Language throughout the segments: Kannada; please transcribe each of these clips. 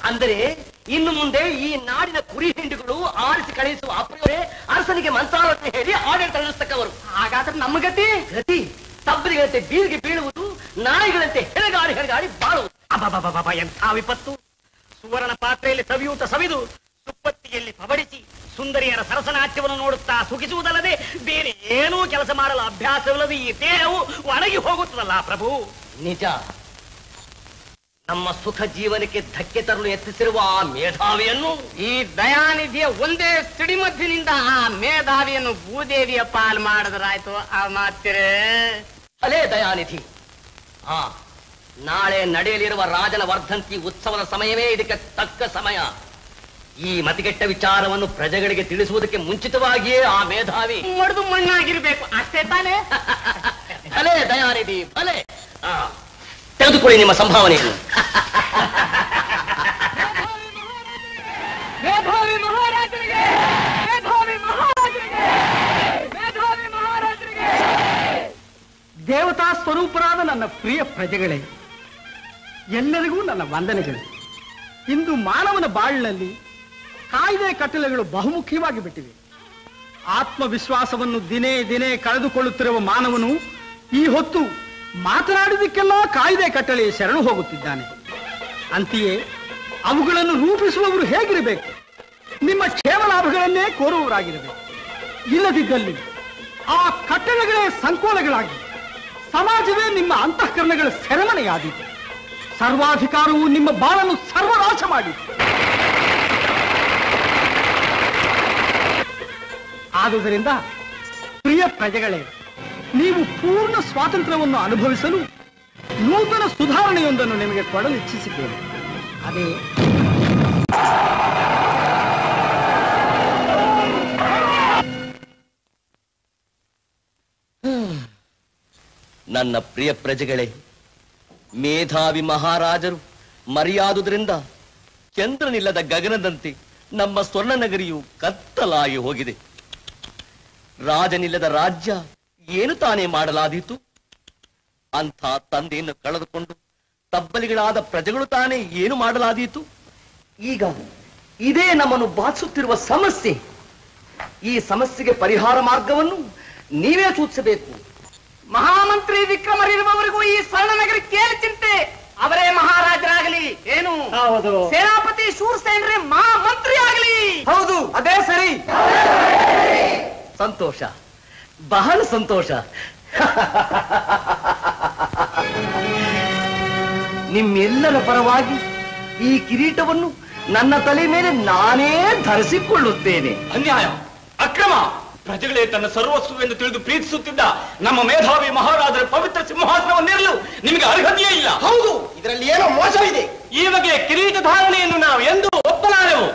ಅಂದರೆ ಇನ್ನು ಮುಂದೆ ಈ ನಾಡಿನ ಕುರಿ ಹಿಂಡುಗಳು ಆರಿಸಿ ಕಳುಹಿಸುವ ಅಪ್ರಯೋಗ ಅರಸನಿಗೆ ಮಂತ್ರಾಲೋಚನೆ ಹೇಳಿ ಆಡಳಿತ ನಡೆಸ್ತಕ್ಕವರು ಹಾಗಾದ್ರೆ ನಮ್ಮ ಗತಿ ಗತಿ ತಬ್ಬಲಿಗಳಂತೆ ಬೀದಿಗೆ ಬೀಳುವುದು ನಾಯಿಗಳಂತೆ ಹೆಣಗಾಡಿ ಹೆಣಗಾಡಿ ಬಾಳುವುದು ಅಬ್ಬಬ್ಬಬ್ಬಬ್ಬ, ಎಂಥ ವಿಪತ್ತು ಸುವರ್ಣ ಪಾತ್ರೆಯಲ್ಲಿ ಸವಿಯೂಟ ಸವಿದು ಸುಪ್ಪತ್ತಿಗೆಯಲ್ಲಿ ಪಬಡಿಸಿ ಸುಂದರಿಯರ ಸರಸನಾಟ್ಯವನ್ನು ನೋಡುತ್ತಾ ಸುಖಿಸುವುದಲ್ಲದೆ ಬೇರೆ ಏನೂ ಕೆಲಸ ಮಾಡಲು ಅಭ್ಯಾಸವಿಲ್ಲದೆ ಈ ದೇಹವು ಒಣಗಿ ಹೋಗುತ್ತದಲ್ಲ ಪ್ರಭು ನಿಜ ನಮ್ಮ ಸುಖ ಜೀವನಕ್ಕೆ ಧಕ್ಕೆ ತರಲು ಯತ್ನಿಸಿರುವ ಆ ಮೇಧಾವಿಯನ್ನು ಈ ದಯಾನಿಧಿಯ ಒಂದೇ ಸಿಡಿಮದ್ದಿನಿಂದ ಆ ಮೇಧಾವಿಯನ್ನು ಭೂದೇವಿಯ ಪಾಲ್ ಮಾಡಿದ್ರಾಯ್ತು ಆ ಮಾತಿರೇ ಅಲೇ ದಯಾನಿಧಿ ಹಾ ನಾಳೆ ನಡೆಯಲಿರುವ ರಾಜನ ವರ್ಧಂತಿ ಉತ್ಸವದ ಸಮಯವೇ ಇದಕ್ಕೆ ತಕ್ಕ ಸಮಯ ಈ ಮತಿಗೆಟ್ಟ ವಿಚಾರವನ್ನು ಪ್ರಜೆಗಳಿಗೆ ತಿಳಿಸುವುದಕ್ಕೆ ಮುಂಚಿತವಾಗಿಯೇ ಆ ಮೇಧಾವಿ ಮಡ್ದು ಮಣ್ಣಾಗಿರ್ಬೇಕು ಅಷ್ಟೇ ತಾನೇ ಭಲೆ ದಯಾನಿಧಿ ಭಲೆ ಹಾ ತೆಗೆದುಕೊಳ್ಳಿ ನಿಮ್ಮ ಸಂಭಾವನೆಯನ್ನು ಮೇಧಾವಿ ಮಹಾರಾಜರಿಗೆ ಮೇಧಾವಿ ಮಹಾರಾಜರಿಗೆ ಮೇಧಾವಿ ಮಹಾರಾಜರಿಗೆ ದೇವತಾ ಸ್ವರೂಪರಾದ ನನ್ನ ಪ್ರಿಯ ಪ್ರಜೆಗಳೇ ಎಲ್ಲರಿಗೂ ನನ್ನ ವಂದನೆಗಳು ಇಂದು ಮಾನವನ ಬಾಳಿನಲ್ಲಿ ಕಾಯ್ದೆ ಕಟ್ಟಲೆಗಳು ಬಹುಮುಖ್ಯವಾಗಿ ಬಿಟ್ಟಿವೆ ಆತ್ಮವಿಶ್ವಾಸವನ್ನು ದಿನೇ ದಿನೇ ಕಳೆದುಕೊಳ್ಳುತ್ತಿರುವ ಮಾನವನು ಈ ಹೊತ್ತು ಮಾತನಾಡಿದಕ್ಕೆಲ್ಲ ಕಾಯ್ದೆ ಕಟ್ಟಲೆಯ ಶರಣು ಹೋಗುತ್ತಿದ್ದಾನೆ ಅಂತೆಯೇ ಅವುಗಳನ್ನು ರೂಪಿಸುವವರು ಹೇಗಿರಬೇಕು ನಿಮ್ಮ ಕ್ಷೇಮ ಲಾಭಗಳನ್ನೇ ಕೋರುವವರಾಗಿರಬೇಕು ಇಲ್ಲದಿದ್ದಲ್ಲಿ ಆ ಕಟ್ಟಳೆಗಳೇ ಸಂಕೋಲಗಳಾಗಿ ಸಮಾಜವೇ ನಿಮ್ಮ ಅಂತಃಕರಣಗಳ ಸೆರೆಮನೆಯಾದೀತು ಸರ್ವಾಧಿಕಾರವು ನಿಮ್ಮ ಬಾಳನ್ನು ಸರ್ವನಾಶ ಮಾಡಿತು ಆದುದರಿಂದ ಪ್ರಿಯ ಪ್ರಜೆಗಳೇ ನೀವು ಪೂರ್ಣ ಸ್ವಾತಂತ್ರ್ಯವನ್ನು ಅನುಭವಿಸಲು ನೂತನ ಸುಧಾರಣೆಯೊಂದನ್ನು ನಿಮಗೆ ಕೊಡಲು ಇಚ್ಛಿಸಿದ್ದೇನೆ ಅದೇ ನನ್ನ ಪ್ರಿಯ ಪ್ರಜೆಗಳೇ ಮೇಧಾವಿ ಮಹಾರಾಜರು ಮರೆಯಾದುದರಿಂದ ಚಂದ್ರನಿಲ್ಲದ ಗಗನದಂತೆ ನಮ್ಮ ಸ್ವರ್ಣ ನಗರಿಯು ಕತ್ತಲಾಗಿ ಹೋಗಿದೆ ರಾಜನಿಲ್ಲದ ರಾಜ್ಯ ಏನು ತಾನೇ ಮಾಡಲಾದೀತು ಅಂಥ ತಂದೆಯನ್ನು ಕಳೆದುಕೊಂಡು ತಬ್ಬಲಿಗಳಾದ ಪ್ರಜೆಗಳು ತಾನೇ ಏನು ಮಾಡಲಾದೀತು ಈಗ ಇದೇ ನಮ್ಮನ್ನು ಬಾಧಿಸುತ್ತಿರುವ ಸಮಸ್ಯೆ ಈ ಸಮಸ್ಯೆಗೆ ಪರಿಹಾರ ಮಾರ್ಗವನ್ನು ನೀವೇ ಸೂಚಿಸಬೇಕು ಮಹಾಮಂತ್ರಿ ವಿಕ್ರಮರಿರುವವರೆಗೂ ಈ ಸ್ವರ್ಣ ನಗರ ಕೇಳಿ ಚಿಂತೆ ಅವರೇ ಮಹಾರಾಜರಾಗಲಿ ಏನು ಹೌದು ಸೇನಾಪತಿ ಶೂರ್ಸೇನ್ರೆ ಮಹಾಮಂತ್ರಿ ಆಗಲಿ ಹೌದು ಅದೇ ಸರಿ ಸಂತೋಷ ಬಹಳ ಸಂತೋಷ ನಿಮ್ಮೆಲ್ಲರ ಪರವಾಗಿ ಈ ಕಿರೀಟವನ್ನು ನನ್ನ ತಲೆ ಮೇಲೆ ನಾನೇ ಧರಿಸಿಕೊಳ್ಳುತ್ತೇನೆ ಅನ್ಯಾಯ ಅಕ್ರಮ ಪ್ರಜೆಗಳೇ ತನ್ನ ಸರ್ವಸ್ವ ಎಂದು ತಿಳಿದು ಪ್ರೀತಿಸುತ್ತಿದ್ದ ನಮ್ಮ ಮೇಧಾವಿ ಮಹಾರಾಜರ ಪವಿತ್ರ ಸಿಂಹಾಸನವನ್ನೇರಲು ನಿಮಗೆ ಅರ್ಹತೆಯೇ ಇಲ್ಲ ಹೌದು ಇದರಲ್ಲಿ ಏನೋ ಮೋಸವಿದೆ ಈ ಬಗೆಯ ಕಿರೀಟ ಧಾರಣೆಯನ್ನು ನಾವು ಎಂದು ಒಪ್ಪಲಾರೆವು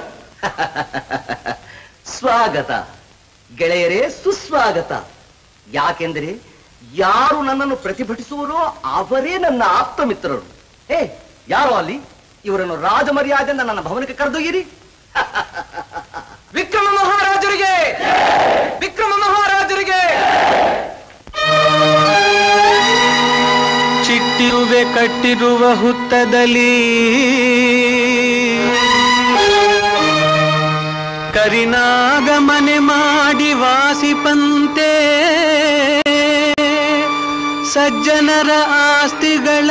ಸ್ವಾಗತ ಗೆಳೆಯರೇ ಸುಸ್ವಾಗತ ಯಾಕೆಂದರೆ ಯಾರು ನನ್ನನ್ನು ಪ್ರತಿಭಟಿಸುವರೋ ಅವರೇ ನನ್ನ ಆಪ್ತ ಮಿತ್ರರು ಹೇ ಯಾರೋ ಅಲ್ಲಿ ಇವರನ್ನು ರಾಜ ಮರ್ಯಾದೆಯಿಂದ ನನ್ನ ಭವನಕ್ಕೆ ಕರೆದೊಯ್ಯಿರಿ ವಿಕ್ರಮ ಮಹಾರಾಜರಿಗೆ ವಿಕ್ರಮ ಮಹಾರಾಜರಿಗೆ ಚಿಟ್ಟಿರುವೆ ಕಟ್ಟಿರುವ ಹುತ್ತದಲ್ಲಿ ಕರಿನಾಗ ಮನೆ ಮಾಡಿ ವಾಸಿಪಂತೆ ಸಜ್ಜನರ ಆಸ್ತಿಗಳ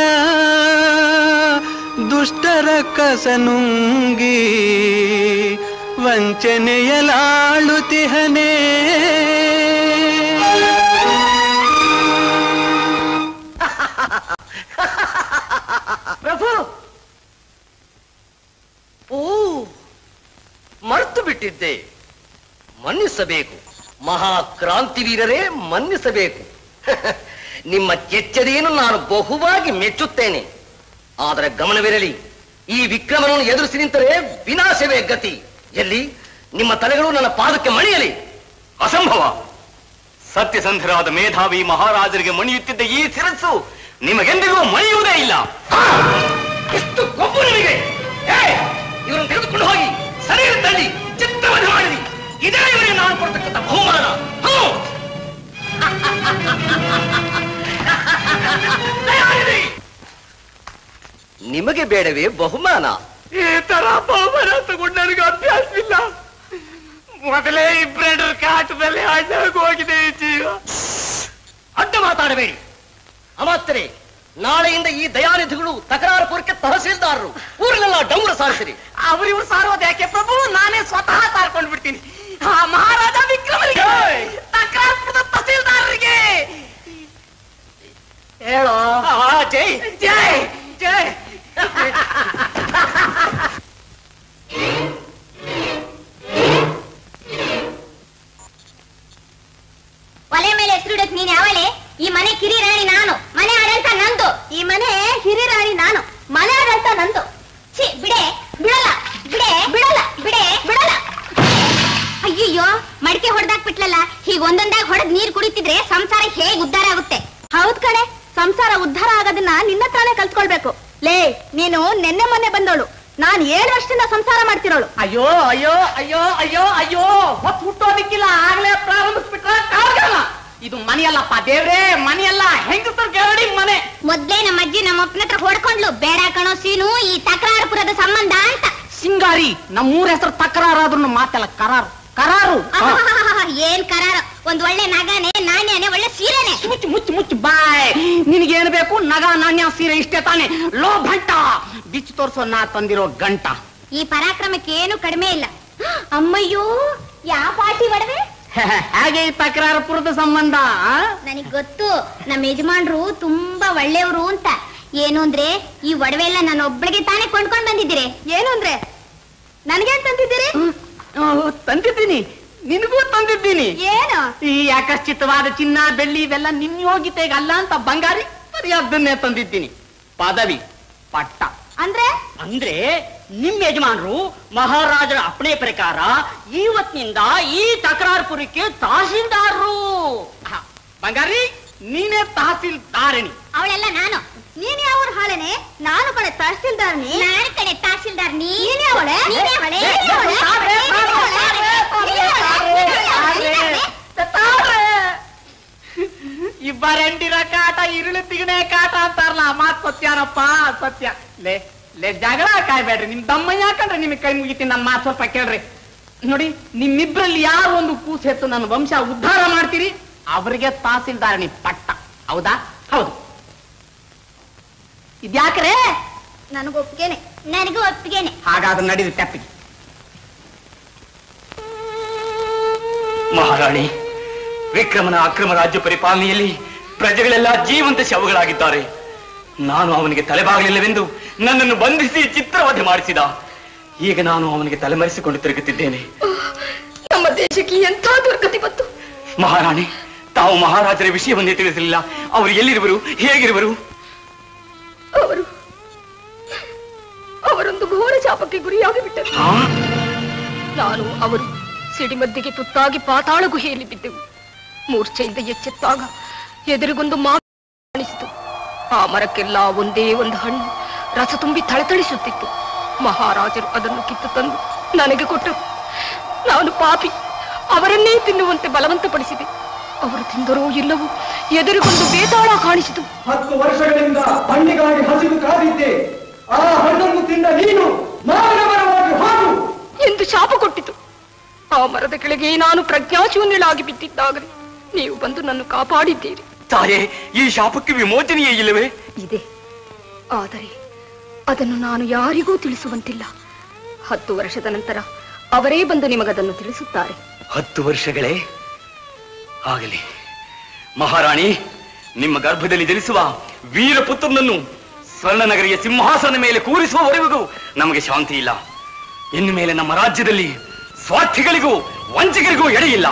ದುಷ್ಟರ ಕಸನುಂಗಿ ವಂಚನೆಯಲಾಳುತಿಹನೇ ಪ್ರಭು ಓ ಮರೆತು ಬಿಟ್ಟಿದ್ದೆ ಮನ್ನಿಸಬೇಕು ಮಹಾಕ್ರಾಂತಿ ವೀರರೇ ಮನ್ನಿಸಬೇಕು ನಿಮ್ಮ ಕೆಚ್ಚದೆಯನ್ನು ನಾನು ಬಹುವಾಗಿ ಮೆಚ್ಚುತ್ತೇನೆ ಆದರೆ ಗಮನವಿರಲಿ ಈ ವಿಕ್ರಮನನ್ನು ಎದುರಿಸಿ ನಿಂತರೆ ವಿನಾಶವೇ ಗತಿ ಎಲ್ಲಿ ನಿಮ್ಮ ತಲೆಗಳು ನನ್ನ ಪಾದಕ್ಕೆ ಮಣಿಯಲಿ ಅಸಂಭವ ಸತ್ಯಸಂಧರಾದ ಮೇಧಾವಿ ಮಹಾರಾಜರಿಗೆ ಮಣಿಯುತ್ತಿದ್ದ ಈ ಶಿರಸ್ಸು ನಿಮಗೆಂದಿಗೂ ಮಣಿಯುವುದೇ ಇಲ್ಲ ಎಷ್ಟು ಕೊಬ್ಬು ನಿಮಗೆ ಏಯ್! ಇವರನ್ನು ತೆಗೆದುಕೊಂಡು ಹೋಗಿ ಸರಿಯ ತಳ್ಳಿ ಚಿತ್ತವನ್ನು ಮಾಡಿರಿ ಇದೇ ಇವರಿಗೆ ನಾನು ಕೊಡ್ತಕ್ಕಂಥ ಬಹುಮಾನ ಹ್ಞೂ. ದಯಾನಿಧಿ! ನಿಮಗೆ ಬೇಡವೇ ಬಹುಮಾನ ಈ ತರ ಬಹುಮಾನ ತಗೊಂಡು ನನಗೆ ಅಭ್ಯಾಸವಿಲ್ಲ ಮೊದಲೇ ಇಬ್ಬರೆರಡು ಕಾಟದಲ್ಲಿ ಹಣ್ಣಾಗಿ ಹೋಗಿದೆ ಈ ಜೀವ ಅಡ್ಡ ಮಾತಾಡಬೇಡಿ ಅಮಾತ್ಯರೇ ನಾಳೆಯಿಂದ ಈ ದಯಾನಿಧಿಗಳು ತಕರಾರುಪುರಕ್ಕೆ ತಹಸೀಲ್ದಾರರು ಊರಿನೆಲ್ಲ ಡಂಗುರ ಸಾರಿಸಿರಿ ಅವರಿವ್ರು ಸಾರೋದು ಯಾಕೆ ಪ್ರಭು ನಾನೇ ಸ್ವತಃ ಸಾರ್ಕೊಂಡು ಬಿಡ್ತೀನಿ ಆ ಮಹಾರಾಜ ವಿಕ್ರಮನಿಗೆ ತಕರಾರ್ಪುರದ ತಹಸೀಲ್ದಾರರಿಗೆ ಹೇಳೋ ಆ, ಜೈ ಜೈ ಜೈ ಒಲೆ ಮೇಲೆ ಹೆಸರಿಡಕ್ ನೀನ್ ಯಾವಳೆ ಈ ಮನೆ ಕಿರಿ ರಾಣಿ ನಾನು ಮನೆ ಆಡಳಿತ ನಂದು ಈ ಮನೆ ಹಿರಿ ರಾಣಿ ನಾನು ಮನೆ ಆಡಳಿತ ನಂದು ಛೀ ಬಿಡೆ ಬಿಡಲ್ಲ ಬಿಡೆ ಬಿಡಲ್ಲ ಬಿಡೆ ಬಿಡಲ್ಲ ಅಯ್ಯಯ್ಯೋ ಮಡಿಕೆ ಹೊಡೆದಾಕ್ಬಿಟ್ಲಲ್ಲ ಹೀಗ್ ಒಂದೊಂದಾಗಿ ಹೊಡೆದ್ ನೀರ್ ಕುಡಿತಿದ್ರೆ ಸಂಸಾರ ಹೇಗ್ ಉದ್ಧಾರ ಆಗುತ್ತೆ ಹೌದ್ ಕಣೆ ಸಂಸಾರ ಉದ್ಧಾರ ಆಗೋದನ್ನ ನಿನ್ನ ತಾನೇ ಕಲ್ತ್ಕೊಳ್ಬೇಕು ಲೇ ನೀನು ನೆನ್ನೆ ಮೊನ್ನೆ ಬಂದವಳು ನಾನ್ ಏಳು ವರ್ಷದಿಂದ ಸಂಸಾರ ಮಾಡ್ತಿರೋಳು ಅಯ್ಯೋ ಅಯ್ಯೋ ಅಯ್ಯೋ ಅಯ್ಯೋ ಅಯ್ಯೋ ಹೊತ್ತು ಹುಟ್ಟೋದಿಕ್ಕಿಲ್ಲ ಆಗ್ಲೇ ಪ್ರಾರಂಭಿಸ್ಬಿಟ್ರ ಕಾಲ್ಗಾಲ ಇದು ಮನೆಯಲ್ಲಪ್ಪ ದೇವ್ರೇ ಮನೆಯಲ್ಲ ಹೆಂಗಸರ್ ಗರಡಿ ಮನೆ ಮೊದ್ಲೇ ನಮ್ಮ ಅಜ್ಜಿ ನಮ್ಮ ಅಪ್ಪನ ಹತ್ರ ಹೊಡ್ಕೊಂಡ್ಲು ಬೇಡ ಕಣೋ ಸೀನು ಈ ತಕರಾರುಪುರದ ಸಂಬಂಧ ಅಂತ ಸಿಂಗಾರಿ ನಮ್ಮೂರ ಹೆಸರು ತಕರಾರಾದ್ರೂ ಮಾತೆಲ್ಲ ಕರಾರು ಕರಾರು ಆಹಾಹಾಹಾ, ಏನ್ ಕರಾರ ಒಂದ್ ಒಳ್ಳೆ ನಗನೆ ನಾಣ್ಯನೆ ಒಳ್ಳೆ ಸೀರೆನೆ ಮುಚ್ಚು ಮುಚ್ಚು ಮುಚ್ಚು ಬಾಯ್ ನಿನಗೇನು ಬೇಕು ನಗ ನಾಣ್ಯ ಸೀರೆ ಇಷ್ಟೇ ತಾನೆ ಲೋ ಭಂಟ ಬಿಚ್ಚು ತೋರ್ಸೋ ನಾ ತಂದಿರೋ ಗಂಟ ಈ ಪರಾಕ್ರಮಕ್ಕೆ ಏನು ಕಡಿಮೆ ಇಲ್ಲ ಅಮ್ಮಯ್ಯೋ ಯಾವ ಪಾಟಿ ಒಡವೆ ಹಾಗೆ ಈ ತಕರಾರಪುರದ ಸಂಬಂಧ ಆ? ನನಗ್ ಗೊತ್ತು ನಮ್ಮ ಯಜಮಾನ್ರು ತುಂಬಾ ಒಳ್ಳೆಯವರು ಅಂತ ಏನು ಅಂದ್ರೆ ಈ ಒಡವೆ ಎಲ್ಲ ನಾನು ಒಬ್ಬಳಿಗೆ ತಾನೇ ಕೊಂಡ್ಕೊಂಡ್ ಬಂದಿದ್ದೀರಿ ಏನು ಅಂದ್ರೆ ನನಗೆ ತಂದಿದ್ದೀರಿ ಆ, ತಂದಿದ್ದೀನಿ ನಿನಗೂ ತಂದಿದ್ದೀನಿ ಏನು ಈ ಆಕರ್ಷಿತವಾದ ಚಿನ್ನ ಬೆಳ್ಳಿ ಇವೆಲ್ಲ ನಿಮ್ ಯೋಗ್ಯತೆಗೆ ಅಲ್ಲ ಅಂತ ಬಂಗಾರಿ ಅದನ್ನೇ ತಂದಿದ್ದೀನಿ ಪದವಿ ಪಟ್ಟ ಅಂದ್ರೆ ಅಂದ್ರೆ ನಿಮ್ ಯಜಮಾನರು ಮಹಾರಾಜರ ಅಪ್ಪಣೆ ಪ್ರಕಾರ ಇವತ್ತಿನಿಂದ ಈ ತಕರಾರ್ಪುರಕ್ಕೆ ತಹಸೀಲ್ದಾರರು ಹ, ಬಂಗಾರಿ ನೀನೇ ತಹಸೀಲ್ದಾರಣಿ ಅವಳೆಲ್ಲ ನಾನು ನೀನ್ ಯಾವ ಹಾಳೆನೆ ನಾನು ಕಡೆ ತಹಸೀಲ್ದಾರ್ ನಾನು ಕಡೆ ತಹಸೀಲ್ದಾರ್ ನೀನೇ ಅವಳೆ ನೀನೇ ಅವಳೆ ನೀನೇ ಅವಳೆ, ನೀನೇ ಅವಳೆ, ನೀನೇ ಅವಳೆ, ನೀನೇ ಅವಳೆ. ಇಬ್ಬರಂಡಿರ ಕಾಟ ಇರುಳು ತಿಗಣೆ ಕಾಟ ಅಂತಾರಲ್ಲ ಮಾತ್ ಸತ್ಯಾನಪ್ಪ ಸತ್ಯ ಲೇ ಲೇ ಜಗಳ ಕಾಯ್ಬೇಡ್ರಿ ನಿಮ್ ದಮ್ಮ ಯಾಕಂದ್ರೆ ನಿಮಗೆ ಕೈ ಮುಗಿತೀನಿ ನನ್ನ ಮಾತು ಸ್ವಲ್ಪ ಕೇಳ್ರಿ ನೋಡಿ ನಿಮ್ಮಿಬ್ರಲ್ಲಿ ಯಾರು ಒಂದು ಕೂಸು ಹೆತ್ತು ನನ್ನ ವಂಶ ಉದ್ಧಾರ ಮಾಡ್ತೀರಿ ಅವರಿಗೆ ತಹಸೀಲ್ದಾರಣಿ ಪಟ್ಟ ಹೌದಾ ಹೌದು ಇದ್ಯಾಕ್ರೆ ನನಗೂ ಒಪ್ಪಿಗೆನೆ ನನಗೂ ಒಪ್ಪಿಗೆನೆ ಹಾಗಾದ್ರೆ ನಡೀರಿ ತೆಪ್ಪಿಗೆ ಮಹಾರಾಣಿ ವಿಕ್ರಮನ ಅಕ್ರಮ ರಾಜ್ಯ ಪರಿಪಾಲನೆಯಲ್ಲಿ ಪ್ರಜೆಗಳೆಲ್ಲ ಜೀವಂತ ಶವಗಳಾಗಿದ್ದಾರೆ ನಾನು ಅವನಿಗೆ ತಲೆಬಾಗಲಿಲ್ಲವೆಂದು ನನ್ನನ್ನು ಬಂಧಿಸಿ ಚಿತ್ರವಧೆ ಮಾಡಿಸಿದ ಈಗ ನಾನು ಅವನಿಗೆ ತಲೆಮರೆಸಿಕೊಂಡು ತಿರುಗುತ್ತಿದ್ದೇನೆ ನಮ್ಮ ದೇಶಕ್ಕೆ ಎಂಥ ದುರ್ಗತಿ ಬಂತು ಮಹಾರಾಣಿ ತಾವು ಮಹಾರಾಜರ ವಿಷಯವನ್ನೇ ತಿಳಿಸಲಿಲ್ಲ ಅವರು ಎಲ್ಲಿರುವರು ಹೇಗಿರುವರು ಅವರು ಅವರೊಂದು ಘೋರ ಶಾಪಕ್ಕೆ ಗುರಿಯಾಗಿ ಬಿಟ್ಟರು ಆ? ನಾನು ಅವರು ಸಿಡಿಮದ್ದಿಗೆ ತುತ್ತಾಗಿ ಪಾತಾಳ ಗುಹೆಯಲ್ಲಿ ಬಿದ್ದೆವು ಮೂರ್ಛೆಯಿಂದ ಎಚ್ಚೆತ್ತಾಗ ಎದುರಿಗೊಂದು ಮಾತು ಕಾಣಿಸಿತು ಆ ಮರಕ್ಕೆಲ್ಲ ಒಂದೇ ಒಂದು ಹಣ್ಣು ರಸ ತುಂಬಿ ಥಳಥಳಿಸುತ್ತಿತ್ತು ಮಹಾರಾಜರು ಅದನ್ನು ಕಿತ್ತು ತಂದು ನನಗೆ ಕೊಟ್ಟರು ನಾನು ಪಾಪಿ ಅವರನ್ನೇ ತಿನ್ನುವಂತೆ ಬಲವಂತಪಡಿಸಿದೆ ಅವರು ತಿಂದರೋ ಇಲ್ಲವೋ ಎದುರಿಗೊಂದು ಬೇತಾಳ ಕಾಣಿಸಿತು ಹತ್ತು ವರ್ಷಗಳಿಂದ ಹಣ್ಣಿಗಾಗಿ ಹಸಿದು ಕಾದಿದ್ದೆ ಆ ಹಣ್ಣನ್ನು ತಿಂದ ನೀನು ಮಾನವರವಾಗಿ ಹೋಗು ಎಂದು ಶಾಪ ಕೊಟ್ಟಿತು ಆ ಮರದ ಕೆಳಗೆ ನಾನು ಪ್ರಜ್ಞಾಶೂನ್ಯಳಾಗಿ ಬಿದ್ದಿದ್ದಾಗಲೇ ನೀವು ಬಂದು ನನ್ನ ಕಾಪಾಡಿದ್ದೀರಿ ತಾಯೇ ಈ ಶಾಪಕ್ಕೆ ವಿಮೋಚನೆಯೇ ಇಲ್ಲವೇ ಇದೆ ಆದರೆ ಅದನ್ನು ನಾನು ಯಾರಿಗೂ ತಿಳಿಸುವಂತಿಲ್ಲ ಹತ್ತು ವರ್ಷದ ನಂತರ ಅವರೇ ಬಂದು ನಿಮಗದನ್ನು ತಿಳಿಸುತ್ತಾರೆ ಹತ್ತು ವರ್ಷಗಳೇ ಆಗಲಿ ಮಹಾರಾಣಿ ನಿಮ್ಮ ಗರ್ಭದಲ್ಲಿ ಜನಿಸುವ ವೀರಪುತ್ರನನ್ನು ಸ್ವರ್ಣನಗರಿಯ ಸಿಂಹಾಸನ ಮೇಲೆ ಕೂರಿಸುವವರೆಗೂ ನಮಗೆ ಶಾಂತಿ ಇಲ್ಲ ಇನ್ನು ಮೇಲೆ ನಮ್ಮ ರಾಜ್ಯದಲ್ಲಿ ಸ್ವಾರ್ಥಿಗಳಿಗೂ ವಂಚಕರಿಗೂ ಎಡೆಯಿಲ್ಲ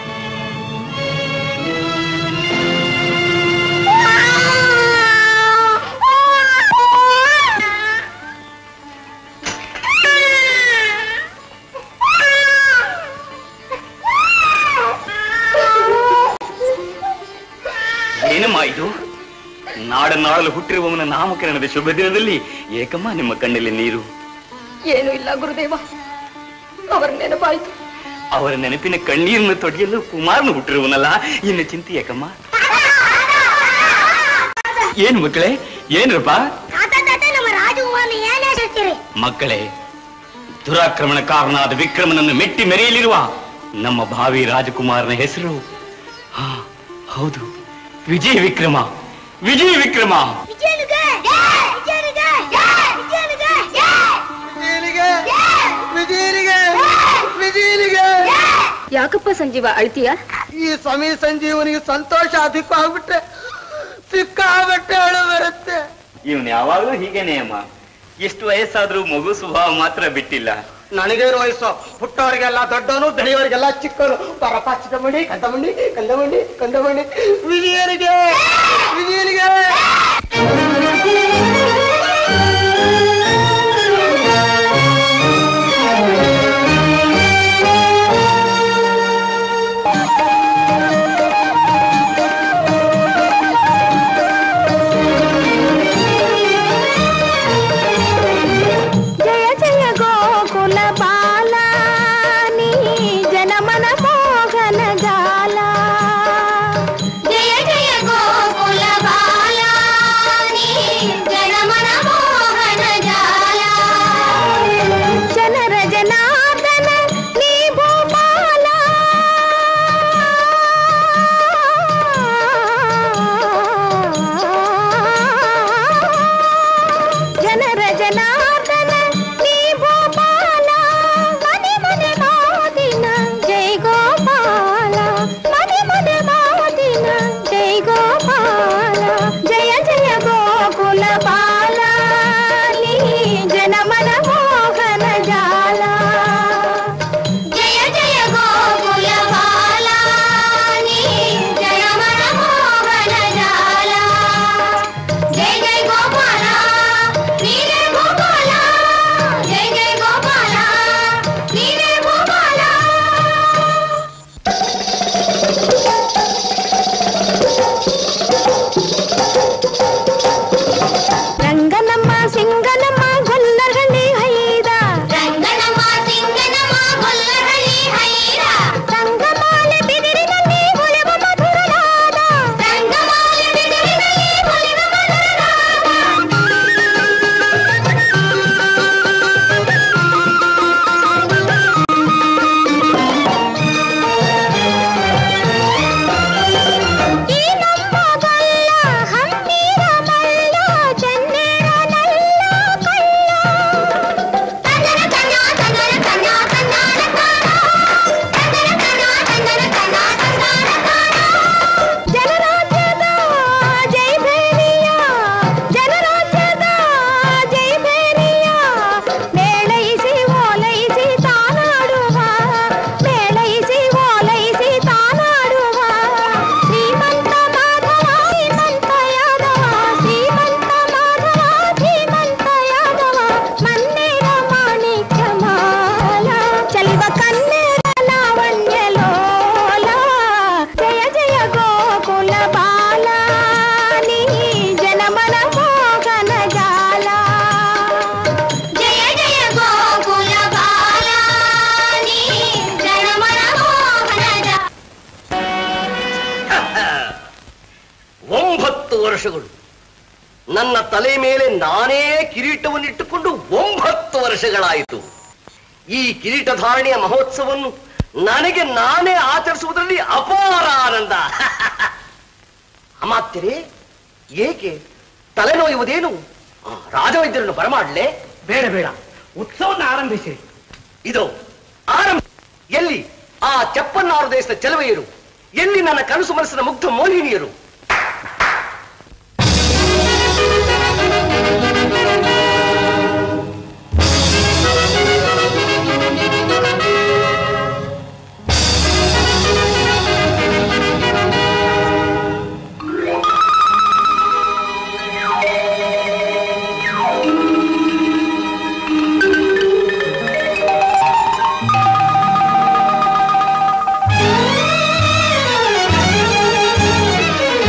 ಏನಮ್ಮ ಇದು ನಾಡನಾಡಲು ಹುಟ್ಟಿರುವವನ ನಾಮಕರಣದ ಶುಭ ದಿನದಲ್ಲಿ ಏಕಮ್ಮ ನಿಮ್ಮ ಕಣ್ಣಲ್ಲಿ ನೀರು ಏನೂ ಇಲ್ಲ ಗುರುದೇವ ಅವರ ನೆನಪಾಯಿತು ಅವರ ನೆನಪಿನ ಕಣ್ಣೀರನ್ನು ತೊಡೆಯಲು ಕುಮಾರನು ಹುಟ್ಟಿರುವನಲ್ಲ ಇನ್ನು ಚಿಂತೆ ಯಾಕಮ್ಮ ಏನು ಮಕ್ಕಳೇ ಏನ್ರಪ್ಪ ತಾತ ತಾತ ನಮ್ಮ ರಾಜಕುಮಾರನ ಏನ್ ಹೇಳ್ತೀರಿ ಮಕ್ಕಳೇ ದುರಾಕ್ರಮಣಕಾರನಾದ ವಿಕ್ರಮನನ್ನು ಮೆಟ್ಟಿ ಮೆರೆಯಲಿರುವ ನಮ್ಮ ಭಾವಿ ರಾಜಕುಮಾರನ ಹೆಸರು ಹಾ ಹೌದು ವಿಜಯ ವಿಕ್ರಮ ವಿಜಯ ವಿಕ್ರಮ ವಿಜಯನಿಗೆ ವಿಜಯನಿಗೆ ವಿಜಯನಿಗೆ ವಿಜಯನಿಗೆ ವಿಜಯನಿಗೆ ಯಾಕಪ್ಪ ಸಂಜೀವ ಅಳ್ತೀಯ ಈ ಸಮೀ ಸಂಜೀವನಿಗೆ ಸಂತೋಷ ಅಧಿಕ ಆಗ್ಬಿಟ್ರೆ ಸಿಕ್ಕಾಬಿಟ್ಟೆ ಅಳು ಬರುತ್ತೆ ಇವನ್ ಯಾವಾಗಲೂ ಹೀಗೇನೆ ಅಮ್ಮ ಎಷ್ಟು ವಯಸ್ಸಾದ್ರೂ ಮಗು ಸ್ವಭಾವ ಮಾತ್ರ ಬಿಟ್ಟಿಲ್ಲ ನನಗೇನು ವಯಸ್ಸು ಹುಟ್ಟೋರಿಗೆಲ್ಲ ದೊಡ್ಡವನು ಬೆಳೆಯೋರಿಗೆಲ್ಲ ಚಿಕ್ಕವನು ಪರಪ ಚಿಕ್ಕಮಣಿ ಕಂದಮಣಿ ಕಂದಮಣಿ ಕಂದಮಣಿ ವಿಜಯನಿಗೆ ವಿಜಯನಿಗೆ ಜಯ ಜಯ ಗೋಕುಲ ಬಾಲ ನೀ ಜನಮನ ಮೋಹನ ಜಾಲ ಜಯ ಜಯ ಗೋಕುಲ ಬಾಲ ನೀ ಜನಮನ ಮೋಹನ ಜಾಲ ಜನರ ಜನಾರ್ದನ ನೀ ಭೂಪಾಲ ಜನರ ಜನಾರ್ದನ ನೀ ಭೂಪಾಲ ಮನೆ ಮನೆ ಮಾದಿನ ಜೈ ಗೋಪಾಲ ಮನೆ ಮನೆ ಮಾದಿನ ಜೈ ಗೋಪಾಲ ಜಯ ಜಯ ಗೋಕುಲ ಬಾಲ ನೀ ಜನಮನ ಮೋಹನ ಜಾಲ ಜಯ ಜಯ ಗೋಕುಲ ಬಾಲ ನೀ ಜನಮನ ಮೋಹನ ಜಾಲ ಜೈ ಜೈ ಗೋಪಾಲ ನೀನೇ ಗೋಪಾಲ ಜೈ ಜೈ ಗೋಪಾಲ ನೀನೇ ಗೋಪಾಲ ರಂಗನಮ್ಮ ಸಿಂಗನಮ್ಮ ಗೊಲ್ಲರಳ್ಳಿ ಹೈದ ರಂಗನಮ್ಮ ಸಿಂಗನಮ್ಮ ಗೊಲ್ಲರಳ್ಳಿ ಹೈದ ರಂಗಮಾಲೆ ಬಿದಿರಿನಲ್ಲಿ ಹೊಳೆವ ಮಧುರನಾದ ರಂಗಮಾಲೆ ಬಿದಿರಿನಲ್ಲಿ ಹೊಳೆವ ಈ ನಮ್ಮ ಗಲ್ಲ ಹಂದಿರ ಮಲ್ಲ ಚೆನ್ನೇರ ನಲ್ಲ ಕಳ್ಳ ತಂದನ ತನ್ನ ತಂದನ ತನ್ನ ತಂದಾನ ತಾನ ತಂದನ ತನ್ನ ತಂದನ ತನ್ನ ತಂದಾನ ತಾನ ಜನರಾಜ್ಯದ ಜೈ ಭೇರಿಯ ಜನರಾಜ್ಯದ ಜೈ ಭೇರಿಯ ಮೇಳೈಸಿ ಓಲೈಸಿ ತಾನಾಡುವ ಮೇಳೈಸಿ ಓಲೈಸಿ ತಾನಾಡುವ ಶ್ರೀಮಂತ ಮಾಧವ ಶ್ರೀಮಂತ ಯಾದವ ಶ್ರೀಮಂತ ಮಾಧವ ಶ್ರೀಮಂತ ಯಾದವ ಮನ್ನೇರ ಮಾಣಿಕ್ಯ ಮಾಲ ಚಲಿವ ಕನ್ನೇರ ಲಾವಣ್ಯ ಲೋಲ ಜಯ ಜಯ ಗೋಕುಲ ಬಾಲ ನೀ ಜನಮನ ಮೋಹನ ಜಾಲ ಜಯ ಜಯ ಗೋಕುಲ ಬಾಲ ನೀ ಜನಮನ ಮೋಹನ ಜಾಲ ಒಂಬತ್ತು ವರ್ಷಗಳು ನನ್ನ ತಲೆ ಮೇಲೆ ನಾನೇ ಕಿರೀಟವನ್ನಿಟ್ಟುಕೊಂಡು ಒಂಬತ್ತು ವರ್ಷಗಳಾಯಿತು ಈ ಕಿರೀಟಧಾರಣೆಯ ಮಹೋತ್ಸವವನ್ನು ನನಗೆ ನಾನೇ ಆಚರಿಸುವುದರಲ್ಲಿ ಅಪಾರ ಆನಂದ ಅಮಾತ್ಯರೇ ಏಕೆ ತಲೆನೋಯುವುದೇನು ಆ, ರಾಜವೈದ್ಯರನ್ನು ಬರಮಾಡಲೇ ಬೇಡ ಬೇಡ ಉತ್ಸವನ ಆರಂಭಿಸಿ ಇದು ಆರಂಭ ಎಲ್ಲಿ ಆ ಚಪ್ಪನ್ನಾರು ದೇಶದ ಚೆಲುವೆಯರು ಎಲ್ಲಿ ನನ್ನ ಕನಸು ಮನಸ್ಸಿನ ಮುಗ್ಧ ಮೋಹಿನಿಯರು ಜಯ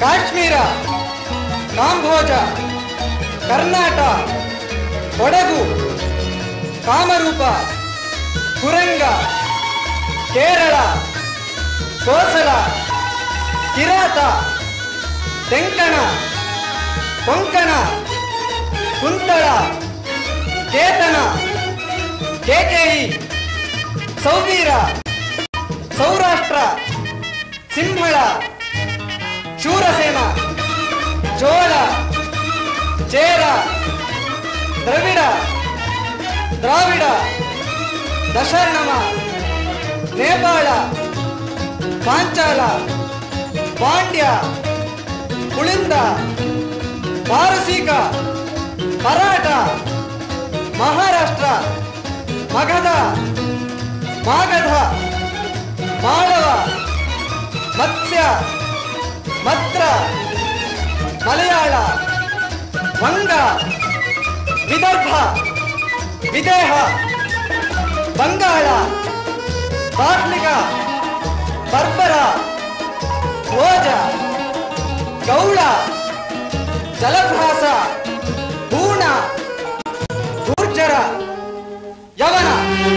ಕಾಶ್ಮೀರ ಕಾಂಬೋಜ ಕರ್ನಾಟ ಕೊಡಗು ಕಾಮರೂಪ ಕುರಂಗ ಕೇರಳ ಕೋಸಲ ಕಿರಾತ ತೆಂಕಣ ಕೊಂಕಣ ಕುಂತಳ ಕೇತನ ಕೇಕೇಯಿ ಸೌವೀರ ಸೌರಾಷ್ಟ್ರ ಸಿಂಹಳ ಶೂರಸೇನ ಚೋಳ ಚೇರ ದ್ರವಿಡ ದ್ರಾವಿಡ ದಶರ್ಣಮ ನೇಪಾಳ ಪಾಂಚಾಲ ಪಾಂಡ್ಯ ಕುಳಿಂದ ಪಾರಸೀಕ ಮರಾಠ ಮಹಾರಾಷ್ಟ್ರ ಮಗಧ ಮಾಗಧ ಮಾಳವ ಮತ್ಸ್ಯ ಮತ್ರ ಮಲಯಾಳ ವಂಗ ವಿದರ್ಭ ವಿದೇಹ ಬಂಗಾಳ ಬಾರ್ಲಿಗ ಬರ್ಬರ ಭೋಜ ಗೌಳ ಜಲಭ್ರಾಸ ಹೂಣ ಗುರ್ಜರ ಯವನ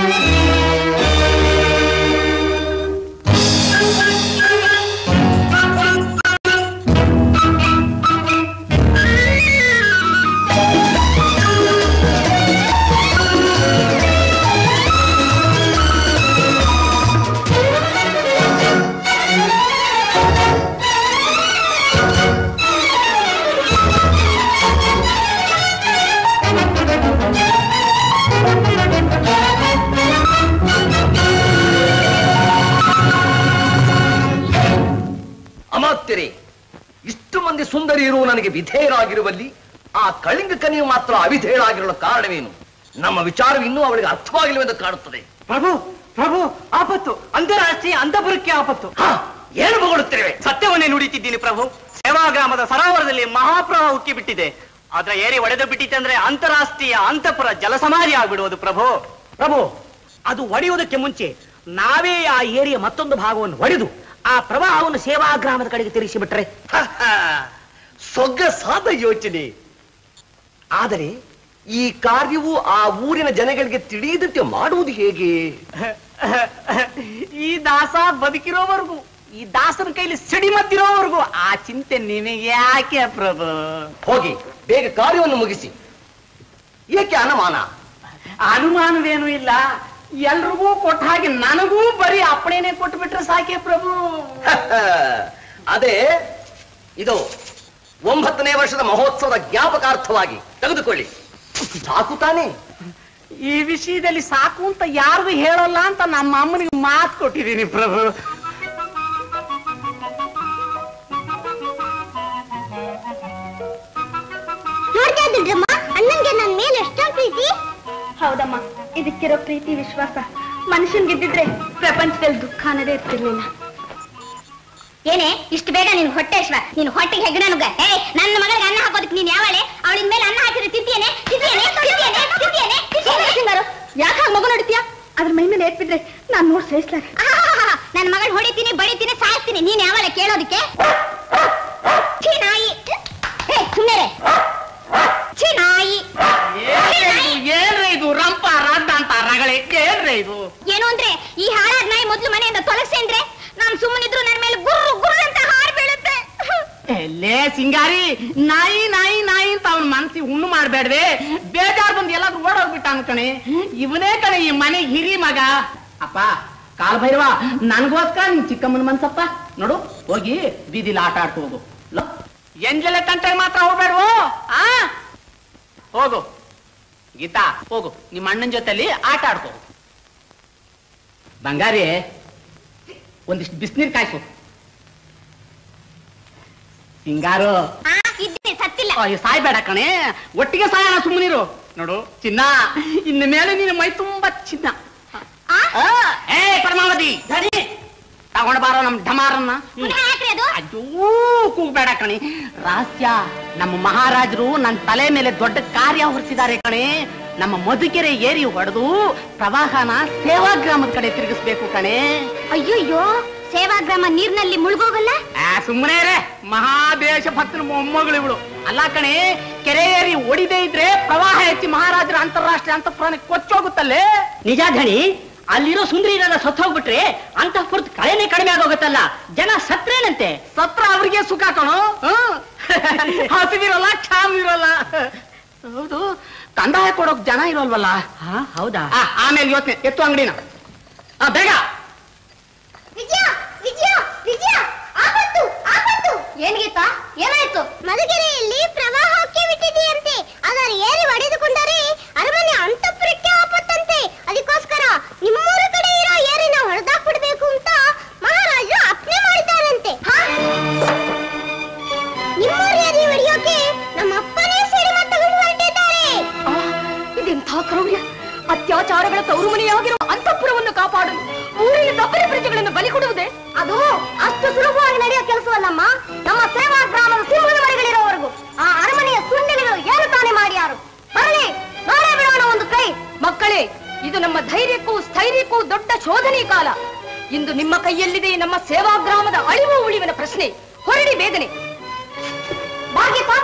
ಅಮಾತ್ಯರೇ ಇಷ್ಟು ಮಂದಿ ಸುಂದರಿಯರು ನನಗೆ ವಿಧೇಯರಾಗಿರುವಲ್ಲಿ ಆ ಕಳಿಂಗ ಕನಿಯು ಮಾತ್ರ ಅವಿಧೇಯರಾಗಿರಲು ಕಾರಣವೇನು ನಮ್ಮ ವಿಚಾರವು ಇನ್ನೂ ಅವಳಿಗೆ ಅರ್ಥವಾಗಿಲ್ಲವೆಂದು ಕಾಣುತ್ತದೆ ಪ್ರಭು ಪ್ರಭು ಆಪತ್ತು ಅಂತಾರಾಷ್ಟ್ರೀಯ ಅಂತಪುರಕ್ಕೆ ಆಪತ್ತು ಹ, ಏನು ಬೊಗಳುತ್ತಿರುವೆ ಸತ್ಯವನ್ನೇ ನುಡಿತಿದ್ದೀನಿ ಪ್ರಭು ಸೇವಾಗ್ರಾಮದ ಸರೋವರದಲ್ಲಿ ಮಹಾಪ್ರವಾಹ ಉಕ್ಕಿ ಬಿಟ್ಟಿದೆ ಅದರ ಏರಿ ಒಡೆದು ಬಿಟ್ಟಿದೆ ಅಂದ್ರೆ ಅಂತಾರಾಷ್ಟ್ರೀಯ ಅಂತಪುರ ಜಲಸಮಾಧಿ ಆಗ್ಬಿಡುವುದು ಪ್ರಭು ಪ್ರಭು ಅದು ಒಡೆಯುವುದಕ್ಕೆ ಮುಂಚೆ ನಾವೇ ಆ ಏರಿಯ ಮತ್ತೊಂದು ಭಾಗವನ್ನು ಒಡೆದು ಆ ಪ್ರವಾಹವನ್ನು ಸೇವಾಗ್ರಾಮದ ಕಡೆಗೆ ತಿರುಗಿಸಿ ಬಿಟ್ರೆ ಹ, ಹ, ಸೊಗಸಾದ ಯೋಚನೆ ಆದರೆ ಈ ಕಾರ್ಯವು ಆ ಊರಿನ ಜನಗಳಿಗೆ ತಿಳಿಯದಂತೆ ಮಾಡುವುದು ಹೇಗೆ ಈ ದಾಸ ಬದುಕಿರೋವರೆಗೂ ಈ ದಾಸನ ಕೈಲಿ ಸಿಡಿಮದ್ದಿರೋವರೆಗೂ ಆ ಚಿಂತೆ ನಿಮಗೆ ಯಾಕೆ ಪ್ರಭು ಹೋಗಿ ಬೇಗ ಕಾರ್ಯವನ್ನು ಮುಗಿಸಿ ಏಕೆ ಅನುಮಾನ ಅನುಮಾನವೇನು ಇಲ್ಲ ಎಲ್ರಿಗೂ ಕೊಟ್ಟ ಹಾಗೆ ನನಗೂ ಬರೀ ಅಪ್ಪಣೆನೆ ಕೊಟ್ಟು ಬಿಟ್ರೆ ಸಾಕೆ ಪ್ರಭು ಹ, ಹ. ಅದೇ ಇದು ಒಂಬತ್ತನೇ ವರ್ಷದ ಮಹೋತ್ಸವದ ಜ್ಞಾಪಕಾರ್ಥವಾಗಿ ತೆಗೆದುಕೊಳ್ಳಿ ಸಾಕು ತಾನೇ ಈ ವಿಷಯದಲ್ಲಿ ಸಾಕು ಅಂತ ಯಾರಿಗೂ ಹೇಳಲ್ಲ ಅಂತ ನಮ್ಮ ಅಮ್ಮನಿಗೆ ಮಾತು ಕೊಟ್ಟಿದ್ದೀನಿ ಪ್ರಭು ನೋಡ್ತಾ ಇದ್ದಿದ್ರಮ್ಮ ಅಣ್ಣಂಗೆ ನನ್ ಮೇಲೆ ಎಷ್ಟೊಂದು ಪ್ರೀತಿ ಹೌದಮ್ಮ ಇದಕ್ಕಿರೋ ಪ್ರೀತಿ ವಿಶ್ವಾಸ ಮನುಷ್ಯನ್ಗಿದ್ದಿದ್ರೆ ಪ್ರಪಂಚದಲ್ಲಿ ದುಃಖ ಅನ್ನೋದೇ ಇರ್ತಿರ್ಲಿಲ್ಲ ಏನೇ ಇಷ್ಟು ಬೇಗ ನಿನ್ ಹೊಟ್ಟೆ ಅಶ್ವ ನೀನ್ ಹೊಟ್ಟೆಗೆ ಹೆಗ್ಗಣ ನುಗ್ಗ ಏ ನನ್ನ ಮಗಳಿಗೆ ಅನ್ನ ಹಾಕೋದಕ್ಕೆ ನೀನ್ ಯಾವಳೆ ಅವಳಿನ ಮೇಲೆ ಅನ್ನ ಹಾಕಿದ್ರೆ ತಿಂತಿಯೇನೆ ತಿಂತಿಯೇನೆ ತಿಂತಿಯೇನೆ ತಿಂತಿಯೇನೆ ತಿಂತಿಯೇನೆ ಯಾಕೆ ಹಾಗೆ ಮಗು ನೋಡ್ತೀಯ ಅದ್ರ ಮೈ ಮೇಲೆ ಏತ್ಬಿದ್ರೆ ನಾನ್ ನೋಡ್ ಸಹಿಸ್ಲಾರೆ ನನ್ನ ಮಗಳು ಹೊಡಿತೀನಿ ಬಡಿತೀನಿ ಸಾಯಿಸ್ತೀನಿ ನೀನ್ ಯಾವಳೆ ಕೇಳೋದಕ್ಕೆ ಛೀ ನಾಯಿ ಏ ಸುಮ್ಮನೆ ಛೀ ನಾಯಿ ಏನ್ರಿ ಇದು ರಂಪ ರಾಡ್ಡ ಅಂತ ರಗಳೆ ಏನ್ರಿ ಇದು ಏನು ಅಂದ್ರೆ ಈ ಹಾಳಾದ ನಾಯಿ ಮೊದ್ಲು ಮನೆಯಿಂದ ತೊಲಸೆ ಅಂದ್ರೆ ನಾನ್ ಸುಮ್ಮನಿದ್ರು ನನ್ನ ಮೇಲೆ ಗುರ್ರು ಗುರ್ರು ಅಂತ ಹಾರ್ ಬೀಳುತ್ತೆ ಲೇ ಸಿಂಗಾರಿ ನಾಯಿ ನಾಯಿ ನಾಯಿ ಅಂತ ಅವನ ಮನ್ಸಿಗೆ ಹುಣ್ಣು ಮಾಡ್ಬೇಡ್ವೆ ಬೇಜಾರ್ ಬಂದು ಎಲ್ಲಾದ್ರೂ ಓಡೋಗ್ಬಿಟ್ಟ ಅನ್ಕಣೆ ಇವನೇ ಕಣೆ ಈ ಮನೆ ಹಿರಿ ಮಗ ಅಪ್ಪ ಕಾಲ್ ಭೈರವ ನನ್ಗೋಸ್ಕರ ನಿನ್ ಚಿಕ್ಕಮ್ಮನ ಮನ್ಸಪ್ಪ ನೋಡು ಹೋಗಿ ಬೀದಿಲಿ ಆಟ ಆಡ್ತು ಹೋಗು ಲೋ, ಎಂಜಲ ತಂಟೆಗೆ ಮಾತ್ರ ಹೋಗ್ಬೇಡ್ವು ಆ ಹೋಗು ಗೀತಾ ಹೋಗು ನಿಮ್ಮ ಅಣ್ಣನ ಜೊತೆಲಿ ಆಟ ಆಡ್ಕೋ ಬಂಗಾರಿ ಒಂದಿಷ್ಟು ಬಿಸಿನೀರು ಕಾಯ್ಸು ಸಿಂಗಾರು ಆ ಇದ್ದೀನಿ ಸತ್ತಿಲ್ಲ ಅಯ್ಯೋ ಸಾಯ್ಬೇಡ ಕಣೆ ಒಟ್ಟಿಗೆ ಸಾಯೋಣ ಸುಮ್ಮನಿರು ನೋಡು ಚಿನ್ನ ಇನ್ನು ಮೇಲೆ ನಿನ್ನ ಮೈ ತುಂಬಾ ಚಿನ್ನ ಆ? ಆ, ಏ ಪರಮಾವತಿ ಧನಿ ತಗೊಂಡ್ ಬಾರೋ ನಮ್ ಢಮಾರನ್ನ ಪುನಃ ಯಾಕ್ರಿ ಅದು ಅಯ್ಯೋ ಕೂಗ್ಬೇಡ ಕಣೆ ರಹಸ್ಯ ನಮ್ಮ ಮಹಾರಾಜರು ನನ್ನ ತಲೆ ಮೇಲೆ ದೊಡ್ಡ ಕಾರ್ಯ ಹೊರಿಸಿದ್ದಾರೆ ಕಣೆ ನಮ್ಮ ಮಧುಕೆರೆ ಏರಿ ಹೊಡೆದು ಪ್ರವಾಹನ ಸೇವಾಗ್ರಾಮದ ಕಡೆ ತಿರುಗಿಸ್ಬೇಕು ಕಣೆ ಅಯ್ಯಯ್ಯೋ ಸೇವಾಗ್ರಾಮ ನೀರ್ನಲ್ಲಿ ಮುಳುಗೋಗಲ್ಲ ಸುಮ್ಮನೆ ರೇ ಮಹಾದೇಶ ಭಕ್ತನ ಮೊಮ್ಮಗಳು ಇವಳು ಅಲ್ಲ ಕಣೆ ಕೆರೆ ಏರಿ ಒಡಿದೇ ಇದ್ರೆ ಪ್ರವಾಹ ಹೆಚ್ಚಿ ಮಹಾರಾಜರ ಅಂತಾರಾಷ್ಟ್ರೀಯ ಅಂತಃಪುರಾಣಕ್ಕೆ ಕೊಚ್ಚೋಗುತ್ತಲ್ಲೇ ನಿಜ ಧಣಿ ಅಲ್ಲಿರೋ ಸುಂದರಿನೆಲ್ಲ ಸತ್ತು ಹೋಗ್ಬಿಟ್ರೆ ಅಂತಃಪುರದ ಕಳೆನೇ ಕಡಿಮೆ ಆಗೋಗುತ್ತಲ್ಲ ಜನ ಸತ್ರೇನಂತೆ ಸತ್ರ ಅವ್ರಿಗೆ ಸುಖ ಕಣೋ ಹಸಿವಿರೋಲ್ಲ ಕ್ಷಾಮಿರೋಲ್ಲ ಹೌದು ಕಂದಾಯ ಕೊಡೋಕ್ ಜನ ಇರೋಲ್ವಲ್ಲ ಹೌದಾ ಆಮೇಲೆ ಯೋಚನೆ ಎತ್ತು ಅಂಗಡಿನ ಆ, ಬೇಗ ವಿಜಯ ವಿಜಯ ವಿಜಯ ಆಪತ್ತು ಆಪತ್ತು ಏನ್ ಗೀತಾ ಏನಾಯ್ತು ಮಧುಗಿರಿಯಲ್ಲಿ ಪ್ರವಾಹಕ್ಕೆ ಬಿಟ್ಟಿದೆಯಂತೆ ಅದರ ಏರಿ ಹೊಡೆದುಕೊಂಡರೆ ಅರಮನೆ ಅಂತಃಪುರಕ್ಕೆ ಆಪತ್ತಂತೆ ಅದಕ್ಕೋಸ್ಕರ ನಿಮ್ಮೂರ ಕಡೆ ಇರೋ ಏರಿನ ಹೊಡೆದಾಕ್ಬಿಡ್ಬೇಕು ಅಂತ ಮಹಾರಾಜರು ಅಪ್ನೆ ಮಾಡಿದ್ದಾರಂತೆ ಹಾ? ನಿಮ್ಮೂರ ಏರಿ ಹೊಡೆಯೋಕೆ ನಮ್ಮ ಅಪ್ಪನೇ ಸಿಡಿಮ ತಗೊಂಡು ಹೊರಟಿದ್ದಾರೆ ಆ, ಇದೆಂಥ ಕ್ರೌರ್ಯ ಅತ್ಯಾಚಾರಗಳ ತವರು ಮನೆಯಾಗಿರುವ ಅಂತಃಪುರವನ್ನು ಕಾಪಾಡಲು ಊರಿನ ದಬ್ಬರಿ ಪ್ರಜೆಗಳನ್ನು ಬಲಿ ಕೊಡುವುದೇ ಅದು ಅಷ್ಟು ಸುಲಭವಾಗಿ ನಡೆಯೋ ಕೆಲಸವಲ್ಲಮ್ಮ ನಮ್ಮ ಸೇವಾ ಗ್ರಾಮದ ಸಿಂಹದ ಮರಿಗಳಿರೋವರೆಗೂ ಆ ಅರಮನೆಯ ಸುಂಡಿಗಳು ಏನು ತಾನೇ ಮಾಡ್ಯಾರು ಬರಲಿ ನಾಳೆ ಬಿಡೋಣ ಒಂದು ಕೈ ಮಕ್ಕಳೇ ಇದು ನಮ್ಮ ಧೈರ್ಯಕ್ಕೂ ಸ್ಥೈರ್ಯಕ್ಕೂ ದೊಡ್ಡ ಶೋಧನೆ ಕಾಲ ಇಂದು ನಿಮ್ಮ ಕೈಯಲ್ಲಿದೆ ನಮ್ಮ ಸೇವಾ ಗ್ರಾಮದ ಅಳಿವು ಉಳಿವಿನ ಪ್ರಶ್ನೆ ಹೊರಡಿ ಬೇಗನೆ ಭಾಗ್ಯ ಪಾಪ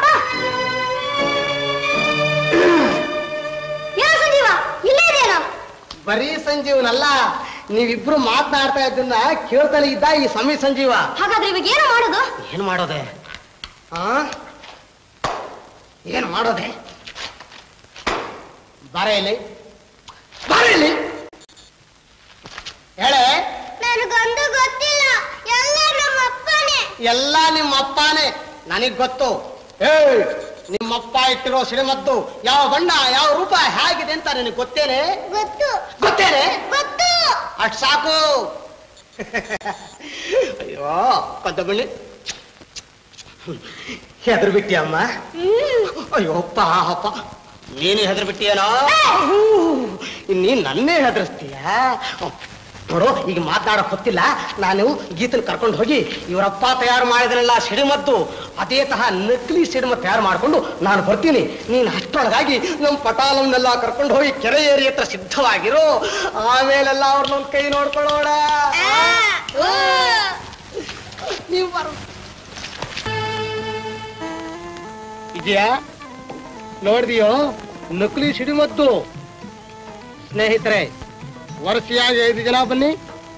ಏನು ಸಂಜೀವ ಇಲ್ಲೇ ಇದೆಯೇನೋ ಬರೀ ಸಂಜೀವನಲ್ಲ ನೀವಿಬ್ರು ಮಾತನಾಡ್ತಾ ಇದ್ದನ್ನ ಕೇಳ್ತಾನೆ ಇದ್ದ ಈ ಸಮಯ ಸಂಜೀವ ಹಾಗಾದ್ರೆ ಇವಾಗ ಏನು ಮಾಡೋದು ಏನ್ ಮಾಡೋದೆ ಆ ಏನ್ ಮಾಡೋದೆ ಬಾರ ಇಲ್ಲಿ ಬಾರ ಇಲ್ಲಿ ಹೇಳೆ ನನಗೊಂದು ಗೊತ್ತಿಲ್ಲ ಎಲ್ಲ ನಮ್ಮ ಅಪ್ಪನೇ ಎಲ್ಲ ನಿಮ್ಮ ಅಪ್ಪನೇ ನನಗ್ ಗೊತ್ತು ಏ ನಿಮ್ಮಪ್ಪ ಇಟ್ಟಿರೋ ಸಿಡಿಮದ್ದು ಯಾವ ಬಣ್ಣ ಯಾವ ರೂಪ ಹೇಗಿದೆ ಅಂತ ನನಗೆ ಗೊತ್ತೇನೆ ಗೊತ್ತು ಗೊತ್ತೇನೆ ಗೊತ್ತು ಅಷ್ಟ್ ಸಾಕು ಅಯ್ಯೋ ಕೊಂತ ಬನ್ನಿ ಹೆದರ್ ಬಿಟ್ಟಿ ಅಮ್ಮ ಅಯ್ಯೋ ಪಾಪ ನೀನು ಹೆದರ್ ಬಿಟ್ಟಿಯೇನೋ ನೀನ್ ನನ್ನೇ ಹೆದರ್ಸ್ತೀಯ ನೋಡು ಈಗ ಮಾತನಾಡಕ್ ಗೊತ್ತಿಲ್ಲ ನಾನು ಗೀತನ್ ಕರ್ಕೊಂಡು ಹೋಗಿ ಇವರಪ್ಪ ತಯಾರು ಮಾಡಿದ್ರಲ್ಲ ಸಿಡಿಮದ್ದು ಅದೇ ತಹ ನಕಲಿ ಸಿಡಿಮ ತಯಾರು ಮಾಡ್ಕೊಂಡು ನಾನು ಬರ್ತೀನಿ ನೀನು ಅಷ್ಟೊಳಗಾಗಿ ನಮ್ಮ ಪಟಾಲನ್ನೆಲ್ಲ ಕರ್ಕೊಂಡು ಹೋಗಿ ಕೆರೆ ಏರಿ ಹತ್ರ ಸಿದ್ಧವಾಗಿರು ಆಮೇಲೆಲ್ಲ ಅವ್ರನ್ನೊಂದ್ ಕೈ ನೋಡ್ಕೊಳ್ಳೋಣ ನೀವು ಬರೋ ಇದೆಯಾ ನೋಡ್ದಿಯೋ ನಕಲಿ ಸಿಡಿಮದ್ದು ಸ್ನೇಹಿತರೆ ವರ್ಷಿಯಾಗಿ ಐದು ಜನ ಬನ್ನಿ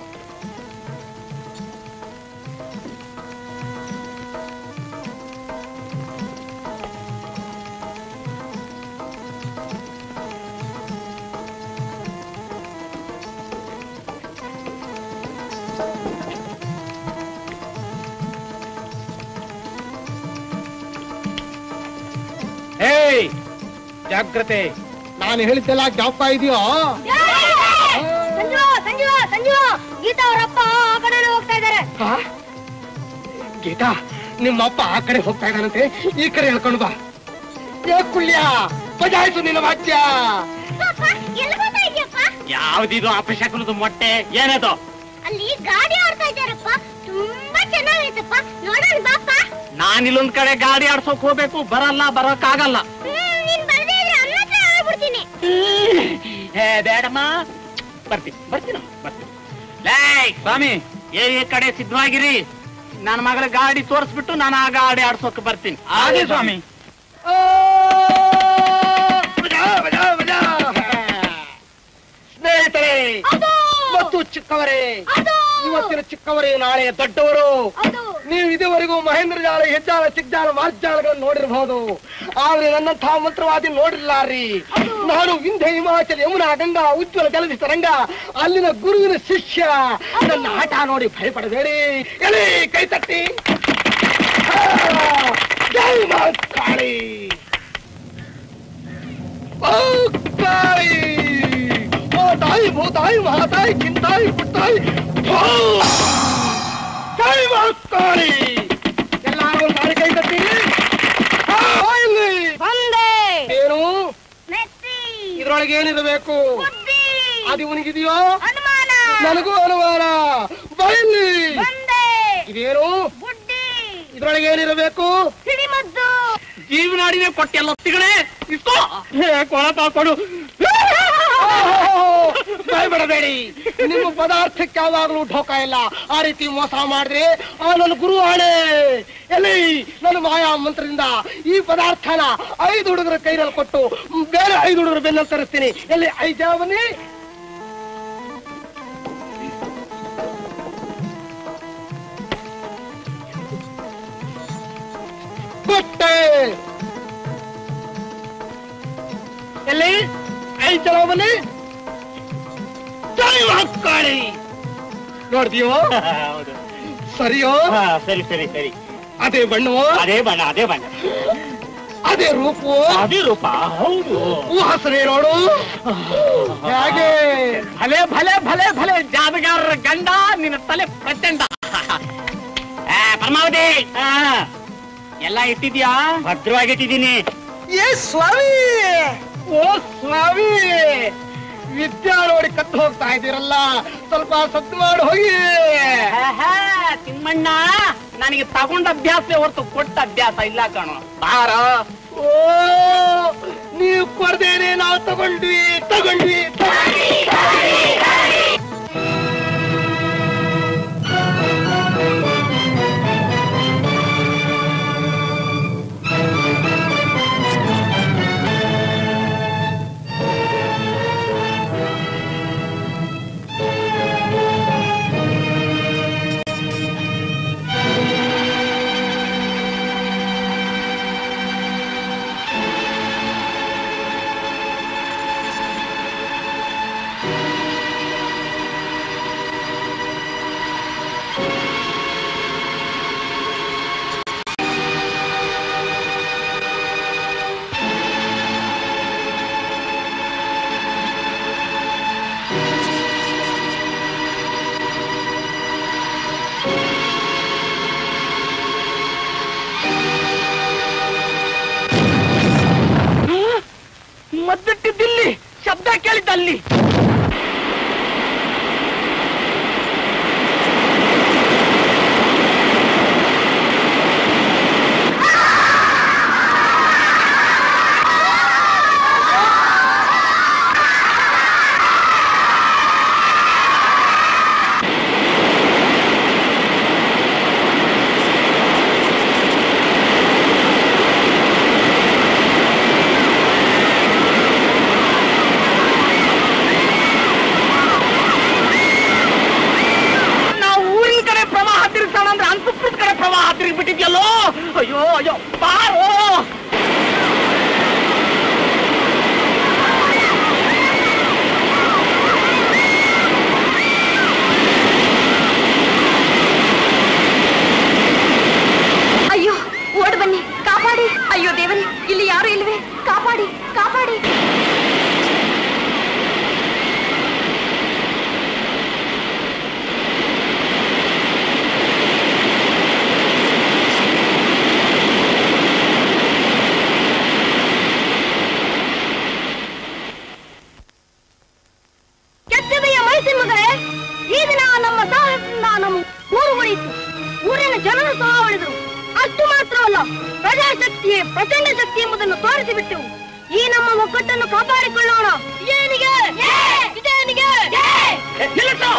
ಏಯ್ ಜಾಗ್ರತೆ ನಾನು ಹೇಳಿದ್ದೆಲ್ಲ ಜ್ಞಾಪಕ ಇದೆಯೋ ಸಂಜು ಸಂಜು ಸಂಜು ಗೀತಾ ಅವರಪ್ಪ ಆ ಕಡೆ ಹೋಗ್ತಾ ಇದ್ದಾರೆ ಆ? ಗೀತಾ ನಿಮ್ಮಪ್ಪ ಆ ಕಡೆ ಹೋಗ್ತಾ ಇದ್ದಾನಂತೆ ಈ ಕಡೆ ಹೇಳ್ಕೊಂಡು ಬಾ ಏ ಕುಳ್ಯ ಬಜಾಯ್ತು ನಿನ್ನ ವಾದ್ಯ ಎಲ್ಲಿ ಹೋಗ್ತಾ ಇದೆಯಪ್ಪ ಯಾವ್ದಿದು ಅಪಶಕನದ ಮೊಟ್ಟೆ ಏನದು ಅಲ್ಲಿ ಗಾಡಿ ಆಡ್ತಾ ಇದ್ದಾರಪ್ಪ ತುಂಬಾ ಚೆನ್ನಾಗೈತಪ್ಪ ನೋಡೋಣ ಬಾಪ್ಪ ನಾನ್ ಇಲ್ಲೊಂದ್ ಕಡೆ ಗಾಡಿ ಆಡ್ಸೋಕ್ ಹೋಗ್ಬೇಕು ಬರಲ್ಲ ಬರೋಕ್ಕಾಗಲ್ಲ ಹ್ಮ್, ನೀನ್ ಬರ್ದೇ ಇದ್ರೆ ಅನ್ನ ಹತ್ರ ಆಗ್ಬಿಡ್ತೀನಿ ಹೇ ಬೇಡಮ್ಮ ಬರ್ತೀನಿ ಬರ್ತೀನಿ ಬರ್ತೀನಿ ಲೈ ಸ್ವಾಮಿ ಏ ಈ ಕಡೆ ಸಿದ್ಧವಾಗಿರಿ ನನ್ನ ಮಗಳ ಗಾಡಿ ತೋರಿಸ್ಬಿಟ್ಟು ನಾನು ಆ ಗಾಡಿ ಆಡ್ಸೋಕ್ ಬರ್ತೀನಿ ಹಾಗೆ ಸ್ವಾಮಿ ಸ್ನೇಹಿತರೆ ಮತ್ತು ಚಿಕ್ಕವರೇ ಇವತ್ತಿನ ಚಿಕ್ಕವರೇ ನಾಳೆ ದೊಡ್ಡವರು ನೀವು ಇದುವರೆಗೂ ಮಹೇಂದ್ರ ಜಾಲ ಹೆಜ್ಜಾಲ ಚಿಕ್ಜಾಲ ಮಾರ್ಜಾಲಗಳನ್ನು ನೋಡಿರಬಹುದು ಆದ್ರೆ ನನ್ನಂತಹ ಮಂತ್ರವಾದಿ ನೋಡಿರ್ಲಾರ್ರಿ ನಾನು ವಿಂಧ್ಯ ಹಿಮಾಚಲ ಯಮುನಾ ಗಂಗಾ ಉಜ್ವಲ ಜಲದಿ ತರಂಗ ಅಲ್ಲಿನ ಗುರುವಿನ ಶಿಷ್ಯ ನನ್ನ ಆಟ ನೋಡಿ ಭಯಪಡಬೇಡಿ ಎಲ್ಲಿ ಕೈ ತಟ್ಟಿ ಆ, ಜೈ ಮಾ ಕಾಳಿ ಓ ಕಾಳಿ ಓ ತಾಯಿ ಭೂ ತಾಯಿ ಮಹಾತಾಯಿ ಚಿಂತಾಯಿ ಪುಟ್ಟಾಯಿ ಭೂ. ಜೈ ಮಾ ಕಾಳಿ ಎಲ್ಲಾರು ಕಾಳಿ ಕೈ ತಟ್ಟಿರಿ ಆ, ಇಲ್ಲಿ. ಬಂದೆ ಏನು ಮೆತ್ತಿ ಇದ್ರೊಳಗೆ ಏನಿರಬೇಕು ಬುದ್ಧಿ ಅದು ಇವನಿಗಿದೆಯೋ ಅನುಮಾನ ನನಗೂ ಅನುಮಾನ ಬಯಲಿ ಬಂದೆ ಇದೇನು ಬುಡ್ಡಿ ಇದ್ರೊಳಗೆ ಏನಿರಬೇಕು ಜೀವನಾಡಿನೇ ಕೊಟ್ಟೆಲ್ಲ ತಿಗಳೇ ಇಸ್ಕೋ ಕೊಳಪ ಕೊಡು ಆ, ಭಯಪಡಬೇಡಿ ನಿಮ್ಮ ಪದಾರ್ಥಕ್ಕೆ ಯಾವಾಗಲೂ ಢೋಕ ಇಲ್ಲ ಆ ರೀತಿ ಮೋಸ ಮಾಡಿದ್ರೆ ಆ ನನ್ನ ಗುರು ಆಣೆ ಎಲ್ಲಿ ನನ್ನ ಮಾಯಾ ಮಂತ್ರದಿಂದ ಈ ಪದಾರ್ಥನ ಐದು ಹುಡುಗರ ಕೈನಲ್ಲಿ ಕೊಟ್ಟು ಬೇರೆ ಐದು ಹುಡುಗರ ಬೆನ್ನಲ್ಲಿ ತರಿಸ್ತೀನಿ ಎಲ್ಲಿ ಐದು ಜನ ಬನ್ನಿ ಕೊಟ್ಟೆ ಎಲ್ಲಿ ಐದು ಜನ ಬನ್ನಿ ಜೈ ಮಹಾಕಾಳಿ ನೋಡ್ತೀಯೋ ಹೌದು ಸರಿಯೋ ಹಾ, ಸರಿ ಸರಿ ಸರಿ ಅದೇ ಬಣ್ಣವೋ ಅದೇ ಬಣ್ಣ ಅದೇ ಬಣ್ಣ ಅದೇ ರೂಪವೋ ಅದೇ ರೂಪ ಹೌದು ವಾಸನೆ ನೋಡು ಹೇಗೆ ಭಲೆ ಭಲೆ ಭಲೆ ಭಲೆ ಜಾದಗಾರರ ಗಂಡ ನಿನ್ನ ತಲೆ ಪ್ರಚಂಡ ಆ, ಪರಮಾವತಿ ಆ, ಎಲ್ಲ ಇಟ್ಟಿದ್ಯಾ ಭದ್ರವಾಗಿ ಇಟ್ಟಿದ್ದೀನಿ ಏ ಸ್ವಾಮಿ ಓ ಸ್ವಾಮಿ ವಿದ್ಯಾ ನೋಡಿ ಕತ್ತು ಹೋಗ್ತಾ ಇದ್ದೀರಲ್ಲ ಸ್ವಲ್ಪ ಸದ್ದು ಮಾಡಿ ಹೋಗಿ ಆಹಾ, ತಿಮ್ಮಣ್ಣ ನನಗೆ ತಗೊಂಡ ಅಭ್ಯಾಸ ಹೊರತು ಕೊಟ್ಟ ಅಭ್ಯಾಸ ಇಲ್ಲ ಕಣೋ ಬಾರ ಓ ನೀವು ಕೊಡ್ದೇನೆ ನಾವು ತಗೊಂಡ್ವಿ ತಗೊಂಡ್ವಿ ತಗೊಂಡ್ವಿ. ಮದ್ದಿಟ್ಟಿದ್ದಿಲ್ಲಿ ಶಬ್ದ ಕೇಳಿದ್ದಲ್ಲಿ ನಾವು ಊರಿನ ಕಡೆ ಪ್ರವಾಹ ತಿರುಗ್ತಾಣ ಅಂದ್ರೆ ಅಂತಪುರದ ಕಡೆ ಪ್ರವಾಹ ತಿರುಗ್ಬಿಟ್ಟಿದ್ಯಲ್ಲೋ ಅಯ್ಯೋ ಅಯ್ಯೋ ಬಾರೋ ಅಯ್ಯೋ ಓಡ್ ಬನ್ನಿ ಕಾಪಾಡಿ ಅಯ್ಯೋ ದೇವರೇ ಇಲ್ಲಿ ಯಾರು ಇಲ್ವೇ ಕಾಪಾಡಿ ಕಾಪಾಡಿ ಕೆತ್ತದೆಯ ಮೈಸಿನ ಮಗಳೇ ಈ ದಿನ ನಮ್ಮ ಸಾಹಸದಿಂದ ನಮ್ಮ ಊರು ಉಳಿಯಿತು ಊರಿನ ಜನರು ಸಹ ಉಳಿದರು ಅಷ್ಟು ಮಾತ್ರವಲ್ಲ ಪ್ರಜಾಶಕ್ತಿಯೇ ಪ್ರಚಂಡ ಶಕ್ತಿ ಎಂಬುದನ್ನು ತೋರಿಸಿಬಿಟ್ಟೆವು ಈ ನಮ್ಮ ಒಗ್ಗಟ್ಟನ್ನು ಕಾಪಾಡಿಕೊಳ್ಳೋಣ ಏನಿಗೆ ಇದೇನಿಗೆ ನಿಲ್ಲಿಸು!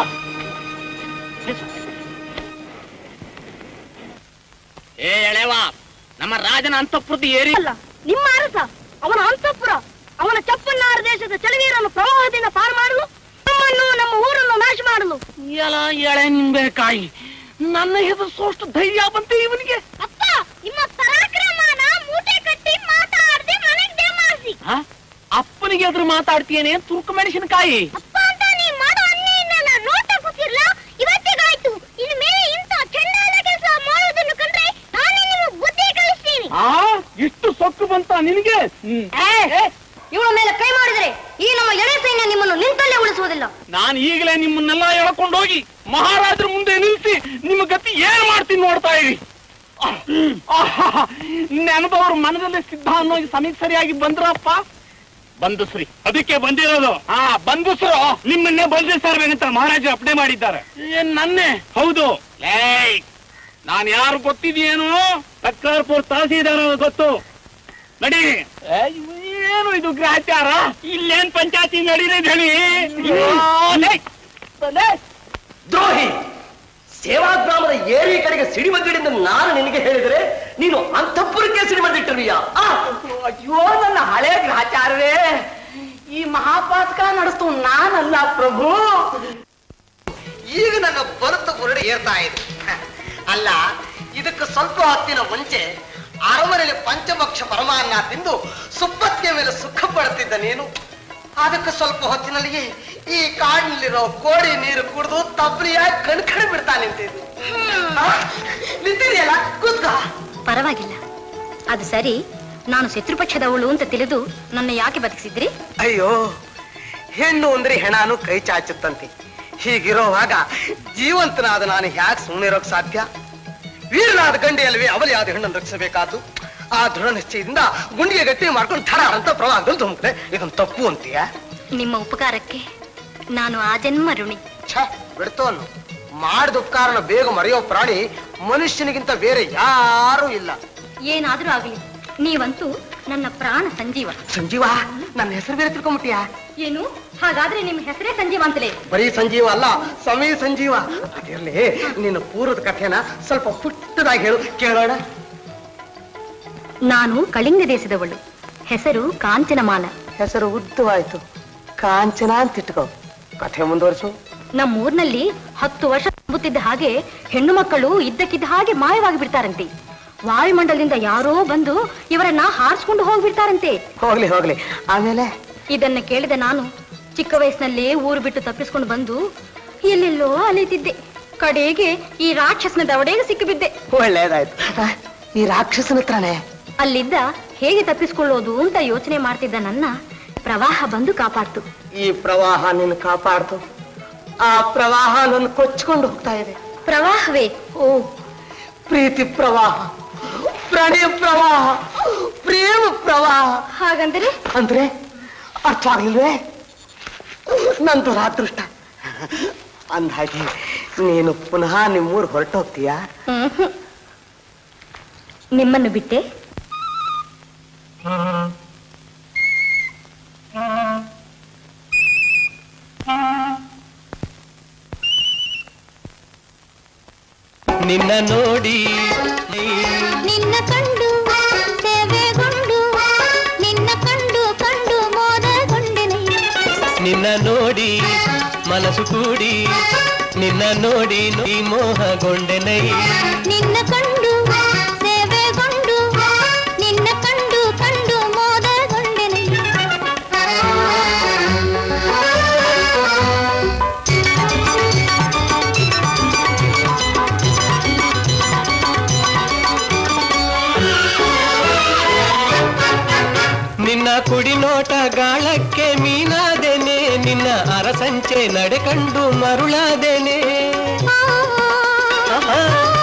ಏ ಎಳೆವ ನಮ್ಮ ರಾಜನ ಅಂತಃಪುರದ ಏರಿ ಅಲ್ಲ ನಿಮ್ಮ ಅರಸ ಅವನ ಅಂತಃಪುರ ಅವನ ಚಪ್ಪನ್ನಾರ ದೇಶದ ಚಳವೀರನ್ನು ಪ್ರವಾಹದಿಂದ ಪಾರು ಮಾಡಲು ನಮ್ಮನ್ನು ನಮ್ಮ ಊರನ್ನು ನಾಶ ಮಾಡಲು ಎಲ ಎಳೆ ನಿಂಬೆಕಾಯಿ ನನ್ನ ಹೆದರ್ಸೋಷ್ಟು ಧೈರ್ಯ ಬಂತೆ ಇವನಿಗೆ ಅಪ್ಪ ನಿಮ್ಮ ಪರಾಕ್ರಮನ ಮೂಟೆ ಕಟ್ಟಿ ಮಾತಾಡದೆ ಮನೆಗೆ ದೇಮಾರಿಸಿ ಆ? ಅಪ್ಪನಿಗೆ ಎದುರು ಮಾತಾಡ್ತೀಯೇನೆ ತುರ್ಕು ಮೆಣಸಿನಕಾಯಿ ಅಪ್ಪ ಅಂತ ನೀ ಮಾಡೋ ಅನ್ಯಾಯನ ನಾನ್ ನೋಡ್ತಾ ಕೂತಿರ್ಲ ಇವತ್ತಿಗಾಯ್ತು ಇನ್ನು ಮೇಲೆ ಇಂಥ ಚೆಂಡಾದ ಕೆಲಸ ಮಾಡೋದನ್ನು ಕಂಡ್ರೆ ನಾನೇ ನಿಮಗೆ ಬುದ್ಧಿ ಕಲಿಸ್ತೀನಿ ಆ ಇಷ್ಟು ಸೊಕ್ಕು ಬಂತ ನಿನಗೆ ಇವಳ ಮೇಲೆ ಕೈ ಮಾಡಿದರೆ ಈ ನಮ್ಮ ಎಳೆ ಸೈನ್ಯ ನಿಮ್ಮನ್ನು ನಿಂತಲ್ಲೇ ಉಳಿಸುವುದಿಲ್ಲ ನಾನು ಈಗಲೇ ನಿಮ್ಮನ್ನೆಲ್ಲ ಎಳ್ಕೊಂಡು ಹೋಗಿ ಮಹಾರಾಜರ ಮುಂದೆ ನಿಲ್ಲಿಸಿ ನಿಮ್ಮ ಗತಿ ಏನ್ ಮಾಡ್ತೀನಿ ನೋಡ್ತಾ ಇರಿ ನೆನಪವರು ಮನದಲ್ಲಿ ಸಿದ್ಧ ಅನ್ನೋ ಸಮೀಪ ಸರಿಯಾಗಿ ಬಂದ್ರಪ್ಪ ಬಂಧುಶ್ರೀ ಅದಕ್ಕೆ ಬಂದಿರೋದು ಹಾ ಬಂಧುಸರು ನಿಮ್ಮನ್ನೇ ಬಂಧಿಸ್ತಾರ್ಬೇಕಂತ ಮಹಾರಾಜರು ಅಪ್ಡೇ ಮಾಡಿದ್ದಾರೆ ಏನ್ ನನ್ನೇ ಹೌದು ಏಯ್ ನಾನ್ ಯಾರು ಗೊತ್ತಿದೆಯೇನು ಕರ್ಕಾರ್ಪುರ್ ತಹಸೀಲ್ದಾರ್ ಗೊತ್ತು ನಡಿ ಏನು ಇದು ಗ್ರಾಚಾರ ಇಲ್ಲೇನ್ ಪಂಚಾಯತಿ ನಡೀಲಿ ಹೇಳಿ ದ್ರೋಹಿ ಸೇವಾಗ್ರಾಮದ ಏರಿ ಕಡೆಗೆ ಸಿಡಿಮದ್ದಿಡಿಂದ ನಾನು ನಿನಗೆ ಹೇಳಿದರೆ ನೀನು ಅಂತಃಪುರಕ್ಕೆ ಸಿಡಿಮದ್ದಿಟ್ಟಿರುವಿಯಾ ಆ ಅಯ್ಯೋ ನನ್ನ ಹಳೆ ಗ್ರಾಚಾರವೇ ಈ ಮಹಾಪಾತಕ ನಡೆಸ್ತು ನಾನಲ್ಲ ಪ್ರಭು ಈಗ ನನ್ನ ಬರುತ್ತ ಬುರುಡೆ ಏರ್ತಾ ಇದೆ ಅಲ್ಲ ಇದಕ್ಕೆ ಸ್ವಲ್ಪ ಹೊತ್ತಿನ ಮುಂಚೆ ಅರಮನೆಯಲ್ಲಿ ಪಂಚಭಕ್ಷ ಪರಮಾನ್ನ ತಿಂದು ಸುಪ್ಪತ್ತಿಗೆ ಮೇಲೆ ಸುಖ ಪಡ್ತಿದ್ದ ನೀನು ಅದಕ್ಕೆ ಸ್ವಲ್ಪ ಹೊತ್ತಿನಲ್ಲಿಯೇ ಈ ಕಾಡಿನಲ್ಲಿರೋ ಕೋಡಿ ನೀರು ಕುಡಿದು ತಬ್ರಿಯಾಗಿ ಕಣ್ಕಣ್ ಬಿಡ್ತಾ ನಿಂತಿದ್ದು ಆ? ನಿಂತಿದೆಯಲ್ಲ ಕೂತ್ಕೋ ಪರವಾಗಿಲ್ಲ ಅದು ಸರಿ ನಾನು ಶತ್ರುಪಕ್ಷದವಳು ಅಂತ ತಿಳಿದು ನನ್ನ ಯಾಕೆ ಬದುಕಿಸಿದ್ರಿ ಅಯ್ಯೋ ಹೆಣ್ಣು ಅಂದ್ರೆ ಹೆಣಾನು ಕೈ ಚಾಚುತ್ತಂತೆ ಹೀಗಿರೋವಾಗ ಜೀವಂತನಾದ ನಾನು ಹ್ಯಾಕ್ ಸುಮ್ಮನೆ ಇರೋಕ್ ಸಾಧ್ಯ ವೀರನಾದ ಗಂಡಿ ಅಲ್ವೇ ಅವಲಿ ಆದ ಹೆಣ್ಣನ್ನು ರಕ್ಷಿಸಬೇಕಾದ್ದು ಆ ದೃಢ ನಿಶ್ಚಯದಿಂದ ಗುಂಡಿಗೆ ಗಟ್ಟಿ ಮಾಡ್ಕೊಂಡು ಥರ ಅಂತ ಪ್ರವಾಹದಲ್ಲಿ ಧುಮುಕ್ರೆ ಇದೊಂದು ತಪ್ಪು ಅಂತೀಯ ನಿಮ್ಮ ಉಪಕಾರಕ್ಕೆ ನಾನು ಆ ಜನ್ಮ ಋಣಿ ಛ ಬಿಡ್ತೋನು ಮಾಡಿದ ಉಪಕಾರನ ಬೇಗ ಮರೆಯೋ ಪ್ರಾಣಿ ಮನುಷ್ಯನಿಗಿಂತ ಬೇರೆ ಯಾರೂ ಇಲ್ಲ ಏನಾದ್ರೂ ಆಗ್ಲಿ ನೀವಂತೂ ನನ್ನ ಪ್ರಾಣ ಸಂಜೀವ ಸಂಜೀವ ನನ್ನ ಹೆಸರು ಬೇರೆ ತಿಳ್ಕೊಂಬಿಟ್ಟಿಯಾ ಏನು ಹಾಗಾದ್ರೆ ನಿಮ್ಮ ಹೆಸರೇ ಸಂಜೀವ ಅಂತಲೇ ಬರೀ ಸಂಜೀವ ಅಲ್ಲ ಸಮಯ ಸಂಜೀವ ಅದಿರ್ಲಿ ನಿನ್ನ ಪೂರ್ವದ ಕಥೆನ ಸ್ವಲ್ಪ ಪುಟ್ಟದಾಗಿ ಹೇಳು ಕೇಳೋಣ ನಾನು ಕಳಿಂಗ ದೇಶದವಳು ಹೆಸರು ಕಾಂಚನಮಾಲ ಹೆಸರು ಉದ್ದವಾಯ್ತು ಕಾಂಚನ ಅಂತ ಇಟ್ಕೋ ಕಥೆ ಮುಂದುವರಿಸು ನಮ್ಮೂರ್ನಲ್ಲಿ ಹತ್ತು ವರ್ಷ ತುಂಬುತ್ತಿದ್ದ ಹಾಗೆ ಹೆಣ್ಣು ಮಕ್ಕಳು ಇದ್ದಕ್ಕಿದ್ದ ಹಾಗೆ ಮಾಯವಾಗಿ ಬಿಡ್ತಾರಂತೆ ವಾಯುಮಂಡಲದಿಂದ ಯಾರೋ ಬಂದು ಇವರನ್ನ ಹಾರಿಸ್ಕೊಂಡು ಹೋಗ್ಬಿಡ್ತಾರಂತೆ ಹೋಗ್ಲಿ ಹೋಗ್ಲಿ ಆಮೇಲೆ ಇದನ್ನ ಕೇಳಿದ ನಾನು ಚಿಕ್ಕ ವಯಸ್ಸಿನಲ್ಲೇ ಊರು ಬಿಟ್ಟು ತಪ್ಪಿಸ್ಕೊಂಡು ಬಂದು ಎಲ್ಲೆಲ್ಲೋ ಅಲೆತಿದ್ದೆ ಕಡೆಗೆ ಈ ರಾಕ್ಷಸನ ದವಡೆಗೆ ಸಿಕ್ಕಿಬಿದ್ದೆ ಒಳ್ಳೇದಾಯ್ತು ಆ, ಈ ರಾಕ್ಷಸನ ಹತ್ರನೇ ಅಲ್ಲಿದ್ದ ಹೇಗೆ ತಪ್ಪಿಸ್ಕೊಳ್ಳೋದು ಅಂತ ಯೋಚನೆ ಮಾಡ್ತಿದ್ದ ನನ್ನ ಪ್ರವಾಹ ಬಂದು ಕಾಪಾಡ್ತು ಈ ಪ್ರವಾಹ ನಿನ್ನ ಕಾಪಾಡ್ತು ಆ ಪ್ರವಾಹ ನನ್ನ ಕೊಚ್ಕೊಂಡು ಹೋಗ್ತಾ ಇದೆ ಪ್ರವಾಹವೇ ಓ ಪ್ರೀತಿ ಪ್ರವಾಹ ಪ್ರಣಯ ಪ್ರವಾಹ ಪ್ರೇಮ ಪ್ರವಾಹ ಹಾಗಂದ್ರೆ ಅಂದ್ರೆ ಅರ್ಥ ಆಗ್ಲಿಲ್ವೇ ನಂದು ಅದೃಷ್ಟ ಅಂದಾಗೆ ನೀನು ಪುನಃ ನಿಮ್ಮೂರು ಹೊರಟೋಗ್ತೀಯಾ ಮ್ಹ್ಮ್. ನಿಮ್ಮನ್ನು ಬಿಟ್ಟೆ ನಿನ್ನ ನೋಡಿ ನಿನ್ನ ಕಂಡು ಸೇವೆಗೊಂಡು ನಿನ್ನ ಕಂಡು ಕಂಡು ಮೋದಗೊಂಡೆನೆ ನಿನ್ನ ನೋಡಿ ಮನಸ್ಸು ಕೂಡಿ ನಿನ್ನ ನೋಡಿ ನೋಡಿ ಮೋಹಗೊಂಡೆನೈ ನಿನ್ನ ಕಂಡು ಸೇವೆಗೊಂಡು ನಿನ್ನ ಕಂಡು ಕಂಡು ಮೋದಗೊಂಡೆನೆ ನಿನ್ನ ಕುಡಿನೋಟ ಗಾಳಕ್ಕೆ ಮೀನಾದೆನೆ ನಿನ್ನ ಅರಸಂಚೆ ನಡೆಕಂಡು ಮರುಳಾದೆನೆ ಆಹಾ.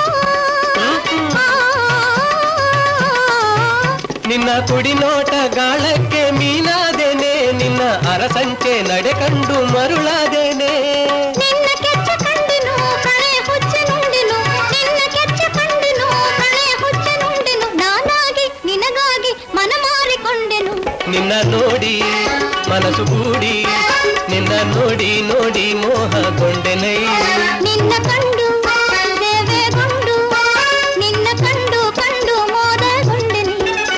ನಿನ್ನ ಕುಡಿನೋಟ ಗಾಳಕ್ಕೆ ಮೀನಾದೆನೆ ನಿನ್ನ ಅರಸಂಚೆ ನಡೆಕಂಡು ಮರುಳಾದೆನೆ ನಿನ್ನ ಕೆಚ್ಚ ಕಂಡೆನು ಕಳೆ ಹುಚ್ಚ ನುಂಡೆನು ನಿನ್ನ ಕೆಚ್ಚ ಕಂಡೆನು ಕಳೆ ಹುಚ್ಚ ನುಂಡೆನು ನಾನಾಗಿ ನಿನಗಾಗಿ ಮನ ಮಾರಿಕೊಂಡೆನು ನಿನ್ನ ನೋಡಿ ಮನಸ್ಸು ಕೂಡಿ ನಿನ್ನ ನೋಡಿ ನೋಡಿ ಮೋಹಗೊಂಡೆನೈ ನಿನ್ನ ಕಂಡು ಸೇವೆಗೊಂಡು ನಿನ್ನ ಕಂಡು ಕಂಡು ಮೋದಗೊಂಡೆನು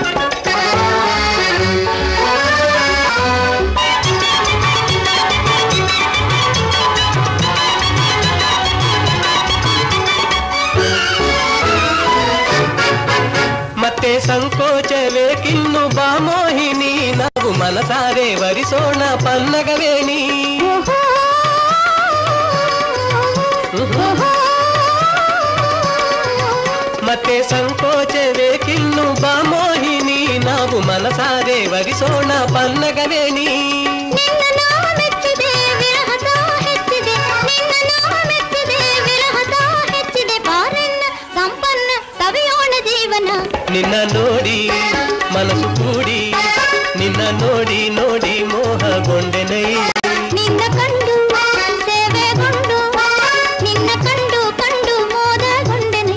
ಮತ್ತೆ ಸಂಕೋಚವೇಕಿನ್ನು ಬಾ ಮೋಹಿನಿ ನಾವು ಮನಸಾರೆ ವರಿಸೋಣ ಪನ್ನಗವೇಣಿ ಮತ್ತೆ ಸಂಕೋಚವೇಕಿನ್ನು ಬಾ ಮೋಹಿನಿ ನಾವು ಮನಸಾರೆ ವರಿಸೋಣ ಪನ್ನಗವೇಣಿ ನಿನ್ನ ನಾಮ ಮೆಚ್ಚಿದೆ ವಿರಹದ ಹೆಚ್ಚಿದೆ ನಿನ್ನ ನಾಮ ಮೆಚ್ಚಿದೆ ವಿರಹದ ಹೆಚ್ಚಿದೆ ಬಾರನ್ನ ಸಂಪನ್ನ ಸವಿಯೋಣ ಜೀವನ ನಿನ್ನ ನೋಡಿ ಮನಸ್ಸು ಕೂಡಿ ನಿನ್ನ ನೋಡಿ ನೋಡಿ ಮೋಹಗೊಂಡೆನೈ ನಿನ್ನ ಕಂಡು ಸೇವೆಗೊಂಡು ನಿನ್ನ ಕಂಡು ಕಂಡು ಮೋದಗೊಂಡೆನೆ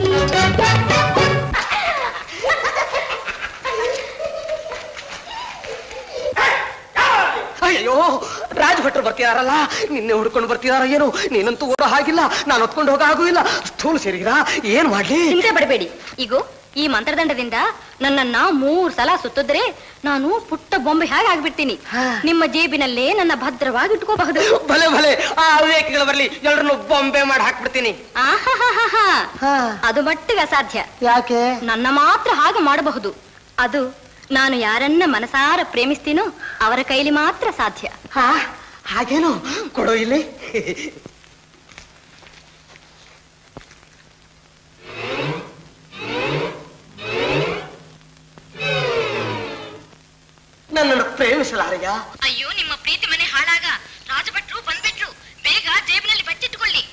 ರಾಜಭಟ್ರು ಬರ್ತಿದಾರಲ್ಲ ನಿನ್ನೆ ಹುಡ್ಕೊಂಡು ಬರ್ತಿದಾರ ಏನು ನೀನಂತೂ ಓಡೋ ಹಾಗಿಲ್ಲ ನಾನು ಹೊತ್ಕೊಂಡು ಹೋಗೋ ಹಾಗೂ ಇಲ್ಲ ಸ್ಥೂಲ ಶರೀರ ಏನ್ ಮಾಡ್ಲಿ ಚಿಂತೆ ಪಡಬೇಡಿ ಈಗ ಈ ಮಂತ್ರದಂಡದಿಂದ ನನ್ನನ್ನ ಮೂರ್ ಸಲ ಸುತ್ತಿದ್ರೆ ನಾನು ಪುಟ್ಟ ಬೊಂಬೆ ಹೇಗೆ ಆಗ್ಬಿಡ್ತೀನಿ ನಿಮ್ಮ ಜೇಬಿನಲ್ಲೇ ನನ್ನ ಭದ್ರವಾಗಿ ಇಟ್ಕೋಬಹುದು ಭಲೆ ಭಲೆ ಆ ಅವಿವೇಕಿಗಳು ಬರ್ಲಿ ಎಲ್ರನ್ನು ಬೊಂಬೆ ಮಾಡಿ ಹಾಕ್ಬಿಡ್ತೀನಿ ಆಹಾಹಾಹಾಹಾ. ಅದು ಮಟ್ಟಿಗೆ ಅಸಾಧ್ಯ ಯಾಕೆ ನನ್ನ ಮಾತ್ರ ಹಾಗೆ ಮಾಡಬಹುದು ಅದು ನಾನು ಯಾರನ್ನ ಮನಸಾರ ಪ್ರೇಮಿಸ್ತೀನೋ ಅವರ ಕೈಲಿ ಮಾತ್ರ ಸಾಧ್ಯ ಹಾ ಹಾಗೇನು ಕೊಡೋ ಇಲ್ಲಿ ನನ್ನನ್ನು ಪ್ರೇಮಿಸಲಾರೆಯ ಅಯ್ಯೋ ನಿಮ್ಮ ಪ್ರೀತಿ ಮನೆ ಹಾಳಾಗ ರಾಜಭಟ್ರು ಬಂದ್ಬಿಟ್ರು ಬೇಗ ಜೇಬಿನಲ್ಲಿ ಬಚ್ಚಿಟ್ಕೊಳ್ಳಿ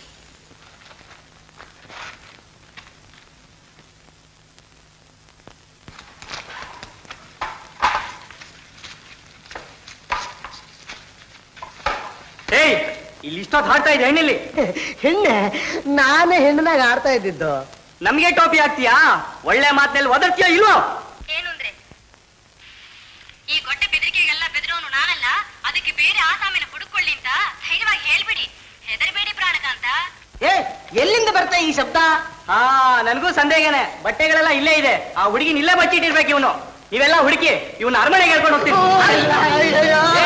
ಏಯ್ ಇಲ್ಲಿ ಇಷ್ಟೊತ್ತು ಹಾಡ್ತಾ ಇದೆ ಹೆಣ್ಣಿಲ್ಲಿ ಹೆಣ್ಣೆ ನಾನೇ ಹೆಣ್ಣನಾಗ ಆಡ್ತಾ ಇದ್ದಿದ್ದು ನಮ್ಗೆ ಟೋಪಿ ಹಾಕ್ತೀಯಾ ಒಳ್ಳೆ ಮಾತಿನಲ್ಲಿ ಒದರ್ತೀಯಾ ಇಲ್ವೋ ಏನು ಅಂದ್ರೆ ಈ ಗೊಡ್ಡೆ ಬೆದರಿಕೆಗೆಲ್ಲ ಬೆದರೋನು ನಾನಲ್ಲ ಅದಕ್ಕೆ ಬೇರೆ ಆಸಾಮಿನ ಹುಡುಕೊಳ್ಳಿ ಅಂತ ಧೈರ್ಯವಾಗಿ ಹೇಳ್ಬಿಡಿ ಹೆದರಬೇಡಿ ಪ್ರಾಣಕಾಂತ ಏ ಎಲ್ಲಿಂದ ಬರ್ತಾ ಈ ಶಬ್ದ ಹಾ ನನಗೂ ಸಂದೇಹನೇ ಬಟ್ಟೆಗಳೆಲ್ಲ ಇಲ್ಲೇ ಇದೆ ಆ ಹುಡುಗಿನ ಇಲ್ಲೇ ಬಚ್ಚಿಟ್ಟಿರ್ಬೇಕು ಇವನು ನೀವೆಲ್ಲ ಹುಡುಕಿ ಇವನ ಅರಮನೆಗೆ ಹೇಳ್ಕೊಂಡು ಹೋಗ್ತೀನಿ ಏ,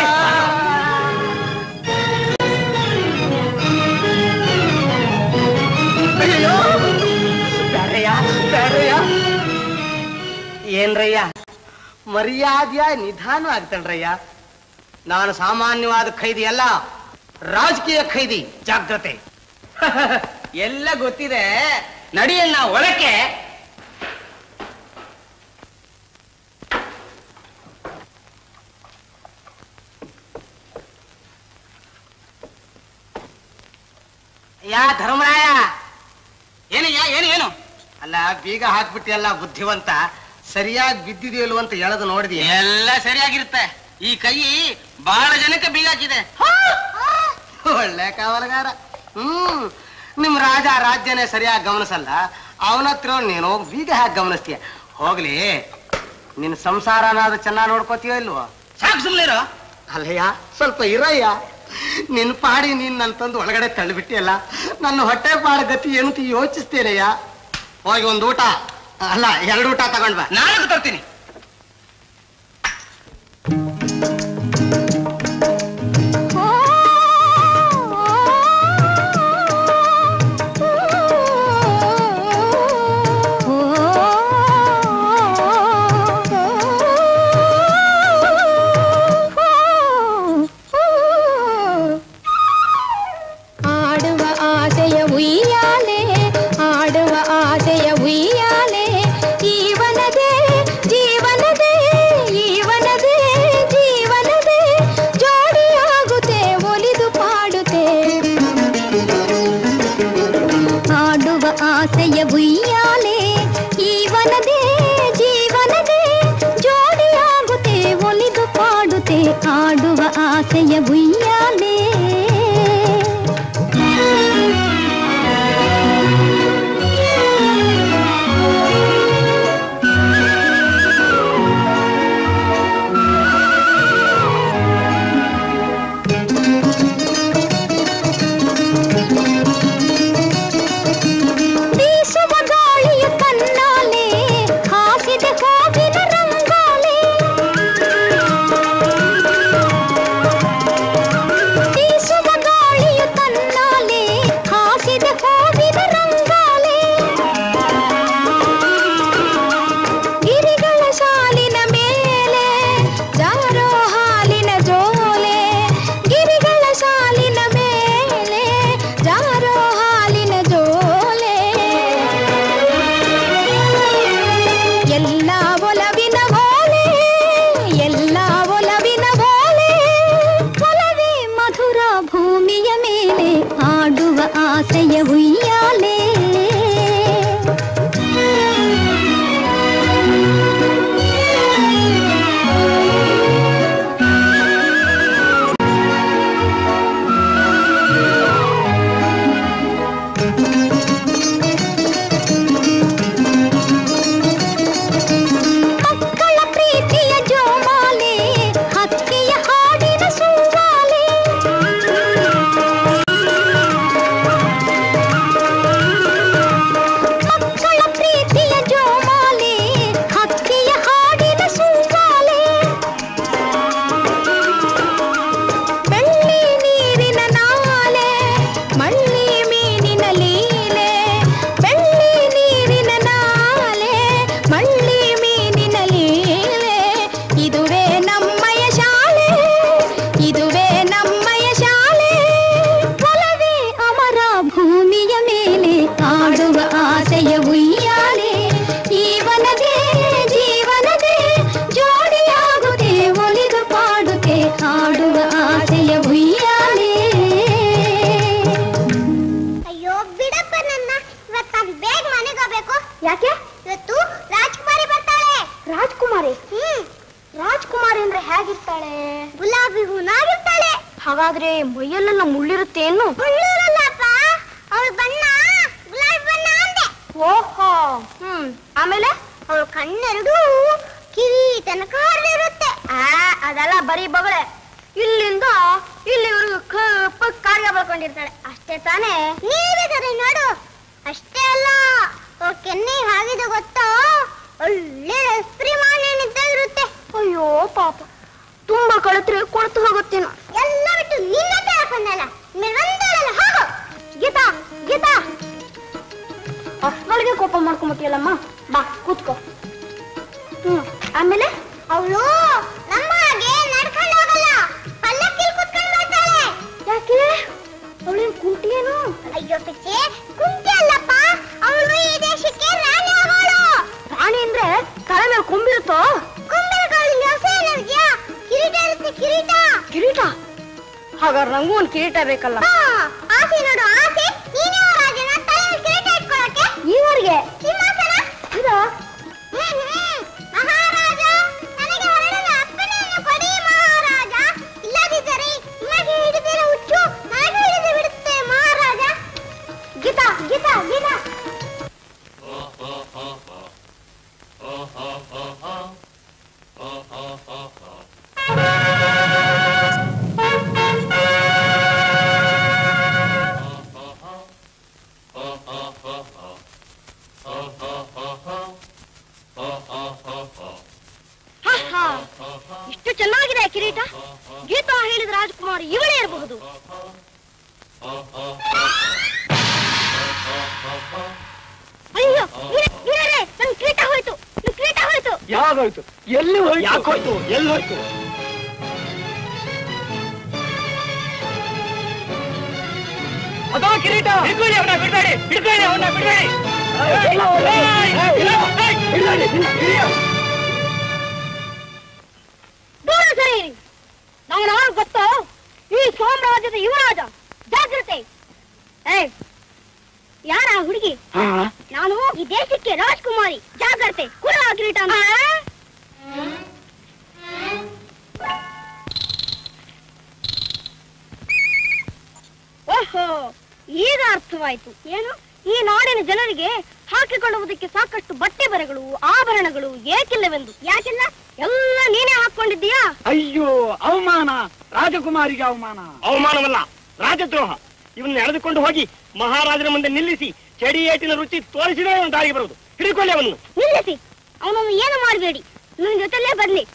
ಬ್ಯಾಡ್ರಯ್ಯ ಬ್ಯಾಡ್ರಯ್ಯ ಏನ್ರಯ್ಯ ಮರ್ಯಾದೆಯ ನಿಧಾನ ಆಗ್ತಣ್ರಯ್ಯ ನಾನು ಸಾಮಾನ್ಯವಾದ ಖೈದಿ ಅಲ್ಲ ರಾಜಕೀಯ ಖೈದಿ ಜಾಗ್ರತೆ ಎಲ್ಲ ಗೊತ್ತಿದೆ ನಡಿಯಣ್ಣ ಒಳಕ್ಕೆ ಯಾ ಧರ್ಮರಾಯ ಏನಯ್ಯ ಏನು ಏನು ಅಲ್ಲ ಬೀಗ ಹಾಕ್ಬಿಟ್ಟಿಯಲ್ಲ ಬುದ್ಧಿವಂತ ಸರಿಯಾಗಿ ಬಿದ್ದಿದೆಯಲ್ವ ಅಂತ ಎಳೆದು ನೋಡಿದಿ ಎಲ್ಲ ಸರಿಯಾಗಿರುತ್ತೆ ಈ ಕೈ ಬಹಳ ಜನಕ್ಕೆ ಬೀಗಾಕಿದೆ ಒಳ್ಳೆ ಕಾವಲಗಾರ ಹ್ಮ್ ನಿಮ್ ರಾಜ ರಾಜ್ಯನೇ ಸರಿಯಾಗಿ ಗಮನಿಸಲ್ಲ ಅವನ ಹತ್ರ ನೀನು ಹೋಗಿ ಬೀಗ ಹಾಕಿ ಗಮನಿಸ್ತೀಯ ಹೋಗ್ಲಿ ನಿನ್ ಸಂಸಾರನಾದ್ರೂ ಚೆನ್ನಾಗಿ ನೋಡ್ಕೋತೀಯೋ ಇಲ್ವೋ ಸಾಕು ಸುಮ್ಮನಿರೋ ಅಲ್ಲಯ್ಯ ಸ್ವಲ್ಪ ಇರಯ್ಯ ನಿನ್ ಪಾಡಿ ನೀನ್ ನನ್ ತಂದು ಒಳಗಡೆ ತಳ್ಳಿಬಿಟ್ಟಿಯಲ್ಲ ನನ್ನ ಹೊಟ್ಟೆ ಪಾಡ ಗತಿ ಏನು ಅಂತ ಯೋಚಿಸ್ತೇನಯ್ಯ ಹೋಗಿ ಒಂದು ಊಟ ಅಲ್ಲ ಎರಡು ಊಟ ತಗೊಂಡ್ ಬಾ ನಾಲ್ಕು ತರ್ತೀನಿ ಆಡುವ ಆಸೆಯ ಉಯ್ಯಾಲೆ ಆಡುವ ಆಸೆಯ ಉಯ್ಯಾಲೆ ಜೀವನದೇ ಜೀವನದೇ ಜೀವನದೇ ಜೀವನದೇ ಜೋಡಿಯಾಗುತ್ತೆ ಒಲಿದು ಪಾಡುತ್ತೆ ಆಡುವ ಆಸೆಯ ಉಯ್ಯಾಲೆ ಜೀವನದೇ ಜೀವನದೇ ಜೋಡಿಯಾಗುತ್ತೆ ಒಲಿದು ಪಾಡುತ್ತೆ ಆಡುವ ಆಸೆಯ ಉಯ್ಯಾಲೆ ಬೀಸುವ ಗಾಳಿಯು ತನ್ನಾಲೆ ಹಾಸಿದ ಹೋಗಿನ ರಂಗಾಲೆ ಬೀಸುವ ಗಾಳಿಯು ತನ್ನಾಲೆ ಹಾಸಿದ ಹೋಗಿನ ರಂಗಾಲೆ ಗಿರಿಗಳ ಸಾಲಿನ ಮೇಲೆ ಜಾರೋ ಹಾಲಿನ ಜೋಲೆ ಗಿರಿಗಳ ಸಾಲಿನ ಮೇಲೆ ಜಾರೋ ಹಾಲಿನ ಜೋಲೆ ಎಲ್ಲ ಒಲವಿನ ಓಲೆ ಎಲ್ಲ ಒಲವಿನ ಓಲೆ ಒಲವೇ ಮಧುರ ಭೂಮಿಯ ಮೇಲೆ ಆಡುವ ಆಸೆಯ ಹುಯ್ಯಾಲೆ ಮಕ್ಕಳ ಪ್ರೀತಿಯ ಜೋಮಾಲೆ ಹಕ್ಕಿಯ ಹಾಡಿನ ಸುವಾಲೆ ರಾಜ್ಕುಮಾರಿ ಹ್ಮ್ ರಾಜ್ಕುಮಾರಿ ಅಂದ್ರೆ ಹೇಗಿರ್ತಾಳೆ ಗುಲಾಬಿ ಹೂನಾಗಿರ್ತಾಳೆ ಹಾಗಾದ್ರೆ ಮೈಯಲ್ಲೆಲ್ಲ ಮುಳ್ಳಿರುತ್ತೆ ಏನು ಮುಳ್ಳಿರಲ್ಲಪ್ಪ ಅವಳ ಬಣ್ಣ ಗುಲಾಬಿ ಬಣ್ಣ ಅಂದೆ ಓಹೋ ಹ್ಮ್ ಆಮೇಲೆ ಅವಳ ಕಣ್ಣೆರಡು ಕಿವಿ ತನಕ ಹರಿದಿರುತ್ತೆ ಆ ಅದೆಲ್ಲ ಬರೀ ಬಗಳೆ ಇಲ್ಲಿಂದ ಇಲ್ಲಿವರೆಗೂ ಕಪ್ಪ ಕಾರ್ಯ ಬರ್ಕೊಂಡಿರ್ತಾಳೆ ಅಷ್ಟೇ ತಾನೇ ನೀವೇ ಸರಿ ನೋಡು ಅಷ್ಟೇ ಅಲ್ಲ ಅವ್ರ ಕೆನ್ನೆ ಹಾಗಿದೆ ಗೊತ್ತಾ ಒಳ್ಳೆ ಸ್ಪ್ರಿಮಾನಿದ್ದ ಇರುತ್ತೆ ಅಯ್ಯೋ ಪಾಪ ತುಂಬಾ ಕಳತ್ರೆ ಕೊಳ್ತು ಹೋಗುತ್ತೇನೋ ಎಲ್ಲ ಬಿಟ್ಟು ನಿನ್ನ ತಗೊಂಡಲ್ಲ ಮೆರವಂದಳಲ್ಲ ಹೋಗು ಗೀತಾ ಗೀತಾ ಅಷ್ಟೊಳಗೆ ಕೋಪ ಮಾಡ್ಕೊಂಬಿಟ್ಟಿಯಲ್ಲಮ್ಮ ಬಾ ಕೂತ್ಕೋ ಹ್ಮ್ ಆಮೇಲೆ ಅವಳು ನಮ್ಮ ಹಾಗೆ ನಡ್ಕೊಂಡು ಹೋಗಲ್ಲ ಪಲ್ಲಕ್ಕಿ ಕುತ್ಕೊಂಡು ಬರ್ತಾಳೆ ಯಾಕೆ ಅವಳೇನ್ ಕುಂಟಿ ಏನು ಅಯ್ಯೋ ಪಿಚ್ಚೆ ಕುಂಟಿ ಅಲ್ಲಪ್ಪ ಅವಳು ಈ ದೇಶಕ್ಕೆ ರಾಣಿ ಆಗೋಳು ರಾಣಿ ಅಂದ್ರೆ ತಲೆ ಮೇಲೆ ಕೊಂಬಿರುತ್ತೋ ಕೊಂಬಿರಗಳು ವ್ಯವಸಾಯ ಇದೆಯಾ ಕಿರೀಟ ಇರುತ್ತೆ ಕಿರೀಟ ಕಿರೀಟ ಹಾಗಾದ್ರೆ ನಂಗೂ ಒಂದು ಕಿರೀಟ ಬೇಕಲ್ಲ ಆಸೆ ನೋಡು ಆಸೆ ನೀನೇ ರಾಜನ ತಲೆ ಮೇಲೆ ಕಿರೀಟ ಇಟ್ಕೊಳಕ್ಕೆ ಇವರಿಗೆ ಸಿಂಹಾಸನ ಇದು ಮಹಾರಾಜ ನನಗೆ ಹೊರಡದ ಅಪ್ಪನೆಯನ್ನು ಕೊಡಿ ಮಹಾರಾಜ ಇಲ್ಲದಿದ್ದರೆ ನಿಮಗೆ ಹಿಡಿದಿರ ಹುಚ್ಚು ನನಗೆ ಹಿಡಿದು ಬಿಡುತ್ತೆ ಮಹಾರಾಜ ಗೀತಾ ಗೀತಾ ಗೀತಾ ಆಹಾ, ಇಷ್ಟು ಚೆನ್ನಾಗಿದೆ ಕಿರೀಟ ಗೀತಾ ಹೇಳಿದ ರಾಜಕುಮಾರಿ ಇವಳೇ ಇರಬಹುದು ಅಯ್ಯೋ ವೀರ- ವೀರರೇ, ನನ್ ಕಿರೀಟ ಹೋಯ್ತು ನನ್ ಕಿರೀಟ ಹೋಯ್ತು ಯಾವ್ದೋಯ್ತು ಎಲ್ಲಿ ಹೋಯ್ತು ಯಾಕೆ ಹೋಯ್ತು ಎಲ್ಲಿ ಹೋಯ್ತು ಅದೋ ಕಿರೀಟ ಹಿಡ್ಕೊಳ್ಳಿ ಅವನ್ನ ಬಿಡ್ಬೇಡಿ ಹಿಡ್ಕೊಳ್ಳಿ ಅವನ್ನ ಬಿಡ್ಬೇಡಿ ಎಲ್ಲ ಒಳ್ಳೆ- ಏಯ್, ಇಲ್ಲ, ಏಯ್, ಇಲ್ಲ, ಇಲ್ಲ, ಇಲ್ಲ. ದೂರ ಸರಿ ನಾನು ನಾನು ಗೊತ್ತೋ ಈ ಸಾಮ್ರಾಜ್ಯದ ಯುವರಾಜ ಜಾಗ್ರತೆ ಏ ಯಾರ ಆ ಹುಡುಗಿ ಹಾ, ನಾನು ಈ ದೇಶಕ್ಕೆ ರಾಜ್ಕುಮಾರಿ ಜಾಗ್ರತೆ ಕುರ ಕಿರೀಟ ಓಹೋ ಈಗ ಅರ್ಥವಾಯ್ತು ಏನು ಈ ನಾಡಿನ ಜನರಿಗೆ ಹಾಕಿಕೊಳ್ಳುವುದಕ್ಕೆ ಸಾಕಷ್ಟು ಬಟ್ಟೆ ಬರೆಗಳು ಆಭರಣಗಳು ಏಕಿಲ್ಲವೆಂದು ಯಾಕಿಲ್ಲ ಎಲ್ಲ ನೀನೇ ಹಾಕೊಂಡಿದ್ದೀಯಾ ಅಯ್ಯೋ ಅವಮಾನ ರಾಜಕುಮಾರಿಗೆ ಅವಮಾನ ಅವಮಾನವಲ್ಲ ರಾಜದ್ರೋಹ ಇವನ್ನ ಎಳೆದುಕೊಂಡು ಹೋಗಿ ಮಹಾರಾಜರ ಮುಂದೆ ನಿಲ್ಲಿಸಿ ಚಡಿ ಏಟಿನ ರುಚಿ ತೋರಿಸಿದ್ರೆ ಅವನು ದಾರಿಗೆ ಬರುವುದು ಹಿಡಿಕೊಳ್ಳಿ ಅವನು ನಿಲ್ಲಿಸಿ ಅವನನ್ನು ಏನು ಮಾಡಬೇಡಿ ನನ್ನ ಜೊತೆಲೇ ಬರ್ಲಿ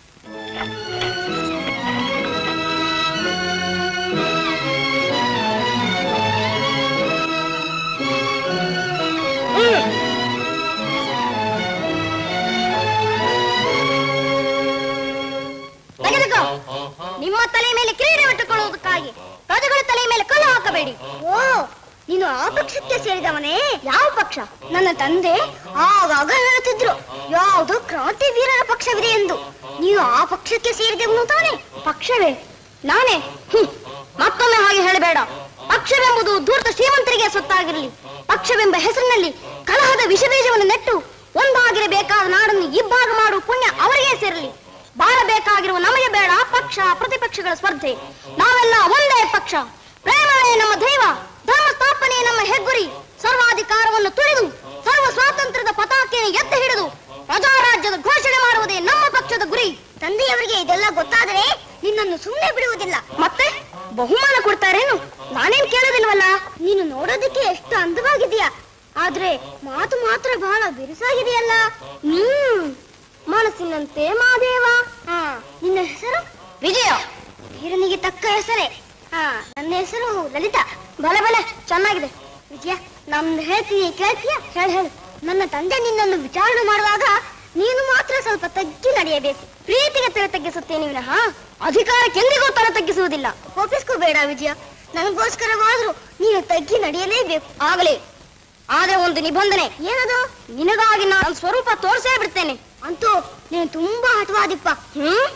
ತೆಗೆದುಕೋ ನಿಮ್ಮ ತಲೆ ಮೇಲೆ ಕಿರೀಟ ಇಟ್ಟುಕೊಳ್ಳುವುದಕ್ಕಾಗಿ ಪ್ರಜೆಗಳ ತಲೆ ಮೇಲೆ ಕಲ್ಲು ಹಾಕಬೇಡಿ ಓ ನೀನು ಆ ಪಕ್ಷಕ್ಕೆ ಸೇರಿದವನೇ ಯಾವ ಪಕ್ಷ ನನ್ನ ತಂದೆ ಆಗಾಗ ಹೇಳುತ್ತಿದ್ರು ಯಾವುದು ಕ್ರಾಂತಿ ವೀರರ ಪಕ್ಷವಿದೆ ಎಂದು ನೀವು ಆ ಪಕ್ಷಕ್ಕೆ ಸೇರಿದವನು ತಾನೆ ಪಕ್ಷವೇ ನಾನೇ ಹ್ಮ್. ಮತ್ತೊಮ್ಮೆ ಹಾಗೆ ಹೇಳಬೇಡ ಪಕ್ಷವೆಂಬುದು ಧೂರ್ತ ಶ್ರೀಮಂತರಿಗೆ ಸೊತ್ತಾಗಿರಲಿ ಪಕ್ಷವೆಂಬ ಹೆಸರಿನಲ್ಲಿ ಕಲಹದ ವಿಷಬೀಜವನ್ನು ನೆಟ್ಟು ಒಂದಾಗಿರಬೇಕಾದ ನಾಡನ್ನು ಇಬ್ಬಾಗ ಮಾಡುವ ಪುಣ್ಯ ಅವರಿಗೆ ಸೇರಲಿ ಬಾಳಬೇಕಾಗಿರುವ ನಮಗೆ ಬೇಡ ಪಕ್ಷ ಪ್ರತಿಪಕ್ಷಗಳ ಸ್ಪರ್ಧೆ ನಾವೆಲ್ಲ ಒಂದೇ ಪಕ್ಷ ಪ್ರೇಮವೇ ನಮ್ಮ ದೈವ ಧರ್ಮ ಸ್ಥಾಪನೆ ನಮ್ಮ ಹೆಗ್ಗುರಿ ಸರ್ವಾಧಿಕಾರವನ್ನು ತುಳಿದು ಸರ್ವ ಸ್ವಾತಂತ್ರ್ಯದ ಪತಾಕೆಯನ್ನು ಎತ್ತಿ ಹಿಡಿದು ಪ್ರಜಾರಾಜ್ಯದ ಘೋಷಣೆ ಮಾಡುವುದೇ ನಮ್ಮ ಪಕ್ಷದ ಗುರಿ ತಂದೆಯವರಿಗೆ ಇದೆಲ್ಲ ಗೊತ್ತಾದರೆ ನಿನ್ನನ್ನು ಸುಮ್ಮನೆ ಬಿಡುವುದಿಲ್ಲ ಮತ್ತೆ ಬಹುಮಾನ ಕೊಡ್ತಾರೇನು ನಾನೇನ್ ಕೇಳೋದಿಲ್ವಲ್ಲ ನೀನು ನೋಡೋದಕ್ಕೆ ಎಷ್ಟು ಅಂದವಾಗಿದೆಯಾ ಆದ್ರೆ ಮಾತು ಮಾತ್ರ ಬಹಳ ಬಿರುಸಾಗಿದೆಯಲ್ಲ ಹ್ಮ್ ಮನಸ್ಸಿನಂತೆ ಮಾದೇವ ಹಾ ನಿನ್ನ ಹೆಸರು ವಿಜಯ ವೀರನಿಗೆ ತಕ್ಕ ಹೆಸರೇ ಹಾ ನನ್ನ ಹೆಸರು ಲಲಿತಾ ಬಲೆ ಬಲೆ ಚೆನ್ನಾಗಿದೆ ವಿಜಯ ನಮ್ದು ಹೇಳ್ತೀನಿ ಕೇಳ್ತೀಯ ಹೇಳು ಹೇಳು ನನ್ನ ತಂದೆ ನಿನ್ನನ್ನು ವಿಚಾರಣೆ ಮಾಡುವಾಗ ನೀನು ಮಾತ್ರ ಸ್ವಲ್ಪ ತಗ್ಗಿ ನಡೆಯಬೇಕು ಪ್ರೀತಿಗೆ ತಲೆ ತಗ್ಗಿಸುತ್ತೇನೆ ವಿನಃ ಅಧಿಕಾರಕ್ಕೆ ಎಂದಿಗೂ ತಲೆ ತಗ್ಗಿಸುವುದಿಲ್ಲ ಕೋಪಿಸ್ಕೋಬೇಡ ವಿಜಯ ನನಗೋಸ್ಕರವಾದ್ರೂ ನೀನು ತಗ್ಗಿ ನಡೆಯಲೇಬೇಕು ಆಗಲೇ ಆದ್ರೆ ಒಂದು ನಿಬಂಧನೆ ಏನದು ನಿನಗಾಗಿ ನಾನು ಸ್ವರೂಪ ತೋರಿಸೇ ಬಿಡ್ತೇನೆ ಅಂತೂ ನೀನು ತುಂಬಾ ಹಠವಾದಿಪ್ಪ ಹ್ಮ್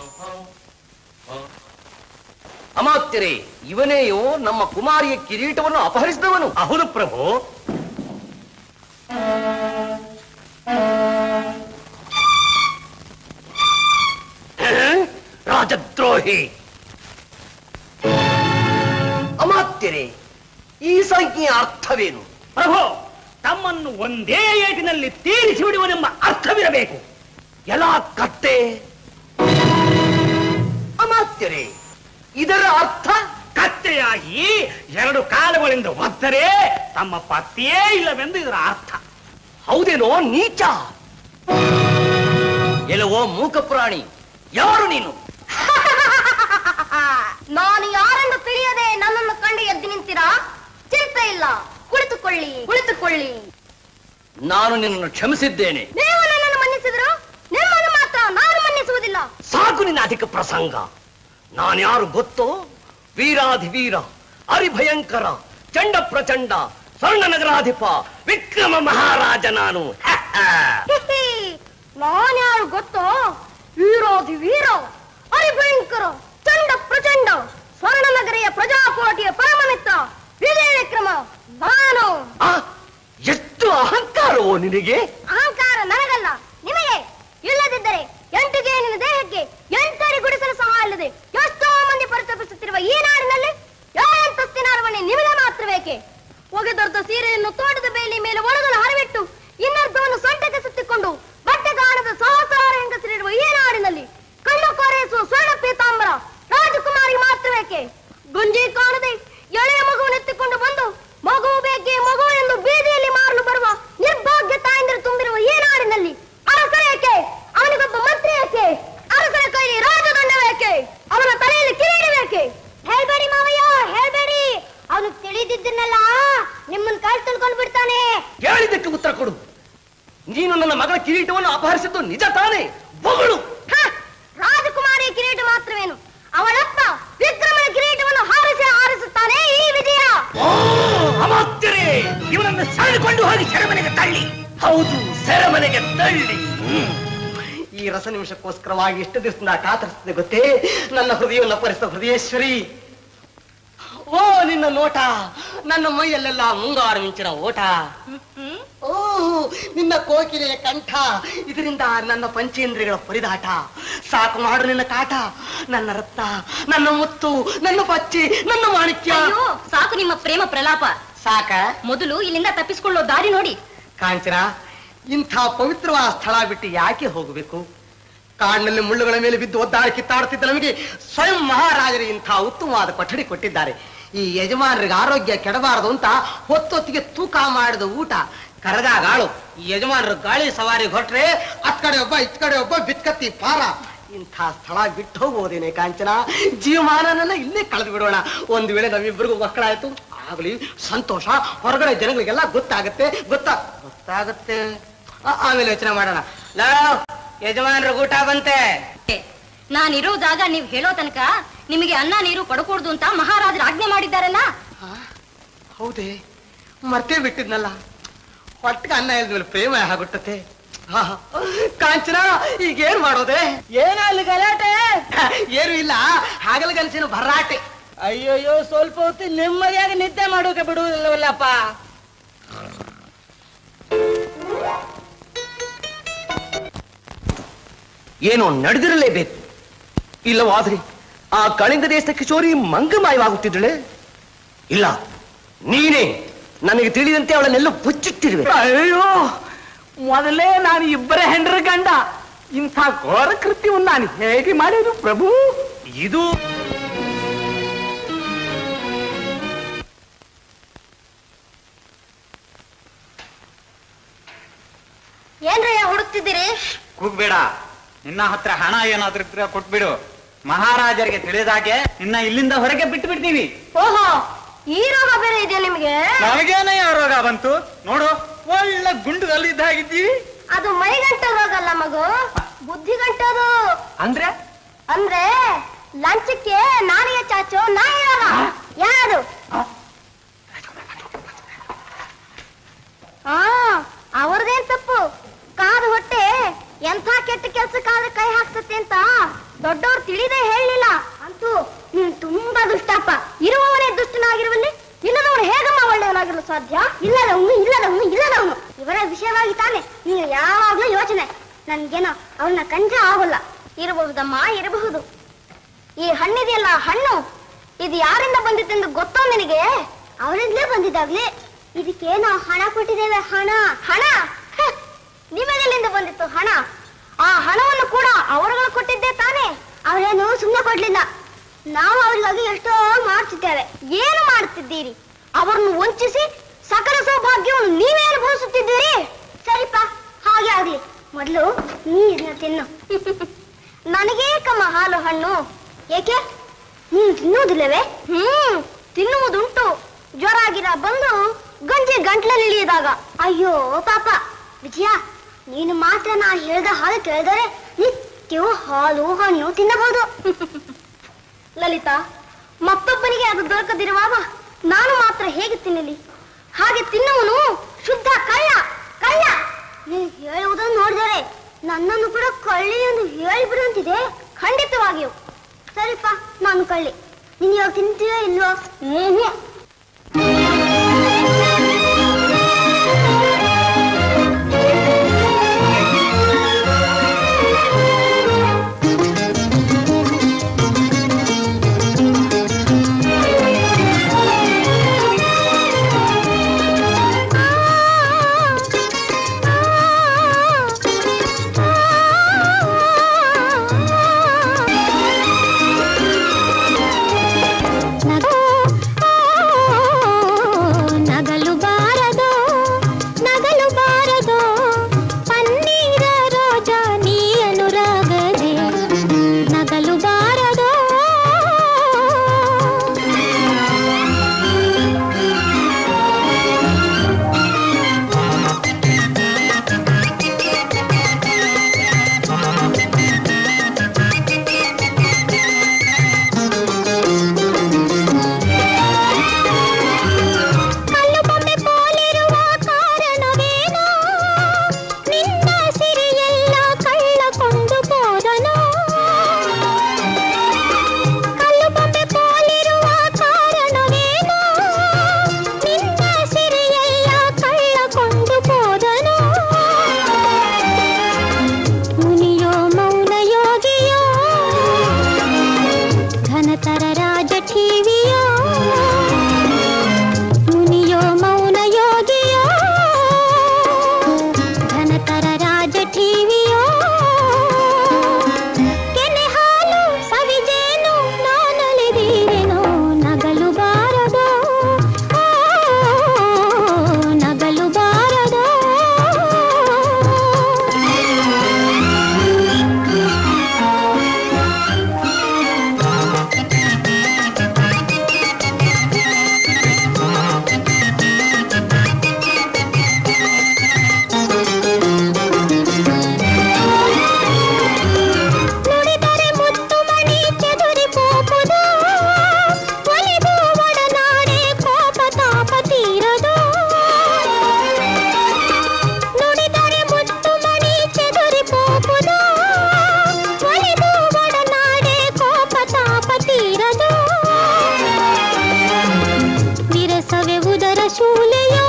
ಅಮಾತ್ಯರೇ ಇವನೇಯೋ ನಮ್ಮ ಕುಮಾರಿಯ ಕಿರೀಟವನ್ನು ಅಪಹರಿಸಿದವನು ಹೌದು ಪ್ರಭು ರಾಜದ್ರೋಹಿ ಅಮಾತ್ಯರೇ ಈ ಸಂಖ್ಯೆಯ ಅರ್ಥವೇನು ಪ್ರಭು ತಮ್ಮನ್ನು ಒಂದೇ ಏಟಿನಲ್ಲಿ ತೀರಿಸಿ ಬಿಡುವನೆಂಬ ಅರ್ಥವಿರಬೇಕು ಎಲ್ಲ ಕತ್ತೆ ಅಮಾತ್ಯರೇ ಇದರ ಅರ್ಥ ಕತ್ತೆಯಾಗಿ ಎರಡು ಕಾಲುಗಳಿಂದ ಒತ್ತರೆ ತಮ್ಮ ಪತ್ತೆಯೇ ಇಲ್ಲವೆಂದು ಇದರ ಅರ್ಥ ಹೌದೇನೋ ನೀಚ ಎಲ್ಲವೋ ಮೂಕ ಪ್ರಾಣಿ ಯಾರು ನೀನು ನಾನು ಯಾರೆಂದು ತಿಳಿಯದೆ ನನ್ನನ್ನು ಕಂಡು ಎದ್ದು ನಿಂತಿರಾ ಚಿಂತೆ ಇಲ್ಲ ಕುಳಿತುಕೊಳ್ಳಿ ಕುಳಿತುಕೊಳ್ಳಿ ನಾನು ನಿನ್ನನ್ನು ಕ್ಷಮಿಸಿದ್ದೇನೆ ನೀವು ನನ್ನನ್ನು ಮನ್ನಿಸಿದ್ರು ನಿಮ್ಮನ್ನು ಮಾತ್ರ ನಾನು ಮನ್ನಿಸುವುದಿಲ್ಲ ಸಾಕು ನಿನ್ನ ಅಧಿಕ ಪ್ರಸಂಗ ನಾನ್ಯಾರು ಗೊತ್ತೋ ವೀರಾಧಿವೀರ ಹರಿಭಯಂಕರ ಚಂಡ ಪ್ರಚಂಡ ಸ್ವರ್ಣ ನಗರಾಧಿಪ ವಿಕ್ರಮ ಮಹಾರಾಜ ನಾನು ನಾನ್ಯಾರು ಗೊತ್ತೋ ವೀರೋಧಿ ವೀರ ಹರಿಭಯಂಕರ ಚಂಡ ಪ್ರಚಂಡ ಸ್ವರ್ಣ ನಗರಿಯ ಪ್ರಜಾಕೋಟಿಯ ಪರಮ ಮಿತ್ರ ವಿಜಯ ವಿಕ್ರಮ ನಾನು ಆ, ಎಷ್ಟು ಅಹಂಕಾರವೋ ನಿನಗೆ ಅಹಂಕಾರ ನನಗಲ್ಲ ನಿಮಗೆ ಇಲ್ಲದಿದ್ದರೆ ಎಂಟು ಗೇಣಿನ ದೇಹಕ್ಕೆ ಎಂಟರಿ ಗುಡಿಸಲು ಸಹ ಅಲ್ಲದೆ ಎಷ್ಟೋ ಮಂದಿ ಪರಿತಪಿಸುತ್ತಿರುವ ಈ ನಾಡಿನಲ್ಲಿ ಏಳಂತಸ್ತಿನ ಅರವಣೆ ನಿಮಗೆ ಮಾತ್ರ ಬೇಕೆ ಒಗೆದೊಡ್ಡ ಸೀರೆಯನ್ನು ತೋಟದ ಬೇಲಿ ಮೇಲೆ ಒಳಗಲು ಹರವಿಟ್ಟು ಇನ್ನರ್ಧವನ್ನು ಸೊಂಟಕ್ಕೆ ಸುತ್ತಿಕೊಂಡು ಬಟ್ಟೆ ಕಾಣದ ಸಹಸ್ರಾರು ಹೆಂಗಸರಿರುವ ಈ ನಾಡಿನಲ್ಲಿ ಕಣ್ಣು ಕೊರೆಸುವ ಸ್ವರ್ಣ ಪೀತಾಂಬರ ರಾಜಕುಮಾರಿ ಮಾತ್ರ ಬೇಕೆ ಗುಂಜಿ ಕಾಣದೆ ಎಳೆಯ ಮಗುವನ್ನೆತ್ತಿಕೊಂಡು ಬಂದು ಮಗು ಬೇಕೆ ಮಗು ಎಂದು ಬೀದಿಯಲ್ಲಿ ಮಾರಲು ಬರುವ ನಿರ್ಭಾಗ್ಯ ತಾಯಂದಿರು ತುಂಬಿರುವ ಈ ನಾಡಿನಲ್ಲಿ ಅರಸರ ಏಕೆ ಅವನಿಗೊಬ್ಬ ಮಂತ್ರಿ ಏಕೆ ಅರಸರ ಕೈಲಿ ರಾಜದಂಡ ಬೇಕೆ ಅವನ ತಲೆಯಲ್ಲಿ ಕಿರೀಟ ಬೇಕೆ ಹೇಳ್ಬೇಡಿ ಮಾವಯ್ಯ ಹೇಳ್ಬೇಡಿ ಅವನು ತಿಳಿದಿದ್ದನ್ನೆಲ್ಲ ನಿಮ್ಮನ್ನ ಕೈ ತುಳ್ಕೊಂಡು ಬಿಡ್ತಾನೆ ಕೇಳಿದ್ದಕ್ಕೆ ಉತ್ತರ ಕೊಡು ನೀನು ನನ್ನ ಮಗಳ ಕಿರೀಟವನ್ನು ಅಪಹರಿಸಿದ್ದು ನಿಜ ತಾನೇ ಬೊಗಳು ಹ, ರಾಜಕುಮಾರಿ ಕಿರೀಟ ಮಾತ್ರವೇನು ಅವಳಪ್ಪ ವಿಕ್ರಮನ ಕಿರೀಟವನ್ನು ಹಾರಿಸಿ ಹಾರಿಸುತ್ತಾನೆ ಈ ವಿಜಯ ಓ ಅಮಾತ್ಯರೇ ಇವನನ್ನು ಸೆಳೆದುಕೊಂಡು ಹೋಗಿ ಸೆರೆಮನೆಗೆ ತಳ್ಳಿ ಹೌದು ಸೆರೆಮನೆಗೆ ತಳ್ಳಿ ಹ್ಮ್. ಈ ರಸ ನಿಮಿಷಕ್ಕೋಸ್ಕರವಾಗಿ ಎಷ್ಟು ದಿವಸದಿಂದ ಕಾತರಿಸಿದೆ ಗೊತ್ತೇ ನನ್ನ ಹೃದಯವನ್ನು ಪರಿಸಿದ ಹೃದಯೇಶ್ವರಿ ಓ ನಿನ್ನ ನೋಟ ನನ್ನ ಮೈಯಲ್ಲೆಲ್ಲ ಮುಂಗಾರು ಮಿಂಚಿನ ಓಟ ಓ ನಿನ್ನ ಕೋಕಿಲೆಯ ಕಂಠ ಇದರಿಂದ ನನ್ನ ಪಂಚೇಂದ್ರಿಯಗಳ ಪರಿದಾಟ ಸಾಕು ಮಾಡು ನಿನ್ನ ಕಾಟ ನನ್ನ ರತ್ನ ನನ್ನ ಮುತ್ತು ನನ್ನ ಪಚ್ಚಿ ನನ್ನ ಮಾಣಿಕ್ಯ ಅಯ್ಯೋ ಸಾಕು ನಿಮ್ಮ ಪ್ರೇಮ ಪ್ರಲಾಪ ಸಾಕ ಮೊದಲು ಇಲ್ಲಿಂದ ತಪ್ಪಿಸಿಕೊಳ್ಳೋ ದಾರಿ ನೋಡಿ ಕಾಂಚನ ಇಂಥ ಪವಿತ್ರವಾದ ಸ್ಥಳ ಬಿಟ್ಟು ಯಾಕೆ ಹೋಗಬೇಕು ಕಾಡಿನಲ್ಲಿ ಮುಳ್ಳುಗಳ ಮೇಲೆ ಬಿದ್ದು ಒದ್ದಾಡಿ ಕಿತ್ತಾಡುತ್ತಿದ್ದ ನಮಗೆ ಸ್ವಯಂ ಮಹಾರಾಜರು ಇಂಥ ಉತ್ತಮವಾದ ಕೊಠಡಿ ಕೊಟ್ಟಿದ್ದಾರೆ ಈ ಯಜಮಾನರಿಗೆ ಆರೋಗ್ಯ ಕೆಡಬಾರದು ಅಂತ ಹೊತ್ತೊತ್ತಿಗೆ ತೂಕ ಮಾಡಿದ ಊಟ ಕರಗಾಗಾಳು ಈ ಯಜಮಾನರು ಗಾಳಿ ಸವಾರಿ ಹೊಟ್ರೆ ಅತ್ ಕಡೆ ಒಬ್ಬ ಇತ್ ಕಡೆ ಒಬ್ಬ ಬಿತ್ಕತ್ತಿ ಪಾರ ಇಂಥ ಸ್ಥಳ ಬಿಟ್ಟು ಹೋಗೋದೇನೆ ಕಾಂಚನ ಜೀವಮಾನನ ಇಲ್ಲೇ ಕಳೆದು ಬಿಡೋಣ ಒಂದು ವೇಳೆ ನಮ್ಮಿಬ್ಬರಿಗೂ ಮಕ್ಕಳಾಯ್ತು ಆಗಲಿ ಸಂತೋಷ ಹೊರಗಡೆ ಜನಗಳಿಗೆಲ್ಲ ಗೊತ್ತಾಗತ್ತೆ ಗೊತ್ತಾ ಗೊತ್ತಾಗತ್ತೆ ಆ- ಆಮೇಲೆ ಯೋಚನೆ ಮಾಡೋಣ ಲಾ ಯಜಮಾನ್ರ ಊಟ ಬಂತೆ ನಾನಿರೋ ಜಾಗ ನೀವ್ ಹೇಳೋ ತನಕ ನಿಮಗೆ ಅನ್ನ ನೀರು ಕೊಡಕೂಡ್ದು ಅಂತ ಮಹಾರಾಜರು ಆಜ್ಞೆ ಮಾಡಿದ್ದಾರಲ್ಲ ಹೌದೇ ಮರ್ತೇ ಬಿಟ್ಟಿದ್ನಲ್ಲ ಹೊಟ್ಟಿಗೆ ಅನ್ನ ಇಲ್ದ್ಮೇಲೆ ಪ್ರೇಮ ಆಗುತ್ತತೆ ಆಹಾ. ಕಾಂಚನ ಈಗ ಏನ್ ಮಾಡೋದೆ ಏನಲ್ಲಿ ಗಲಾಟೆ ಏನು ಇಲ್ಲ ಹಾಗಲಗನಸಿನ ಭರಾಟೆ ಅಯ್ಯೋಯ್ಯೋ ಸ್ವಲ್ಪ ಹೊತ್ತು ನೆಮ್ಮದಿಯಾಗಿ ನಿದ್ದೆ ಮಾಡೋಕೆ ಬಿಡುವುದಿಲ್ಲವಲ್ಲಪ್ಪ ಏನೋ ನಡೆದಿರಲೇಬೇಕು ಇಲ್ಲವಾದ್ರೆ ಆ ಕಳಿಂಗ ದೇಶದ ಕಿಶೋರಿ ಮಂಗಮಾಯವಾಗುತ್ತಿದ್ದಳೆ ಇಲ್ಲ ನೀನೇ ನನಗೆ ತಿಳಿದಂತೆ ಅವಳನ್ನೆಲ್ಲ ಬುಚ್ಚಿಟ್ಟಿರುವೆ ಅಯ್ಯೋ ಮೊದಲೇ ನಾನು ಇಬ್ಬರ ಹೆಂಡ್ರ ಗಂಡ ಇಂಥ ಘೋರ ಕೃತ್ಯವನ್ನು ನಾನು ಹೇಗೆ ಮಾಡಿದ್ರು ಪ್ರಭು ಇದು ಏನ್ರಯ್ಯ ಹುಡುಕ್ತಿದ್ದೀರಿ ಕೂಗ್ಬೇಡ ನಿನ್ನ ಹತ್ರ ಹಣ ಏನಾದ್ರೂ ಇದ್ರೆ ಕೊಟ್ಬಿಡು ಮಹಾರಾಜರಿಗೆ ತಿಳಿದಾಗೆ ನಿನ್ನ ಇಲ್ಲಿಂದ ಹೊರಗೆ ಬಿಟ್ಟು ಬಿಡ್ತೀವಿ ಓಹೋ ಈ ರೋಗ ಬೇರೆ ಇದೆಯಾ ನಿಮ್ಗೆ ನಮಗೇನೇ ರೋಗ ಬಂತು ನೋಡು ಒಳ್ಳೆ ಗುಂಡುಗಲ್ಲಿದ್ದ ಹಾಗಿದ್ದೀವಿ ಅದು ಮೈಗಂಟ ರೋಗ ಅಲ್ಲ ಮಗು ಬುದ್ಧಿಗಂಟದು ಅಂದ್ರೆ ಅಂದ್ರೆ ಲಂಚಕ್ಕೆ ನಾಣಿಗೆ ಚಾಚು ನಾಯಿ ರೋಗ ಯಾರು ಆ ಅವ್ರದೇನ್ ತಪ್ಪು ಕಾದು ಹೊಟ್ಟೆ ಎಂಥ ಕೆಟ್ಟ ಕೆಲ್ಸಕ್ಕಾದ್ರೆ ಕೈ ಹಾಕ್ತತೆ ಅಂತ ದೊಡ್ಡವ್ರು ತಿಳಿದೇ ಹೇಳಲಿಲ್ಲ ಅಂತೂ ನೀನ್ ತುಂಬಾ ದುಷ್ಟಪ್ಪ ಇರುವವನೇ ದುಷ್ಟನಾಗಿರುವಲ್ಲಿ ಇಲ್ಲದವನು ಹೇಗಮ್ಮ ಒಳ್ಳೆಯವನಾಗಿರಲು ಸಾಧ್ಯ ಇಲ್ಲದವನು ಇಲ್ಲದವನು ಇಲ್ಲದವನು ಇವರ ವಿಷಯವಾಗಿ ತಾನೆ ನೀನು ಯಾವಾಗ್ಲೂ ಯೋಚನೆ ನನ್ಗೇನೋ ಅವನ್ನ ಕಂಡ್ರೆ ಆಗೋಲ್ಲ ಇರಬಹುದಮ್ಮ ಇರಬಹುದು ಈ ಹಣ್ಣಿದೆಯಲ್ಲ ಹಣ್ಣು ಇದು ಯಾರಿಂದ ಬಂದಿತ್ತೆಂದು ಗೊತ್ತೋ ನಿನಗೆ ಅವರಿಂದಲೇ ಬಂದಿದ್ದಾಗ್ಲೇ ಇದಕ್ಕೇನೋ ಹಣ ಕೊಟ್ಟಿದ್ದೇವೆ ಹಣ ಹಣ ಹ, ನಿಮಗೆಲ್ಲಿಂದ ಬಂದಿತ್ತು ಹಣ ಆ ಹಣವನ್ನು ಕೂಡ ಅವರುಗಳು ಕೊಟ್ಟಿದ್ದೆ ತಾನೇ ಅವರೇನು ಸುಮ್ಮನೆ ಕೊಡ್ಲಿಲ್ಲ ನಾವು ಅವರಿಗಾಗಿ ಎಷ್ಟೋ ಮಾಡ್ತಿದ್ದೇವೆ ಏನು ಮಾಡುತ್ತಿದ್ದೀರಿ ಅವರನ್ನು ವಂಚಿಸಿ ಸಕಲ ಸೌಭಾಗ್ಯವನ್ನು ನೀವೇ ಅನುಭವಿಸುತ್ತಿದ್ದೀರಿ ಸರಿಪ ಹಾಗೆ ಆಗ್ಲಿ ಮೊದಲು ನೀರನ್ನ ತಿನ್ನು ನನಗೇ ಕಮ್ಮ ಹಾಲು ಹಣ್ಣು ಏಕೆ ನೀನು ತಿನ್ನುವುದಿಲ್ಲವೇ ಹ್ಮ್ ತಿನ್ನುವುದುಂಟು ಜ್ವರ ಗಿರ ಬಂದು ಗಂಜಿ ಗಂಟ್ಲಲ್ಲಿ ಇಳಿಯದಾಗ ಅಯ್ಯೋ ಪಾಪ ವಿಜಯ ನೀನು ಮಾತ್ರ ನಾ ಹೇಳ್ದ ಹಾಲು ಕೇಳಿದರೆ ನಿತ್ಯವೂ ಹಾಲು ಹಣ್ಣು ತಿನ್ನಬಹುದು ಲಲಿತಾ ಮತ್ತೊಬ್ಬನಿಗೆ ಅದು ದೊರಕದಿರುವಾಗ ನಾನು ಮಾತ್ರ ಹೇಗೆ ತಿನ್ನಲಿ ಹಾಗೆ ತಿನ್ನುವನು ಶುದ್ಧ ಕಳ್ಳ ಕಳ್ಳ ನೀನು ಹೇಳುವುದನ್ನು ನೋಡಿದರೆ ನನ್ನನ್ನು ಕೂಡ ಕಳ್ಳಿ ಎಂದು ಹೇಳಿಬಿಡುವಂತಿದೆ ಖಂಡಿತವಾಗಿಯೂ ಸರಿಪ್ಪ ನಾನು ಕಳ್ಳಿ ನೀನು ಇವಾಗ ತಿಂತೀಯೋ ಇಲ್ವೋ ಹ್ಮ್ ನಗಲು ಬಾರದೋ ನಗಲು ಬಾರದೋ ಪನ್ನೀರ ರೋಜ ನೀ ಅನುರಾಗದೆ ನಗಲು ಬಾರದೋ ಕಲ್ಲು ಬೊಂಬೆ ಪೋಲಿರುವ ಕಾರಣವೇನೋ ನಿನ್ನ ಸಿರಿಯೆಲ್ಲ ಕಳ್ಳಕೊಂಡು ಹೋದನೋ ಕಲ್ಲು ಬೊಂಬೆ ಪೋಲಿರುವ ಕಾರಣವೇನೋ ನಿನ್ನ ಸಿರಿಯೆಲ್ಲ ಕಳ್ಳಕೊಂಡು ಹೋದನೋ ಮುನಿಯೋ ಮೌನ ಯೋಗಿಯೋ ಘನತರ ರಾಜ ಠೀವಿಯೋ ಮುನಿಯೋ ಮೌನ ಯೋಗಿಯೋ ಘನತರ ರಾಜ ಠೀವಿಯೋ ಕೆನೆ ಹಾಲು ಸವಿಜೇನು ನಾನಲಿದೀರೆನೋ ನಗಲು ಬಾರದೋ ಆ, ನಗಲು ಬಾರದೋ ನುಡಿದರೆ ಮುತ್ತು ಮಣಿ ಚೆದುರಿ ಪೋಪುದು ಒಲಿದು ಒಡನಾಡೆ ಕೋಪ ತಾಪ ತೀರದು ನುಡಿದರೆ ಮುತ್ತು ಮಣಿ ಚೆದುರಿ ಪೋಪುದು ಒಲಿದು ಒಡನಾಡೆ ಕೋಪ ತಾಪ ತೀರದು ವಿರಸವೆ ಉದರ ಶೂಲೆಯೋ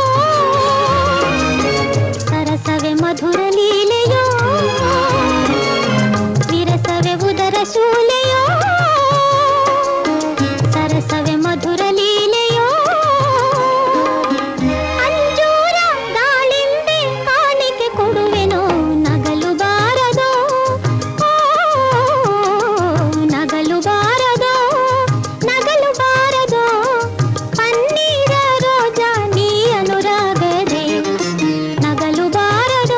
ಸರಸವೆ ಮಧುರ ಲೀಲೆಯೋ ವಿರಸವೆ ಉದರ ಶೂಲೆಯೋ ಸರಸವೆ ಮಧುರ ಲೀಲೆಯೋ ಅಂಜೂರ ದಾಳಿಂಬೆ ಕಾಣಿಕೆ ಕೊಡುವೆನೋ ನಗಲು ಬಾರದೋ ಓ, ನಗಲು ಬಾರದೋ ನಗಲು ಬಾರದೋ ಪನ್ನೀರ ರೋಜ ನೀ ಅನುರಾಗದೆ ನಗಲು ಬಾರದೋ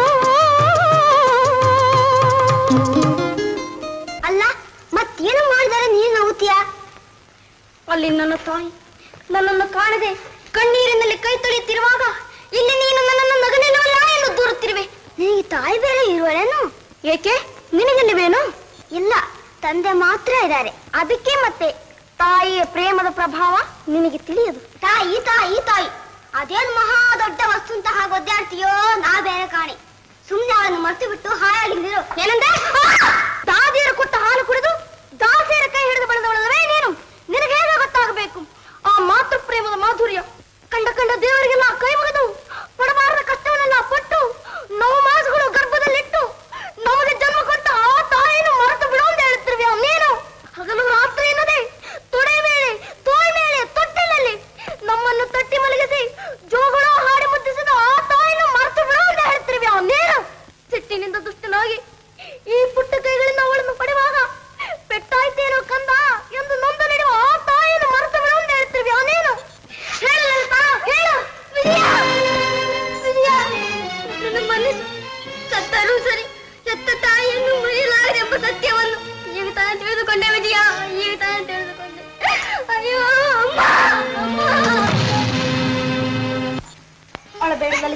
ಅಲ್ಲ ಮತ್ತೇನು ಮಾಡಿದರೆ ನೀನು ನಗುತ್ತೀಯಾ ಅಲ್ಲಿ ನನ್ನ ತಾಯಿ ನನ್ನನ್ನು ಕಾಣದೆ ಕಣ್ಣೀರಿನಲ್ಲಿ ಕೈ ತೊಳೆಯುತ್ತಿರುವಾಗ ಇಲ್ಲಿ ನೀನು ನನ್ನನ್ನು ನಗನೆಲ್ಲವಲ್ಲ ಎಂದು ದೂರುತ್ತಿರುವೆ ನಿನಗೆ ತಾಯಿ ಬೇರೆ ಇರುವಳೇನು ಏಕೆ ನಿನಗೆಲ್ಲವೇನು ಇಲ್ಲ ತಂದೆ ಮಾತ್ರ ಇದ್ದಾರೆ ಅದಕ್ಕೆ ಮತ್ತೆ ತಾಯಿಯ ಪ್ರೇಮದ ಪ್ರಭಾವ ನಿನಗೆ ತಿಳಿಯದು ತಾಯಿ ತಾಯಿ ತಾಯಿ ಅದೇನು ಮಹಾ ದೊಡ್ಡ ವಸ್ತು ಅಂತ ಹಾಗೆ ಒದ್ದಾಡ್ತೀಯೋ ನಾ ಬೇರೆ ಕಾಣಿ ಸುಮ್ನೆ ಅವಳನ್ನು ಮರ್ತು ಬಿಟ್ಟು ಹಾಯಾಗಿರು ಏನಂದ್ರೆ ದಾದಿಯರು ಕೊಟ್ಟ ಹಾಲು ಕುಡಿದು ದಾಸಿಯರ ಕೈ ಹಿಡಿದು ಬೆಳೆದವಳವೇ ನೀನು ನಿನಗೆ ಹೇಗೆ ಗೊತ್ತಾಗಬೇಕು ಆ ಮಾತೃ ಪ್ರೇಮದ ಮಾಧುರ್ಯ ಕಂಡ ಕಂಡ ದೇವರಿಗೆಲ್ಲ ಕೈ ಮುಗಿದು ಪಡಬಾರದ ಕಷ್ಟವನ್ನೆಲ್ಲ ಪಟ್ಟು ನೋವು ಮಾಸಗಳು ಗರ್ಭದಲ್ಲಿಟ್ಟು ನಮಗೆ ಜನ್ಮ ಕೊಟ್ಟ ಆ ತಾಯಿಯನ್ನು ಮರೆತು ಬಿಡು ಅಂತ ಹೇಳ್ತಿರ್ವಿ ನೀನು ಹಗಲು ರಾತ್ರಿ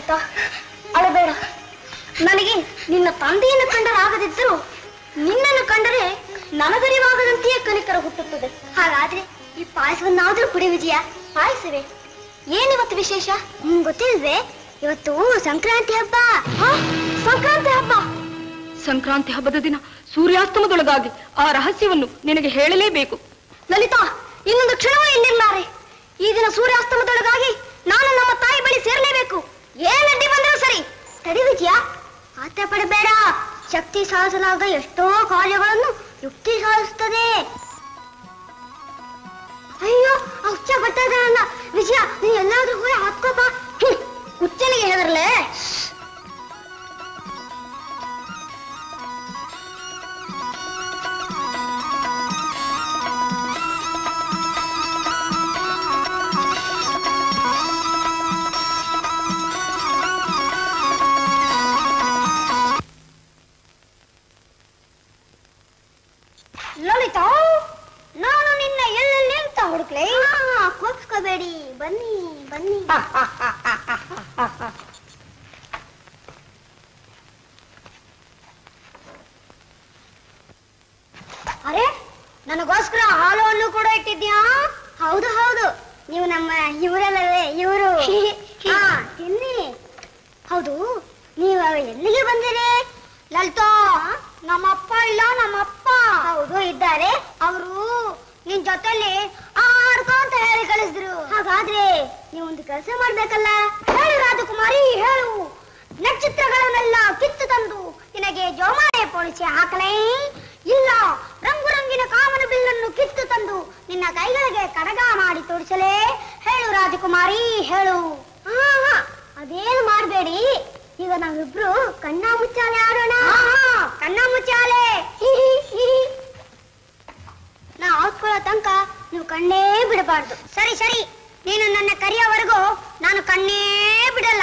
ಲಲಿತಾ ಅಳಬೇಡ ನನಗೆ ನಿನ್ನ ತಂದೆಯನ್ನು ಕಂಡರಾಗದಿದ್ದರೂ ನಿನ್ನನ್ನು ಕಂಡರೆ ನನಗರಿವಾಗದಂತೆಯೇ ಕನಿಕರ ಹುಟ್ಟುತ್ತದೆ ಹಾಗಾದ್ರೆ ಈ ಪಾಯಸವನ್ನಾದ್ರೂ ಕುಡಿ ವಿಜಯ ಪಾಯಸವೇ ಏನಿವತ್ತು ವಿಶೇಷ ಹ್ಮ್ ಗೊತ್ತಿಲ್ವೇ ಇವತ್ತು ಸಂಕ್ರಾಂತಿ ಹಬ್ಬ ಸಂಕ್ರಾಂತಿ ಹಬ್ಬ ಸಂಕ್ರಾಂತಿ ಹಬ್ಬದ ದಿನ ಸೂರ್ಯಾಸ್ತಮದೊಳಗಾಗಿ ಆ ರಹಸ್ಯವನ್ನು ನಿನಗೆ ಹೇಳಲೇಬೇಕು ಲಲಿತಾ ಇನ್ನೊಂದು ಕ್ಷಣವೂ ಎಂದಿರ್ಲಾರೆ ಈ ದಿನ ಸೂರ್ಯಾಸ್ತಮದೊಳಗಾಗಿ ನಾನು ನಮ್ಮ ತಾಯಿ ಬಳಿ ಸೇರಲೇಬೇಕು ಏನ್ ಅಡ್ಡಿ ಬಂದರೂ ಸರಿ ತಡಿ ವಿಜಯ ಆತ ಪಡಬೇಡ ಶಕ್ತಿ ಸಾಧಿಸಲಾಗ ಎಷ್ಟೋ ಕಾರ್ಯಗಳನ್ನು ಯುಕ್ತಿ ಸಾಧಿಸುತ್ತದೆ ಅಯ್ಯೋ ಆ ಹುಚ್ಚ ಬರ್ತಾ ಇದ್ದಾನಲ್ಲ ವಿಜಯ ನೀ ಎಲ್ಲಾದ್ರೂ ಹೋಗಿ ಹತ್ಕೋಪ ಹುಚ್ಚನಿಗೆ ಹೇಳಿದ್ರಲೇ ಲಲಿತಾ ನಾನು ನಿನ್ನ ಎಲ್ಲೆಲ್ಲಿ ಅಂತ ಹುಡುಕ್ಲೆ ಕೋಪಿಸ್ಕೋಬೇಡಿ ಬನ್ನಿ ಬನ್ನಿ ಅರೆ ನನಗೋಸ್ಕರ ಹಾಲು ಹಣ್ಣು ಕೂಡ ಇಟ್ಟಿದ್ಯಾ ಹೌದು ಹೌದು ನೀವು ನಮ್ಮ ಇವರಲ್ಲವೇ ಇವರು ಹಾ ತಿನ್ನಿ ಹೌದು ನೀವು ಎಲ್ಲಿಗೆ ಬಂದಿರಿ ಲಲಿತಾ ನಮ್ಮಪ್ಪ ಇಲ್ಲ ನಮ್ಮಪ್ಪ ಹೌದು ಇದ್ದಾರೆ ಅವರು ನಿನ್ ಜೊತೆಲಿ ಆಡ್ಕೊಂತ ಹೇಳಿ ಕಳಿಸಿದ್ರು ಹಾಗಾದ್ರೆ ನೀವು ಒಂದು ಕೆಲಸ ಮಾಡ್ಬೇಕಲ್ಲ ಹೇಳು ರಾಜಕುಮಾರಿ ಹೇಳು ನಕ್ಷತ್ರಗಳನ್ನೆಲ್ಲ ಕಿತ್ತು ತಂದು ನಿನಗೆ ಜೋಮಾಳೆ ಪೋಣಿಸಿ ಹಾಕಲೇ ಇಲ್ಲ ರಂಗು ರಂಗಿನ ಕಾಮನ ಬಿಲ್ಲನ್ನು ಕಿತ್ತು ತಂದು ನಿನ್ನ ಕೈಗಳಿಗೆ ಕಡಗ ಮಾಡಿ ತೋರಿಸಲೇ ಹೇಳು ರಾಜಕುಮಾರಿ ಹೇಳು ಹಾ ಹಾ ಅದೇನು ಮಾಡಬೇಡಿ ಈಗ ನಾವಿಬ್ರು ಕಣ್ಣ ಮುಚ್ಚಾಲೆ ಆಡೋಣ ಕಣ್ಣ ಮುಚ್ಚಾಲೆ ಹಿ, ಹಿ, ಹಿ. ನಾ ಹಾಕೊಳ್ಳೋ ತನಕ ನೀವು ಕಣ್ಣೇ ಬಿಡಬಾರ್ದು ಸರಿ ಸರಿ ನೀನು ನನ್ನ ಕರೆಯೋವರೆಗೂ ನಾನು ಕಣ್ಣೇ ಬಿಡಲ್ಲ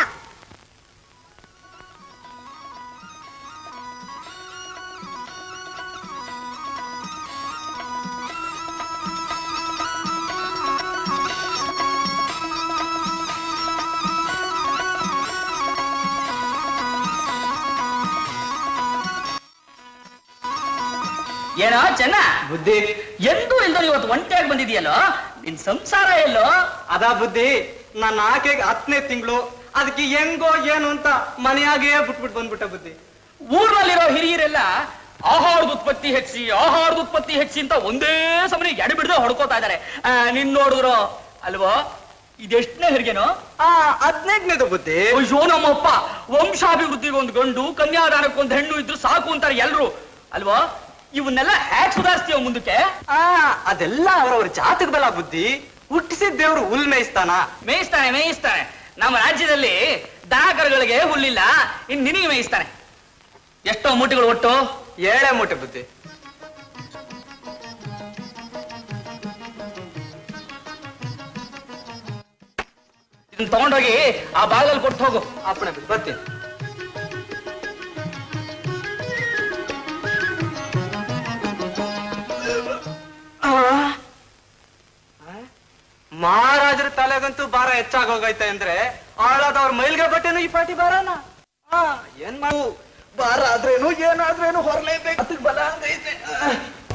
ಏನೋ ಚೆನ್ನ ಬುದ್ಧಿ ಎಂದೂ ಇಲ್ದೋ ಇವತ್ತು ಒಂಟಿಯಾಗಿ ಬಂದಿದೆಯಲ್ಲೋ ನಿನ್ ಸಂಸಾರ ಎಲ್ಲೋ ಅದಾ ಬುದ್ಧಿ ನನ್ನ ಆಕೆಗೆ ಹತ್ತನೇ ತಿಂಗಳು ಅದಕ್ಕೆ ಹೆಂಗೋ ಏನು ಅಂತ ಮನೆಯಾಗೇ ಬಿಟ್ಬಿಟ್ಟು ಬಂದ್ಬಿಟ್ಟ ಬುದ್ಧಿ ಊರ್ನಲ್ಲಿರೋ ಹಿರಿಯರೆಲ್ಲ ಆಹಾರದ ಉತ್ಪತ್ತಿ ಹೆಚ್ಚಿ ಆಹಾರದ ಉತ್ಪತ್ತಿ ಹೆಚ್ಚಿ ಅಂತ ಒಂದೇ ಸಮನೆ ಎಡೆ ಬಿಡದೆ ಹೊಡ್ಕೋತಾ ಇದಾರೆ ಆ, ನಿನ್ ನೋಡಿದ್ರು ಅಲ್ವೋ ಇದೆಷ್ಟನೇ ಹೆರಿಗೆನೋ ಆ ಹದಿನೆಂಟನೇದು ಬುದ್ಧಿ ಅಯ್ಯೋ ನಮ್ಮಪ್ಪ ವಂಶಾಭಿವೃದ್ಧಿಗೆ ಒಂದು ಗಂಡು ಕನ್ಯಾದಾನಕ್ಕೆ ಒಂದು ಹೆಣ್ಣು ಇದ್ರು ಸಾಕು ಅಂತಾರೆ ಎಲ್ರು ಅಲ್ವೋ ಇವನ್ನೆಲ್ಲ ಹ್ಯಾಕ್ ಸುಧಾರಿಸ್ತೀವ ಮುಂದಕ್ಕೆ ಆ ಅದೆಲ್ಲ ಅವರವ್ರ ಜಾತಕ ಬಲ ಬುದ್ಧಿ ಹುಟ್ಟಿಸಿದ ದೇವ್ರು ಹುಲ್ ಮೇಯಿಸ್ತಾನ ಮೇಯಿಸ್ತಾನೆ ಮೇಯಿಸ್ತಾನೆ ನಮ್ಮ ರಾಜ್ಯದಲ್ಲಿ ದನಕರುಗಳಿಗೆ ಹುಲ್ಲಿಲ್ಲ ಇನ್ ನಿನಗೆ ಮೇಯಿಸ್ತಾನೆ ಎಷ್ಟೋ ಮೂಟೆಗಳು ಒಟ್ಟು ಏಳೇ ಮೂಟೆ ಬುದ್ಧಿ ಇದನ್ನ ತಗೊಂಡೋಗಿ ಆ ಬಾಗಲ್ಲಿ ಕೊಟ್ಟು ಹೋಗು ಅಪ್ಪಣೆ ಬುದ್ಧಿ ಬರ್ತೀನಿ ಆ? ಆ? ಮಹಾರಾಜರ ತಲೆಗಂತೂ ಭಾರ ಹೆಚ್ಚಾಗೋಗೈತೆ ಅಂದ್ರೆ ಆಳಾದವ್ರ ಮೈಲ್ಗೆ ಬಟ್ಟೆನು ಈ ಪಾಟಿ ಭಾರನ ಆ, ಏನ್ ಮಾಡು ಭಾರ ಆದ್ರೇನು ಏನಾದ್ರೇನು ಹೊರಲೇಬೇಕು ಅದಕ್ಕೆ ಬಲ ಹಂಗೈತೆ ಆ.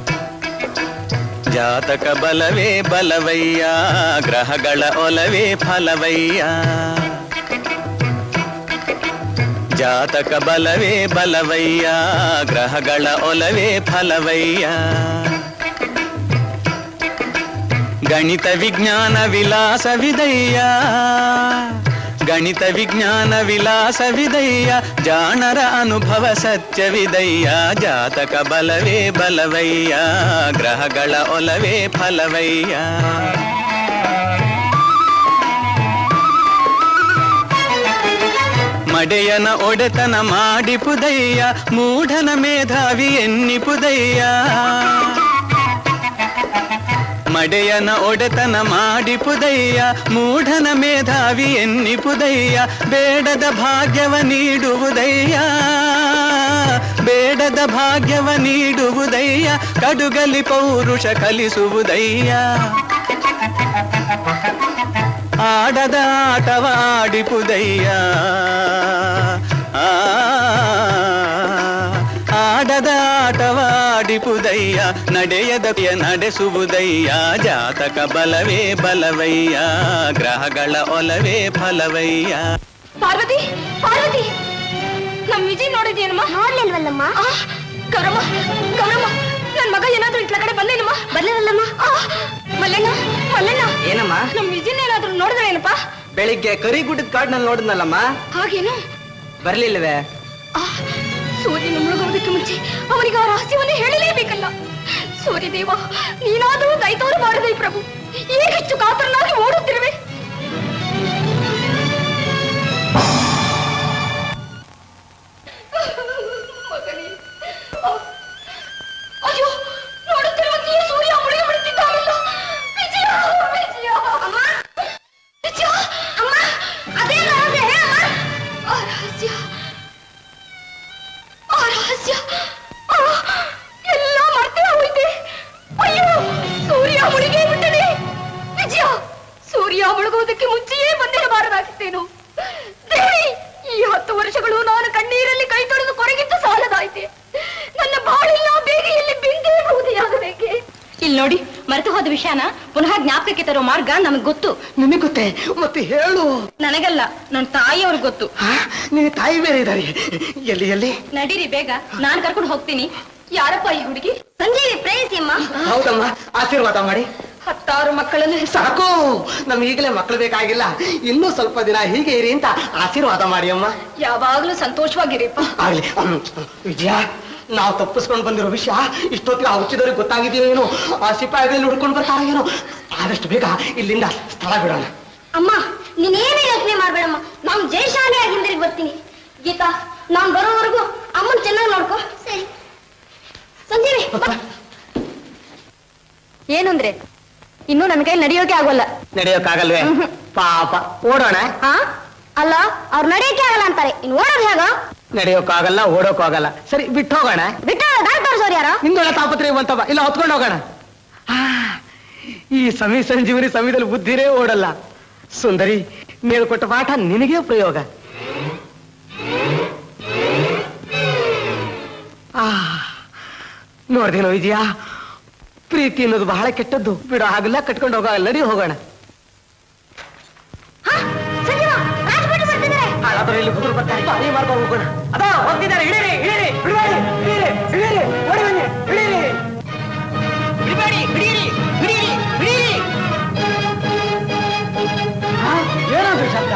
ಜಾತಕ ಬಲವೇ ಬಲವಯ್ಯ ಗ್ರಹಗಳ ಒಲವೇ ಫಲವಯ್ಯ ಜಾತಕ ಬಲವೇ ಬಲವಯ್ಯ ಗ್ರಹಗಳ ಒಲವೇ ಫಲವಯ್ಯ ಗಣಿತ ವಿಜ್ಞಾನ ವಿಲಾಸವಿದಯ್ಯ ಗಣಿತ ವಿಜ್ಞಾನ ವಿಲಾಸವಿದಯ್ಯ ಜಾಣರ ಅನುಭವ ಸತ್ಯವಿದಯ್ಯ ಜಾತಕ ಬಲವೇ ಬಲವಯ್ಯ ಗ್ರಹಗಳ ಒಲವೇ ಫಲವಯ್ಯ ಮಡೆಯನ ಒಡೆತನ ಮಾಡಿಪುದಯ್ಯ ಮೂಢನ ಮೇಧಾವಿ ಎನ್ನಿಪುದಯ್ಯ ಮಡೆಯನ ಒಡೆತನ ಮಾಡಿಪುದಯ್ಯ ಮೂಢನ ಮೇಧಾವಿ ಎನ್ನಿಪುದಯ್ಯ ಬೇಡದ ಭಾಗ್ಯವ ನೀಡುವುದಯ್ಯ ಬೇಡದ ಭಾಗ್ಯವ ನೀಡುವುದಯ್ಯ ಕಡುಗಲಿ ಪೌರುಷ ಕಲಿಸುವುದಯ್ಯ ಆಡದ ಆಟವ ಆಡಿಪುದಯ್ಯ ಆ, ಆಡದ ಆಟವ ಆಡಿಪುದಯ್ಯ ನಡೆಯದಯ ನಡೆಸುವುದಯ್ಯ ಜಾತಕ ಬಲವೇ ಬಲವಯ್ಯ ಗ್ರಹಗಳ ಒಲವೇ ಫಲವಯ್ಯ ಪಾರ್ವತಿ ಪಾರ್ವತಿ ನಮ್ ವಿಜಯ್ ನೋಡಿದ್ಯೇನಮ್ಮ ನೋಡ್ಲಿಲ್ವಲ್ಲಮ್ಮ ಗೌರಮ್ಮ ಗೌರಮ್ಮ ನನ್ ಮಗ ಏನಾದ್ರೂ ಇಟ್ಲ ಕಡೆ ಬಂದೇನಮ್ಮ ಬರ್ಲಿಲ್ಲಲ್ಲಮ್ಮ ಮಲ್ಲಣ್ಣ ಮಲ್ಲಣ್ಣ ಏನಮ್ಮ ನಮ್ ವಿಜಯ್ ಏನಾದ್ರೂ ನೋಡಿದ್ರೆ ಏನಪ್ಪ ಬೆಳಿಗ್ಗೆ ಕರಿಗುಡ್ಡದ ಕಾಡ್ನಲ್ಲಿ ನೋಡಿದ್ನಲ್ಲಮ್ಮ ಹಾಗೇನು ಬರ್ಲಿಲ್ವೇ ಆ, ಸೂರ್ಯನ ಮುಳುಗುವುದಕ್ಕೆ ಮುಂಚೆ ಅವನಿಗೆ ಆ ರಹಸ್ಯವನ್ನೇ ಹೇಳಲೇಬೇಕಲ್ಲ ಸೂರ್ಯದೇವ ನೀನಾದರೂ ದೈತೋರು ಮಾಡದೆ ಪ್ರಭು ಈಗ ಹೆಚ್ಚು ಕಾತರನಾಗಿ ಓಡುತ್ತಿರುವೆ ಮಗನೇ. ಆ, ಅಯ್ಯೋ ನೋಡುತ್ತಿರುವಂತೆಯೇ ಸೂರ್ಯ ಮುಳುಗಿ ಬಿಡುತ್ತಿದ್ದಾನಲ್ಲ ವಿಜಯ ವಿಜಯ ಅಮ್ಮ ವಿಜಯ ಅಮ್ಮ ಅದೇ ರಹಸ್ಯ ಹೇಳಮ್ಮ ಆ ರಹಸ್ಯ ಆ ರಹಸ್ಯ ಆ, ಎಲ್ಲ ಮರ್ತೇ ಹೋಯ್ತೆ ಅಯ್ಯೋ ಸೂರ್ಯ ಮುಳುಗೇ ಬಿಟ್ಟನೆ ವಿಜಯ ಸೂರ್ಯ ಮುಳುಗುವುದಕ್ಕೆ ಮುಂಚೆಯೇ ಬಂದಿರಬಾರದಾಗಿತ್ತೇನು ದೇವಿ ಈ ಹತ್ತು ವರ್ಷಗಳು ನಾನು ಕಣ್ಣೀರಲ್ಲಿ ಕೈ ತೊಳೆದು ಕೊರಗಿದ್ದು ಸಾಲದಾಯ್ತೆ ನನ್ನ ಬಾಳೆಲ್ಲ ಬೇಗೆಯಲ್ಲಿ ಬಿಂದೇ ಬೂದಿಯಾಗಬೇಕೆ ಇಲ್ಲಿ ನೋಡಿ ಮರೆತು ಹೋದ ವಿಷಯನ ಪುನಃ ಜ್ಞಾಪಕಕ್ಕೆ ತರೋ ಮಾರ್ಗ ನಮಗ್ ಗೊತ್ತು ನಿನಗೆ ಗೊತ್ತೇ ಮತ್ತೆ ಹೇಳು ನನಗಲ್ಲ ನನ್ನ ತಾಯಿಯವ್ರಿಗೆ ಗೊತ್ತು ನಿನ್ನ ತಾಯಿ ಬೇರೆ ಇದ್ದಾರೆ ಎಲ್ಲಿ ಎಲ್ಲಿ ನಡೀರಿ ಬೇಗ ನಾನ್ ಕರ್ಕೊಂಡು ಹೋಗ್ತೀನಿ ಯಾರಪ್ಪ ಈ ಹುಡುಗಿ ಸಂಜೀವಿ ಪ್ರೇಯಸಿ ಅಮ್ಮ ಹೌದಮ್ಮ ಆಶೀರ್ವಾದ ಮಾಡಿ ಹತ್ತಾರು ಮಕ್ಕಳನ್ನು ಸಾಕು ನಮ್ಗೆ ಈಗಲೇ ಮಕ್ಕಳು ಬೇಕಾಗಿಲ್ಲ ಇನ್ನೂ ಸ್ವಲ್ಪ ದಿನ ಹೀಗೆ ಇರಿ ಅಂತ ಆಶೀರ್ವಾದ ಮಾಡಿ ಅಮ್ಮ ಯಾವಾಗ್ಲೂ ಸಂತೋಷವಾಗಿರಿಪ್ಪ ಆಗ್ಲಿ ಹ್ಮ್. ವಿಜಯ ನಾವು ತಪ್ಪಿಸ್ಕೊಂಡು ಬಂದಿರೋ ವಿಷಯ ಇಷ್ಟೊತ್ತಿಗೆ ಆ ಹುಚ್ಚಿದವ್ರಿಗೆ ಗೊತ್ತಾಗಿದೆಯೋ ಏನೋ ಆ ಸಿಪಾಯಿಗಳಲ್ಲಿ ಹುಡ್ಕೊಂಡು ಬರ್ತಾರೋ ಏನೋ ಆದಷ್ಟು ಬೇಗ ಇಲ್ಲಿಂದ ಸ್ಥಳ ಬಿಡೋಣ ಅಮ್ಮ ನೀನೇನೇ ಯೋಚನೆ ಮಾಡ್ಬೇಡಮ್ಮ ನಾನ್ ಜಯಶಾಲಿಯಾಗಿ ಹಿಂದಿರುಗಿ ಬರ್ತೀನಿ ಗೀತಾ ನಾನ್ ಬರೋವರೆಗೂ ಅಮ್ಮನ್ ಚೆನ್ನಾಗಿ ನೋಡ್ಕೋ ಸರಿ ಸಂಜೀವಿ ಏನು ಅಂದ್ರೆ ಇನ್ನು ನನ್ನ ಕೈ ನಡೆಯೋಕೆ ಆಗೋಲ್ಲ ನಡೆಯೋಕ್ಕಾಗಲ್ವೇ ಪಾಪ ಓಡೋಣ ಹಾ ಅಲ್ಲ ಅವ್ರು ನಡೆಯಕ್ಕೆ ಆಗಲ್ಲ ಅಂತಾರೆ ಇನ್ನು ಓಡೋದು ಹೇಗ ನಡೆಯೋಕ್ಕಾಗಲ್ಲ ಓಡೋಕ್ಕಾಗಲ್ಲ ಸರಿ ಬಿಟ್ಟು ಹೋಗೋಣ ಬಿಟ್ಟು ದಾರಿ ತೋರಿಸೋರು ಯಾರು ನಿಂದೊಳ ತಾಪತ್ರೆ ಬಂತವ ಇಲ್ಲ ಹೊತ್ಕೊಂಡು ಹೋಗೋಣ ಆ, ಈ ಸಮಿ ಸಂಜೀವನಿ ಸಮಯದಲ್ಲಿ ಬುದ್ಧಿರೇ ಓಡಲ್ಲ ಸುಂದರಿ ನೀವು ಕೊಟ್ಟ ಪಾಠ ನಿನಗೆ ಪ್ರಯೋಗ ಆ ನೋಡ್ದೇನೋ ವಿಜಯ ಪ್ರೀತಿ ಅನ್ನೋದು ಬಹಳ ಕೆಟ್ಟದ್ದು ಬಿಡೋ ಆಗಲ್ಲ ಕಟ್ಕೊಂಡು ಹೋಗಲ್ಲ ನಡಿ ಹೋಗೋಣ ಸಂಜೀವ ರಾಜ್ಭಟ್ ಬರ್ತಿದ್ದಾರೆ ಹಾಗಾದ್ರೆ ಇಲ್ಲಿ ಹುಡುಗರು ಬರ್ತಾರೆ ಬಾ, ಈ ಮಾರ್ಗ ಹೋಗೋಣ ಅದ ಹೋಗ್ತಿದ್ದಾರೆ ಇಳೀರಿ ಇಳೀರಿ ಬಿಡಬೇಡಿ ಇಳೀರಿ ಇಳೀರಿ ಓಡಿ ಬನ್ನಿ ಇಳೀರಿ ಬಿಡಬೇಡಿ ಬಿಡೀರಿ ಬಿಡೀರಿ ಬಿಡೀರಿ ಆ, ಏನದು ಶಬ್ದ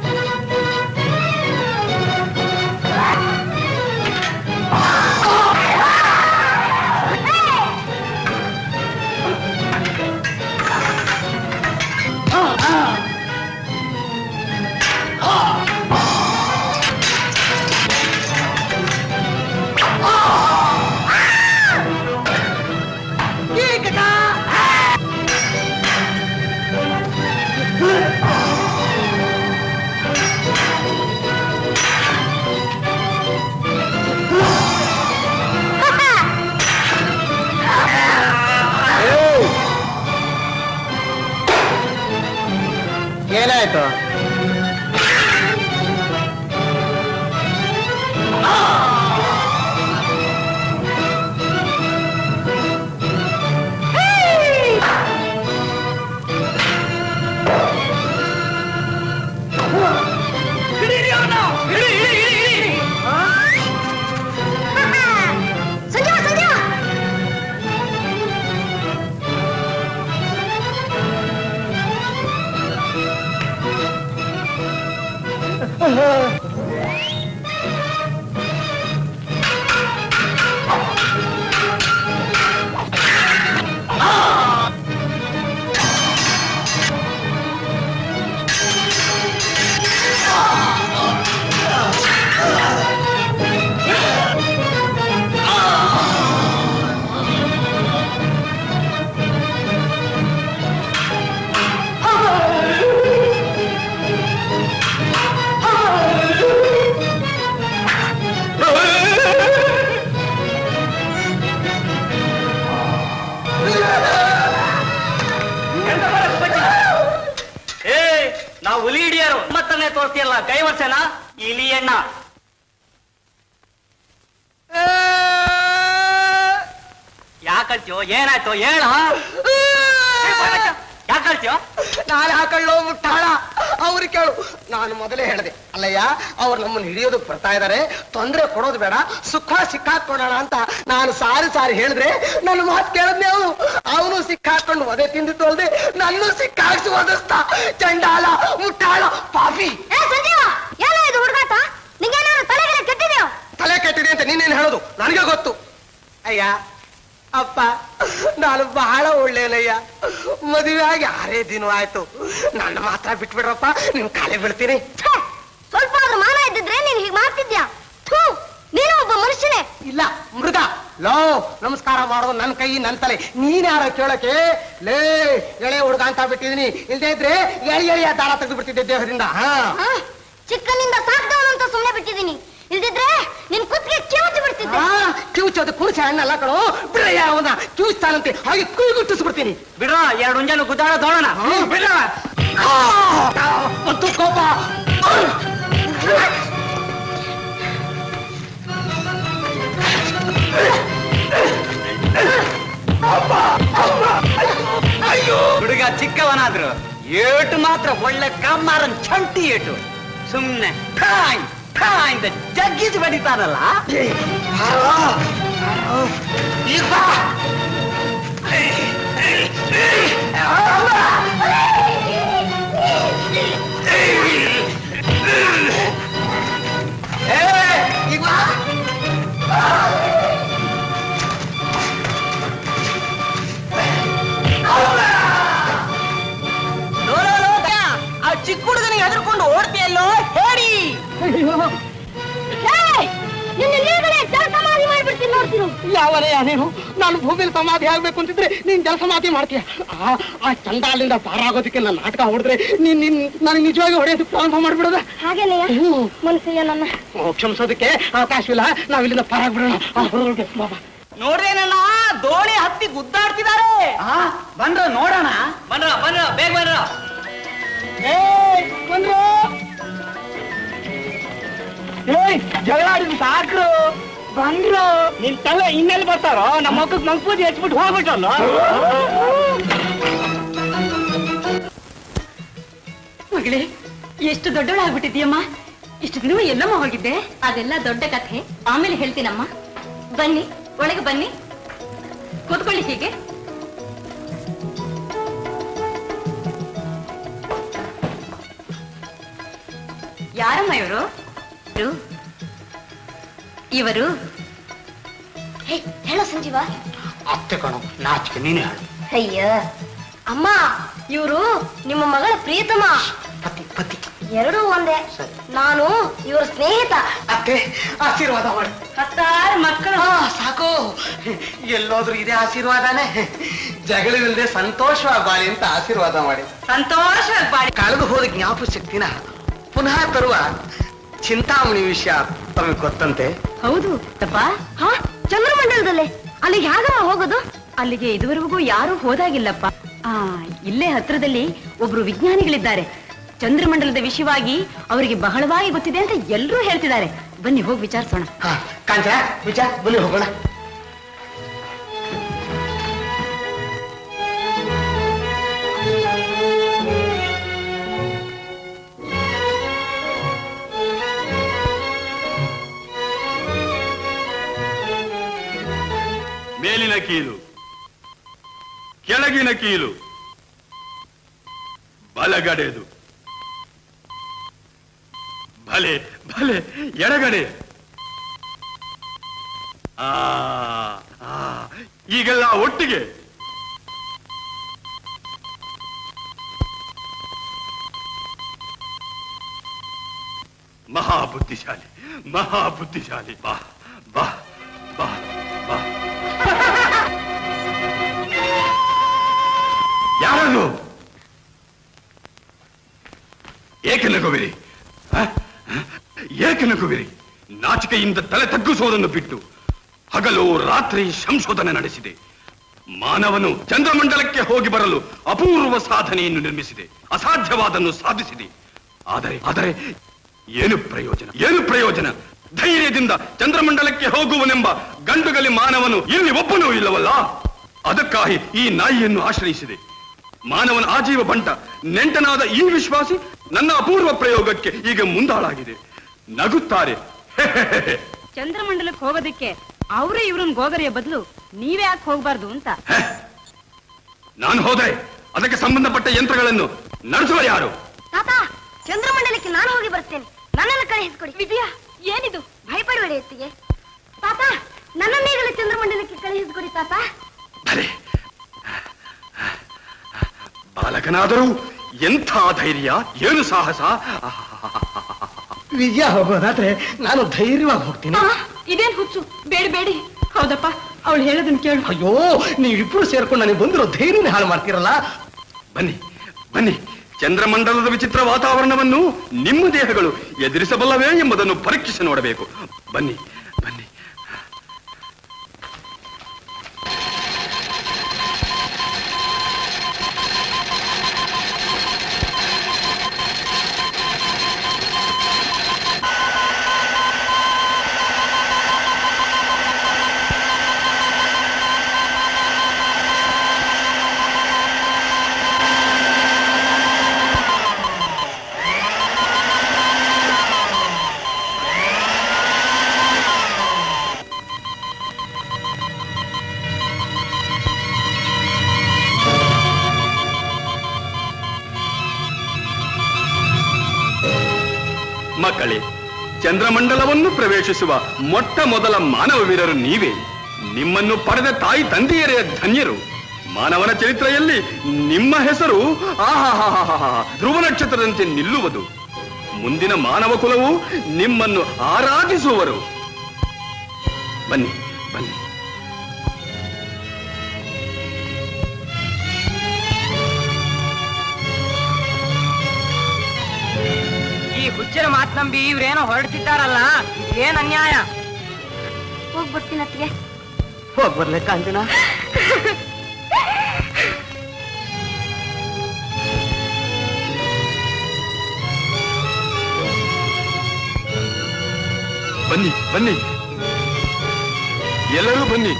ಏನಾಯ್ತು ಸಂಜೀವ ಸಂಜೀವ ನಾವು ಹುಲಿ ಹಿಡಿಯರು ಮತ್ತನ್ನೇ ತೋರ್ತಿಯಲ್ಲ ಕೈವರ್ಸನ ಇಲಿಯಣ್ಣ ಯಾಕಳ್ತೀಯೋ ಏನಾಯ್ತು ಹೇಳ ಯಾಕಳ್ತೀಯೋ ನಾನು ಹಾಕೊಳ್ಳೋ ಮುಟ್ಟಾಳ ಅವ್ರು ಕೇಳು ನಾನು ಮೊದಲೇ ಹೇಳಿದೆ ಅಲ್ಲಯ್ಯ ಅವ್ರು ನಮ್ಮನ್ನು ಹಿಡಿಯೋದಕ್ಕೆ ಬರ್ತಾ ಇದ್ದಾರೆ ತೊಂದರೆ ಕೊಡೋದು ಬೇಡ ಸುಖ ಸಿಕ್ಕಾಕೊಳ್ಳೋಣ ಅಂತ ನಾನು ಸಾರಿ ಸಾರಿ ಹೇಳಿದ್ರೆ ನನ್ನ ಮಾತು ಕೇಳಿದ್ನೆ ಅವನು ಅವನು ಸಿಕ್ಕಾಕೊಂಡು ಒದೆ ತಿಂದಿದ್ದು ಅಲ್ದೆ ನನ್ನೂ ಸಿಕ್ಕಾಕ್ಸಿ ಒದಸ್ತ ಚಂಡಾಲ ಮುಟ್ಟಾಳ ಪಾಪಿ ಏ ಸಂಜೀವ ಏನೋ ಇದು ಹುಡುಗಾಟ ನಿಂಗೇನಾದ್ರು ತಲೆಗೆಲ್ಲ ಕೆಟ್ಟಿದ್ಯೋ ತಲೆ ಕೆಟ್ಟಿದೆ ಅಂತ ನೀನೇನು ಹೇಳೋದು ನನಗೆ ಗೊತ್ತು ಅಯ್ಯ ಅಪ್ಪ ನಾನು ಬಹಳ ಒಳ್ಳೆಯನಯ್ಯ ಮದುವೆ ಆಗಿ ಆರೇ ದಿನ ಆಯ್ತು ನನ್ನ ಮಾತ್ರ ಬಿಟ್ಬಿಡ್ರಪ್ಪ ನಿನ್ ಕಾಲೇ ಬೀಳ್ತೀನಿ ಛೇ, ಸ್ವಲ್ಪ ಆದ್ರೂ ಮಾನ ಇದ್ದಿದ್ರೆ ನೀನ್ ಹೀಗ್ ಮಾಡ್ತಿದ್ಯಾ ಥೂ ನೀನು ಒಬ್ಬ ಮನುಷ್ಯನೇ ಇಲ್ಲ ಮೃಗ ಲೋ ನಮಸ್ಕಾರ ಮಾಡೋದು ನನ್ನ ಕೈ ನನ್ನ ತಲೆ ನೀನ್ ಯಾರ ಕೇಳಕ್ಕೆ ಲೇ ಎಳೆ ಹುಡುಗ ಅಂತ ಬಿಟ್ಟಿದೀನಿ ಇಲ್ದೇ ಇದ್ರೆ ಎಳಿ ಎಳೆಯ ದಾರ ತೆಗೆದು ಬಿಡ್ತಿದ್ದೆ ದೇಹದಿಂದ ಹಾ ಹ? ಚಿಕ್ಕನಿಂದ ಸಾಕ್ದವನು ಅಂತ ಸುಮ್ನೆ ಬಿಟ್ಟಿದೀನಿ ಇಲ್ದಿದ್ರೆ ನಿನ್ ಕುತ್ತಿಗೆ ಕಿವುಚಿ ಬಿಡ್ತಿದ್ದೆ ಕಿವುಚೋದು ಕುಣಿಸಿ ಹಣ್ಣಲ್ಲ ಕಣೋ ಬಿಡಯ್ಯ ಅವನ ಕಿವುಚ್ತಾನಂತೆ ಹಾಗೆ ಕುಯ್ಗುಟ್ಟಿಸ್ಬಿಡ್ತೀನಿ ಬಿಡ್ರ ಎರಡು ಉಂಜಾನು ಗುದ್ದಾಡ ನೋಡೋಣ ಬಿಡ ಮತ್ತು ಕೋಪ ಹುಡುಗ ಚಿಕ್ಕವನಾದ್ರು ಏಟು ಮಾತ್ರ ಒಳ್ಳೆ ಕಮ್ಮಾರನ್ ಚಂಟಿ ಏಟು ಸುಮ್ನೆ ಠಾಯ್ ಠಾಯ್ ಅಂತ ಜಗ್ಗಿಸಿ ಬಡಿತಾನಲ್ಲ ಈಗ ಬಾ. ಏ, ಈಗ ಬಾ. ಆ ಚಿಕ್ಕ ಹುಡುಗನಿಗೆ ಹೆದರ್ಕೊಂಡು ಓಡ್ತೀಯಲ್ಲೋ ಹೇಳಿ ನಿನ್ನ ನೀರ್ಗಳೇ ಜಲ ಸಮಾಧಿ ಮಾಡ್ಬಿಡ್ತೀನಿ ನೋಡ್ತಿರು ಯಾವನೇ ನೀನು ನಾನು ಭೂಮಿಲಿ ಸಮಾಧಿ ಆಗ್ಬೇಕು ಅಂತಿದ್ರೆ ನೀನ್ ಜಲ ಸಮಾಧಿ ಮಾಡ್ತೀಯ ಆ ಆ ಚಂಡಾಲಿಂದ ಪಾರಾಗೋದಕ್ಕೆ ನನ್ನ ನಾಟಕ ಹೊಡೆದ್ರೆ ನೀನ್ ನಿನ್ ನನಗೆ ನಿಜವಾಗಿ ಹೊಡೆಯೋದಕ್ಕೆ ಪ್ರಾರಂಭ ಮಾಡ್ಬಿಡೋದ ಹಾಗೇನೆಯ ಮನಸ್ಸಯ್ಯ ನನ್ನ ಕ್ಷಮಿಸೋದಕ್ಕೆ ಅವಕಾಶವಿಲ್ಲ ನಾವಿಲ್ಲಿಂದ ಪಾರಾಗ್ಬಿಡೋಣ ಆ, ಹೊರಗೆ, ಬಾ, ಬಾ. ನೋಡ್ರೇನಣ್ಣ ದೋಣಿ ಹತ್ತಿ ಗುದ್ದಾಡ್ತಿದ್ದಾರೆ ಬಂದ್ರ ನೋಡೋಣ ಬಂದ್ರ ಬಂದ್ರ ಬೇಗ ಬಂದ್ರ ಬಂದ್ರು ಏಯ್ ಜಗಳ ಆಡಿದ್ ಸಾಕ್ರು ಬಂದ್ರು ನಿನ್ ತಲೆ ಇನ್ನೆಲ್ಲಿ ಬರ್ತಾರೋ ನಮ್ಮ ಮಕ್ಕಳು ಮಂಗ್ಪೂಜೆ ಹಚ್ಬಿಟ್ಟು ಹೋಗ್ಬಿಟ್ಟಲ್ಲ ಮಗಳೇ ಎಷ್ಟು ದೊಡ್ಡವಳಾಗ್ಬಿಟ್ಟಿದ್ಯಮ್ಮ ಇಷ್ಟು ದಿನ ಎಲ್ಲಮ್ಮ ಹೋಗಿದ್ದೆ ಅದೆಲ್ಲ ದೊಡ್ಡ ಕಥೆ ಆಮೇಲೆ ಹೇಳ್ತೀನಮ್ಮ ಬನ್ನಿ ಒಳಗೆ ಬನ್ನಿ ಕೂತ್ಕೊಳ್ಳಿ ಹೀಗೆ ಯಾರಮ್ಮ ಇವರು ಇವರು ಹೇ ಹೇಳೋ ಸಂಜೀವ ಅತ್ತೆ ಕಣೋ ನಾಚಿಕೆ ನೀನೇ ಹೇಳು ಅಯ್ಯ ಅಮ್ಮ ಇವರು ನಿಮ್ಮ ಮಗಳ ಪ್ರೀತಮ ಪತಿ ಪತಿ ಎರಡೂ ಒಂದೇ ನಾನು ಇವ್ರ ಸ್ನೇಹಿತ ಅತ್ತೆ ಆಶೀರ್ವಾದ ಮಾಡಿ ಹತ್ತಾರು ಮಕ್ಕಳು ಆ, ಸಾಕು ಎಲ್ಲೋದ್ರೂ ಇದೇ ಆಶೀರ್ವಾದನೇ ಜಗಳಿಲ್ಲದೆ ಸಂತೋಷವಾಗಿ ಬಾಳಿ ಅಂತ ಆಶೀರ್ವಾದ ಮಾಡಿ ಸಂತೋಷವಾಗಿ ಬಾಳಿ ಕಳೆದು ಹೋದ ಜ್ಞಾಪಕ ಶಕ್ತಿನ ಪುನಃ ತರುವ ಚಿಂತಾಮಣಿ ವಿಷಯ ತಮಗೆ ಗೊತ್ತಂತೆ ಹೌದು ತಪ್ಪ ಹಾ ಚಂದ್ರಮಂಡಲದಲ್ಲಿ ಅಲ್ಲಿಗೆ ಹೇಗಮ್ಮ ಹೋಗೋದು ಅಲ್ಲಿಗೆ ಇದುವರೆಗೂ ಯಾರೂ ಹೋದಾಗಿಲ್ಲಪ್ಪ ಆ ಇಲ್ಲೇ ಹತ್ರದಲ್ಲಿ ಒಬ್ರು ವಿಜ್ಞಾನಿಗಳಿದ್ದಾರೆ ಚಂದ್ರಮಂಡಲದ ವಿಷಯವಾಗಿ ಅವರಿಗೆ ಬಹಳವಾಗಿ ಗೊತ್ತಿದೆ ಅಂತ ಎಲ್ಲರೂ ಹೇಳ್ತಿದ್ದಾರೆ ಬನ್ನಿ ಹೋಗಿ ವಿಚಾರಿಸೋಣ ಹಾ ಕಾಂಚ ವಿಚಾರ ಬನ್ನಿ ಹೋಗೋಣ ಮೇಲಿನ ಕೀಲು ಕೆಳಗಿನ ಕೀಲು ಬಲಗಡೆದು ಭಲೆ ಭಲೆ ಎಡಗಡೆ ಆ ಆ, ಈಗೆಲ್ಲ ಒಟ್ಟಿಗೆ ಮಹಾಬುದ್ಧಿಶಾಲಿ ಮಹಾಬುದ್ಧಿಶಾಲಿ ಬಾ ಬಾ ಬಾ ಬಾ ಯಾರನ್ನು ಏಕೆ ನಗುವಿರಿ ಹ? ಹ? ಏಕೆ ನಗುವಿರಿ ನಾಚಿಕೆಯಿಂದ ತಲೆ ತಗ್ಗಿಸುವುದನ್ನು ಬಿಟ್ಟು ಹಗಲು ರಾತ್ರಿ ಸಂಶೋಧನೆ ನಡೆಸಿದೆ ಮಾನವನು ಚಂದ್ರಮಂಡಲಕ್ಕೆ ಹೋಗಿ ಬರಲು ಅಪೂರ್ವ ಸಾಧನೆಯನ್ನು ನಿರ್ಮಿಸಿದೆ ಅಸಾಧ್ಯವಾದನ್ನು ಸಾಧಿಸಿದೆ ಆದರೆ ಆದರೆ ಏನು ಪ್ರಯೋಜನ ಏನು ಪ್ರಯೋಜನ ಧೈರ್ಯದಿಂದ ಚಂದ್ರಮಂಡಲಕ್ಕೆ ಹೋಗುವನೆಂಬ ಗಂಡುಗಲಿ ಮಾನವನು ಇಲ್ಲಿ ಒಬ್ಬನೂ ಇಲ್ಲವಲ್ಲ ಅದಕ್ಕಾಗಿ ಈ ನಾಯಿಯನ್ನು ಆಶ್ರಯಿಸಿದೆ ಮಾನವನ ಆಜೀವ ಬಂಟ ನೆಂಟನಾದ ಈ ವಿಶ್ವಾಸಿ ನನ್ನ ಅಪೂರ್ವ ಪ್ರಯೋಗಕ್ಕೆ ಈಗ ಮುಂದಾಳಾಗಿದೆ ನಗುತ್ತಾರೆ ಚಂದ್ರಮಂಡಲಕ್ಕೆ ಹೋಗೋದಕ್ಕೆ ಅವರೇ ಇವ್ರನ್ ಗೋಗರಿಯ ಬದಲು ನೀವೇ ಯಾಕೆ ಹೋಗ್ಬಾರ್ದು ಅಂತ ನಾನು ಹೋದೆ ಅದಕ್ಕೆ ಸಂಬಂಧಪಟ್ಟ ಯಂತ್ರಗಳನ್ನು ನಡೆಸುವ ಯಾರು ತಾತ ಚಂದ್ರಮಂಡಲಕ್ಕೆ ನಾನು ಹೋಗಿ ಬರ್ತೇನೆ ನನ್ನನ್ನು ಕಳುಹಿಸಿಕೊಡಿ ವಿದ್ಯಾ ಏನಿದು ಭಯಪಡಬೇಡಿ ಎತ್ತಿಗೆ ತಾತ ನನ್ನನ್ನೇಗಲೇ ಚಂದ್ರಮಂಡಲಕ್ಕೆ ಕಳುಹಿಸಿಕೊಡಿ ತಾತ ಬಾಲಕನಾದರೂ ಎಂಥ ಧೈರ್ಯ ಏನು ಸಾಹಸ ವಿಜಯ ಹೋಗೋದಾದ್ರೆ ನಾನು ಧೈರ್ಯವಾಗಿ ಹೋಗ್ತೀನಿ ಇದೇನ್ ಹುಚ್ಚು ಬೇಡಿ ಬೇಡಿ ಹೌದಪ್ಪ ಅವಳು ಹೇಳೋದನ್ನ ಕೇಳು ಅಯ್ಯೋ ನೀವಿಬ್ರು ಸೇರ್ಕೊಂಡು ನನಗೆ ಬಂದಿರೋ ಧೈರ್ಯನೇ ಹಾಳು ಮಾಡ್ತೀರಲ್ಲ ಬನ್ನಿ ಬನ್ನಿ ಚಂದ್ರಮಂಡಲದ ವಿಚಿತ್ರ ವಾತಾವರಣವನ್ನು ನಿಮ್ಮ ದೇಹಗಳು ಎದುರಿಸಬಲ್ಲವೇ ಎಂಬುದನ್ನು ಪರೀಕ್ಷಿಸಿ ನೋಡಬೇಕು ಬನ್ನಿ ಬನ್ನಿ ಮಕ್ಕಳೇ ಚಂದ್ರಮಂಡಲವನ್ನು ಪ್ರವೇಶಿಸುವ ಮೊಟ್ಟ ಮೊದಲ ಮಾನವ ವೀರರು ನೀವೇ ನಿಮ್ಮನ್ನು ಪಡೆದ ತಾಯಿ ತಂದೆಯರೇ ಧನ್ಯರು ಮಾನವನ ಚರಿತ್ರೆಯಲ್ಲಿ ನಿಮ್ಮ ಹೆಸರು ಆಹಾಹಾಹಾಹಾ ಧ್ರುವ ನಕ್ಷತ್ರದಂತೆ ನಿಲ್ಲುವುದು ಮುಂದಿನ ಮಾನವ ಕುಲವು ನಿಮ್ಮನ್ನು ಆರಾಧಿಸುವರು ಬನ್ನಿ ಬನ್ನಿ ಈ ಹುಚ್ಚರ ಮಾತ್ ನಂಬಿ ಇವ್ರೇನೋ ಹೊರಡ್ತಿದ್ದಾರಲ್ಲ ಏನ್ ಅನ್ಯಾಯ ಹೋಗಿ ಬರ್ತೀನಿ ಅತ್ತಿಗೆ ಹೋಗ್ ಬರ್ಲೆ ಕಾಂಚನ ಬನ್ನಿ ಬನ್ನಿ ಎಲ್ಲರೂ ಬನ್ನಿ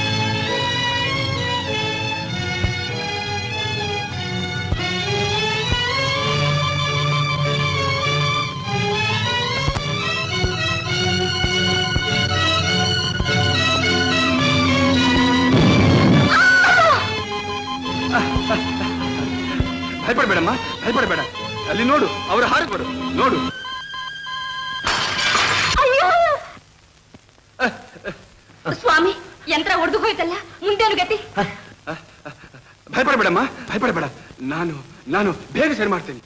ಭಯಪಡಬೇಡಮ್ಮ ಭಯಪಡಬೇಡ ಅಲ್ಲಿ ನೋಡು ಅವರ ಹಾರಿಬರು ನೋಡು ಸ್ವಾಮಿ ಯಂತ್ರ ಒಡೆದು ಹೋಯ್ತಲ್ಲ ಮುಂದೇನು ಗತಿ ಭಯಪಡಬೇಡಮ್ಮ ಭಯಪಡಬೇಡ ನಾನು ನಾನು ಬೇಗ ಸರಿ ಮಾಡ್ತೇನೆ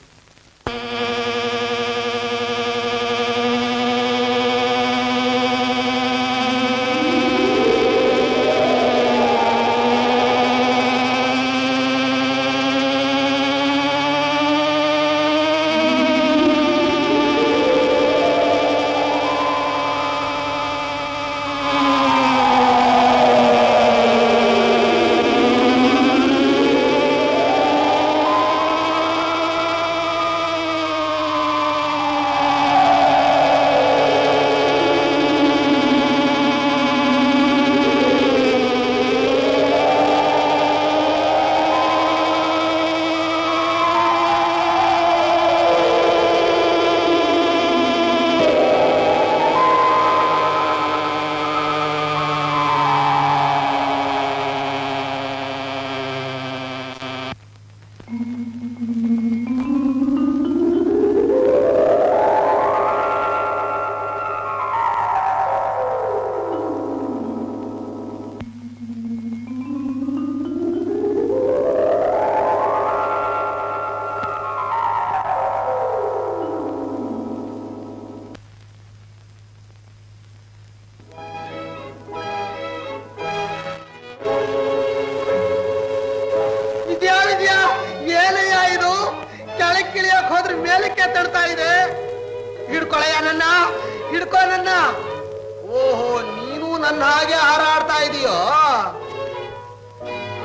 ವಿದ್ಯಾ ವಿದ್ಯಾ ಏನಯ್ಯ ಇದು ಕೆಳಕ್ ಕಿಳಿಯಕ್ ಹೋದ್ರೆ ಮೇಲಕ್ಕೆ ತಡ್ತಾ ಇದೆ ಹಿಡ್ಕೊಳಯ್ಯ ನನ್ನ ಹಿಡ್ಕೊ ನನ್ನ ಓಹೋ ನೀನು ನನ್ನ ಹಾಗೆ ಹಾರಾಡ್ತಾ ಇದೀಯೋ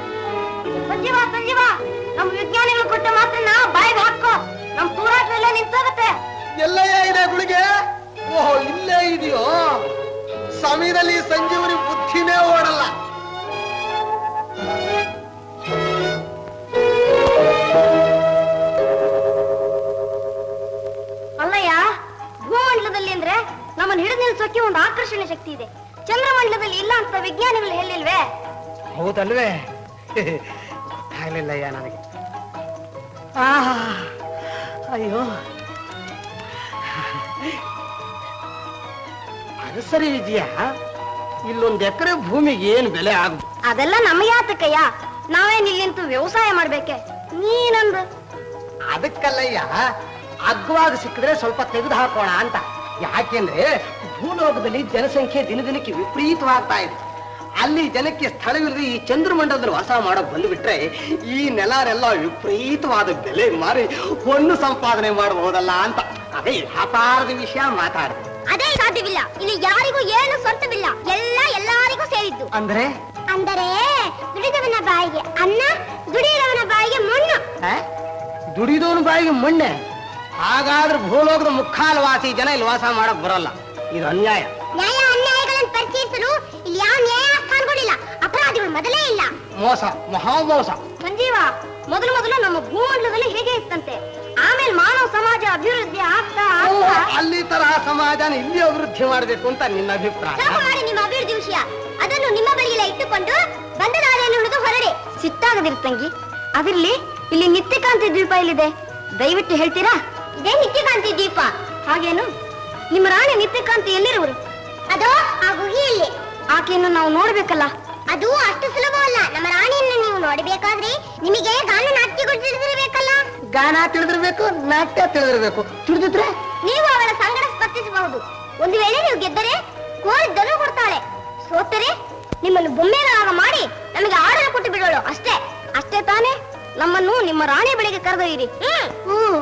ಸಂಜೀವ ಸಂಜೀವ ನಮ್ ವಿಜ್ಞಾನಿಗಳು ಕೊಟ್ಟ ಮಾತ್ರ ನಾ ಬಾಯಿಗೆ ಹಾಕೋ ನಮ್ ತೂರಾಟ ಎಲ್ಲ ನಿಂತೋಗತ್ತೆ ಎಲ್ಲಯ್ಯ ಇದೆ ಗುಳಿಗೆ ಓಹೋ ಇಲ್ಲೇ ಇದೆಯೋ ಸಮಯದಲ್ಲಿ ಸಂಜೀವನಿ ಬುದ್ಧಿನೇ ಓಡಲ್ಲ ಅಲ್ಲಯ್ಯ ಭೂಮಂಡಲದಲ್ಲಿ ಅಂದ್ರೆ ನಮ್ಮನ್ನ ಹಿಡಿದು ನಿಲ್ಸೋಕೆ ಒಂದು ಆಕರ್ಷಣೆ ಶಕ್ತಿ ಇದೆ ಚಂದ್ರಮಂಡಲದಲ್ಲಿ ಇಲ್ಲ ಅಂತ ವಿಜ್ಞಾನಿಗಳು ಹೇಳಿಲ್ವೇ ಹೌದಲ್ವೇ ಗೊತ್ತಾಗ್ಲಿಲ್ಲಯ್ಯ ನನಗೆ ಆಹಾ, ಅಯ್ಯೋ ಅದು ಸರಿ ವಿಜಯ ಇಲ್ಲೊಂದ್ ಎಕರೆ ಭೂಮಿಗೆ ಏನು ಬೆಲೆ ಆಗ ಅದೆಲ್ಲ ನಮ್ಮ ಯಾತಕಯ್ಯ ನಾವೇನ್ ಇಲ್ಲಿಂತೂ ವ್ಯವಸಾಯ ಮಾಡ್ಬೇಕೆ ನೀನಂದು ಅದಕ್ಕಲ್ಲಯ್ಯ ಅಗ್ಗವಾಗ ಸಿಕ್ಕಿದ್ರೆ ಸ್ವಲ್ಪ ತೆಗೆದು ಹಾಕೋಣ ಅಂತ ಯಾಕೆಂದ್ರೆ ಭೂಲೋಕದಲ್ಲಿ ಜನಸಂಖ್ಯೆ ದಿನ ದಿನಕ್ಕೆ ವಿಪರೀತವಾಗ್ತಾ ಇದೆ ಅಲ್ಲಿ ಜನಕ್ಕೆ ಸ್ಥಳವಿಲ್ಲದೆ ಈ ಚಂದ್ರಮಂಡಲದಲ್ಲಿ ವಾಸ ಮಾಡೋಕ್ ಬಂದ್ಬಿಟ್ರೆ ಈ ನೆಲರೆಲ್ಲ ವಿಪರೀತವಾದ ಬೆಲೆ ಮಾರಿ ಹೊನ್ನು ಸಂಪಾದನೆ ಮಾಡಬಹುದಲ್ಲ ಅಂತ ಅದೇ ವ್ಯಾಪಾರದ ವಿಷಯ ಮಾತಾಡಿದೆ ಅದೇ ಸಾಧ್ಯವಿಲ್ಲ ಇಲ್ಲಿ ಯಾರಿಗೂ ಏನು ಸ್ವಂತವಿಲ್ಲ ಎಲ್ಲ ಎಲ್ಲರಿಗೂ ಸೇರಿದ್ದು ಅಂದ್ರೆ ಅಂದರೆ ದುಡಿದವನ ಬಾಯಿಗೆ ಅನ್ನ ದುಡಿಯದವನ ಬಾಯಿಗೆ ಮಣ್ಣು ಆ? ದುಡಿದವನ ಬಾಯಿಗೆ ಮಣ್ಣೆ ಹಾಗಾದ್ರೆ ಭೂಲೋಕದ ಮುಕ್ಕಾಲವಾಸಿ ಜನ ಇಲ್ಲಿ ವಾಸ ಮಾಡಕ್ ಬರಲ್ಲ ಇದು ಅನ್ಯಾಯ ನ್ಯಾಯ ಅನ್ಯಾಯಗಳನ್ನು ಪರಿಚಯಿಸಲು ಇಲ್ಲಿ ಯಾವ ನ್ಯಾಯಸ್ಥಾನಗಳಿಲ್ಲ ಅಪರಾಧಿಗಳು ಮೊದಲೇ ಇಲ್ಲ ಮೋಸ ಮಹಾ ಮೋಸ ಸಂಜೀವ ಮೊದಲು ಮೊದಲು ನಮ್ಮ ಭೂಮಂಡಲದಲ್ಲಿ ಹೇಗೆ ಇತ್ತಂತೆ ಆಮೇಲೆ ಮಾನವ ಸಮಾಜ ಅಭಿವೃದ್ಧಿ ಆಗ್ತಾ ಆಗ್ತಾ ಅಲ್ಲಿ ತರಹ ಸಮಾಜನ ಇಲ್ಲಿ ಅಭಿವೃದ್ಧಿ ಮಾಡಬೇಕು ಅಂತ ನಿನ್ನ ಅಭಿಪ್ರಾಯ ಸಾಕು ಮಾಡಿ ನಿಮ್ಮ ಅಭಿವೃದ್ಧಿ ವಿಷಯ ಅದನ್ನು ನಿಮ್ಮ ಬಳಿಗೆಲ್ಲ ಇಟ್ಟುಕೊಂಡು ಬಂದ ದಾರಿಯನ್ನು ಹಿಡಿದು ಹೊರಡಿ ಸಿಟ್ಟಾಗದಿರು ತಂಗಿ ಅದಿರ್ಲಿ ಇಲ್ಲಿ ನಿತ್ಯಕಾಂತಿ ದ್ವೀಪ ಇಲ್ಲಿದೆ ದಯವಿಟ್ಟು ಹೇಳ್ತೀರಾ ಇದೇ ನಿತ್ಯಕಾಂತಿ ದ್ವೀಪ ಹಾಗೇನು ನಿಮ್ಮ ರಾಣಿ ನಿತ್ಯಕಾಂತಿ ಎಲ್ಲಿರುವರು ಅದು ಆ ಗುಹಿಯಲ್ಲಿ ಆಕೆಯನ್ನು ನಾವು ನೋಡ್ಬೇಕಲ್ಲ ಅದು ಅಷ್ಟು ಸುಲಭವಲ್ಲ ನಮ್ಮ ರಾಣಿಯನ್ನು ನೀವು ನೋಡಬೇಕಾದ್ರೆ ನಿಮಗೆ ಗಾನ ನಾಟ್ಯಗಳು ತಿಳಿದಿರಬೇಕಲ್ಲ ಗಾನ ತಿಳಿದಿರ್ಬೇಕು ನಾಟ್ಯ ತಿಳಿದಿರ್ಬೇಕು ತಿಳಿದಿದ್ರೆ ನೀವು ಅವಳ ಸಂಗಡ ಸ್ಪರ್ಧಿಸಬಹುದು ಒಂದು ವೇಳೆ ನೀವು ಗೆದ್ದರೆ ಕೋರಿದ್ದನ್ನು ಕೊಡ್ತಾಳೆ ಸೋತರೆ ನಿಮ್ಮನ್ನು ಬೊಮ್ಮೆಗಳಾಗ ಮಾಡಿ ನಮಗೆ ಆಡಲು ಕೊಟ್ಟು ಬಿಡೋಳು ಅಷ್ಟೇ ಅಷ್ಟೇ ತಾನೇ ನಮ್ಮನ್ನು ನಿಮ್ಮ ರಾಣಿ ಬಳಿಗೆ ಕರೆದೊಯ್ಯಿರಿ ಹ್ಮ್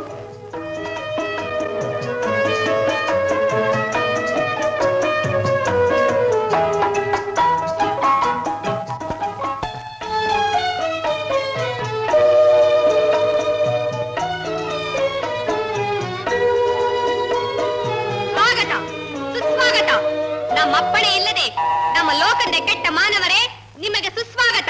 ಸ್ವಾಗತ ಸುಸ್ವಾಗತ ನಮ್ಮಪ್ಪಣೆ ಇಲ್ಲದೆ ನಮ್ಮ ಲೋಕದ ಕೆಟ್ಟ ಮಾನವರೇ ನಿಮಗೆ ಸುಸ್ವಾಗತ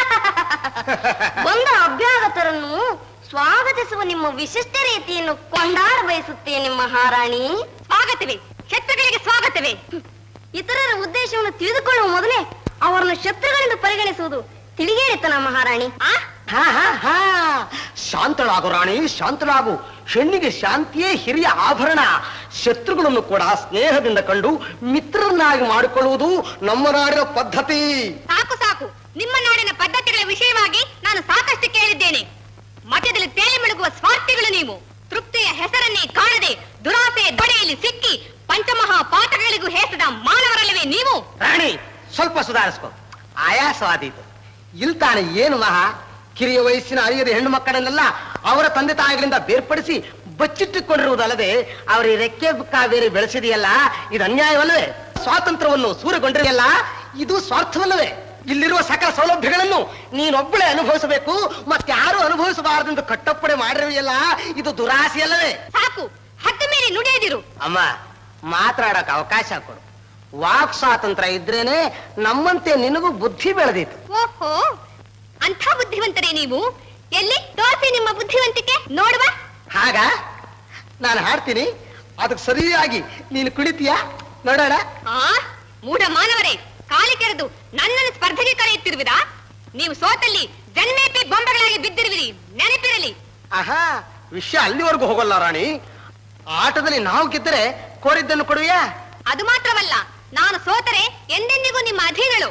ಬಂದ ಅಭ್ಯಾಗತರನ್ನು ಸ್ವಾಗತಿಸುವ ನಿಮ್ಮ ವಿಶಿಷ್ಟ ರೀತಿಯನ್ನು ಕೊಂಡಾಡ ಬಯಸುತ್ತೇನೆ ಮಹಾರಾಣಿ ಸ್ವಾಗತವೇ ಶತ್ರುಗಳಿಗೆ ಸ್ವಾಗತವೇ ಇತರರ ಉದ್ದೇಶವನ್ನು ತಿಳಿದುಕೊಳ್ಳುವ ಮೊದಲೇ ಅವರನ್ನು ಶತ್ರುಗಳೆಂದು ಪರಿಗಣಿಸುವುದು ತಿಳಿಗೇಡಿತನ ಮಹಾರಾಣಿ ಆ ಹಾ ಹಾ ಹಾ ಶಾಂತಳಾಗು ರಾಣಿ ಶಾಂತಳಾಗು ಹೆಣ್ಣಿಗೆ ಶಾಂತಿಯೇ ಹಿರಿಯ ಆಭರಣ ಶತ್ರುಗಳನ್ನು ಕೂಡ ಸ್ನೇಹದಿಂದ ಕಂಡು ಮಿತ್ರರನ್ನಾಗಿ ಮಾಡಿಕೊಳ್ಳುವುದು ನಮ್ಮ ನಾಡಿನ ಪದ್ಧತಿ ಸಾಕು ಸಾಕು ನಿಮ್ಮ ನಾಡಿನ ಪದ್ಧತಿಗಳ ವಿಷಯವಾಗಿ ನಾನು ಸಾಕಷ್ಟು ಕೇಳಿದ್ದೇನೆ ಮಠದಲ್ಲಿ ತೇಲಿ ಮಿಳುಗುವ ಸ್ವಾರ್ಥಿಗಳು ನೀವು ತೃಪ್ತಿಯ ಹೆಸರನ್ನೇ ಕಾಣದೆ ದುರಾಸೆಯ ದೊಡೆಯಲ್ಲಿ ಸಿಕ್ಕಿ ಪಂಚಮಹಾ ಪಾಠಗಳಿಗೂ ಹೇಸದ ಮಾನವರಲ್ಲವೇ ನೀವು ರಾಣಿ ಸ್ವಲ್ಪ ಸುಧಾರಿಸ್ಕೊ ಆಯಾಸವಾದೀತು ಇಲ್ತಾನೆ ಏನು ಮಹಾ ಕಿರಿಯ ವಯಸ್ಸಿನ ಅರಿಯದ ಹೆಣ್ಣು ಮಕ್ಕಳನ್ನೆಲ್ಲ ಅವರ ತಂದೆ ತಾಯಿಗಳಿಂದ ಬೇರ್ಪಡಿಸಿ ಬಚ್ಚಿಟ್ಟುಕೊಂಡಿರುವುದಲ್ಲದೆ ಅವರ ರೆಕ್ಕೆ ಬುಕ್ಕ ಬೇರೆ ಬೆಳೆಸಿದೆಯಲ್ಲ ಇದು ಅನ್ಯಾಯವಲ್ಲವೇ ಸ್ವಾತಂತ್ರ್ಯವನ್ನು ಸೂರೆಗೊಂಡಿರಲ್ಲ ಇದು ಸ್ವಾರ್ಥವಲ್ಲವೇ ಇಲ್ಲಿರುವ ಸಕಲ ಸೌಲಭ್ಯಗಳನ್ನು ನೀನೊಬ್ಬಳೇ ಅನುಭವಿಸಬೇಕು ಮತ್ತಾರು ಅನುಭವಿಸಬಾರದೆಂದು ಕಟ್ಟಪ್ಪಣೆ ಮಾಡಿರುವೆಯಲ್ಲ ಇದು ದುರಾಸೆಯಲ್ಲವೇ ಸಾಕು ಹತ್ತು ಮೇಲೆ ನುಡಿಯದಿರು ಅಮ್ಮ ಮಾತಾಡಕ್ ಅವಕಾಶ ಕೊಡು ವಾಕ್ ಸ್ವಾತಂತ್ರ್ಯ ಇದ್ರೇನೆ ನಮ್ಮಂತೆ ನಿನಗೂ ಬುದ್ಧಿ ಬೆಳೆದಿತ್ತು ಓಹೋ ಅಂಥ ಬುದ್ಧಿವಂತರೇ ನೀವು ಎಲ್ಲಿ ತೋರಿಸಿ ನಿಮ್ಮ ಬುದ್ಧಿವಂತಿಕೆ ನೋಡುವ ಹಾಗ ನಾನು ಹಾಡ್ತೀನಿ ಅದಕ್ಕೆ ಸರಿಯಾಗಿ ನೀನು ಕುಳಿತೀಯಾ ನೋಡೋಣ ಆ ಮೂಢ ಮಾನವರೇ ಕಾಲಿ ಕೆರೆದು ನನ್ನನ್ನು ಸ್ಪರ್ಧೆಗೆ ಕರೆಯುತ್ತಿರುವಿರಾ ನೀವು ಸೋತಲ್ಲಿ ಜನ್ಮೇಪಿ ಬೊಂಬೆಗಳಾಗಿ ಬಿದ್ದಿರುವಿರಿ ನೆನಪಿರಲಿ ಆಹಾ ವಿಷಯ ಅಲ್ಲಿವರೆಗೂ ಹೋಗಲ್ಲ ರಾಣಿ ಆಟದಲ್ಲಿ ನಾವು ಗೆದ್ದರೆ ಕೋರಿದ್ದನ್ನು ಕೊಡುವೆಯಾ ಅದು ಮಾತ್ರವಲ್ಲ ನಾನು ಸೋತರೆ ಎಂದೆಂದಿಗೂ ನಿಮ್ಮ ಅಧೀನಳು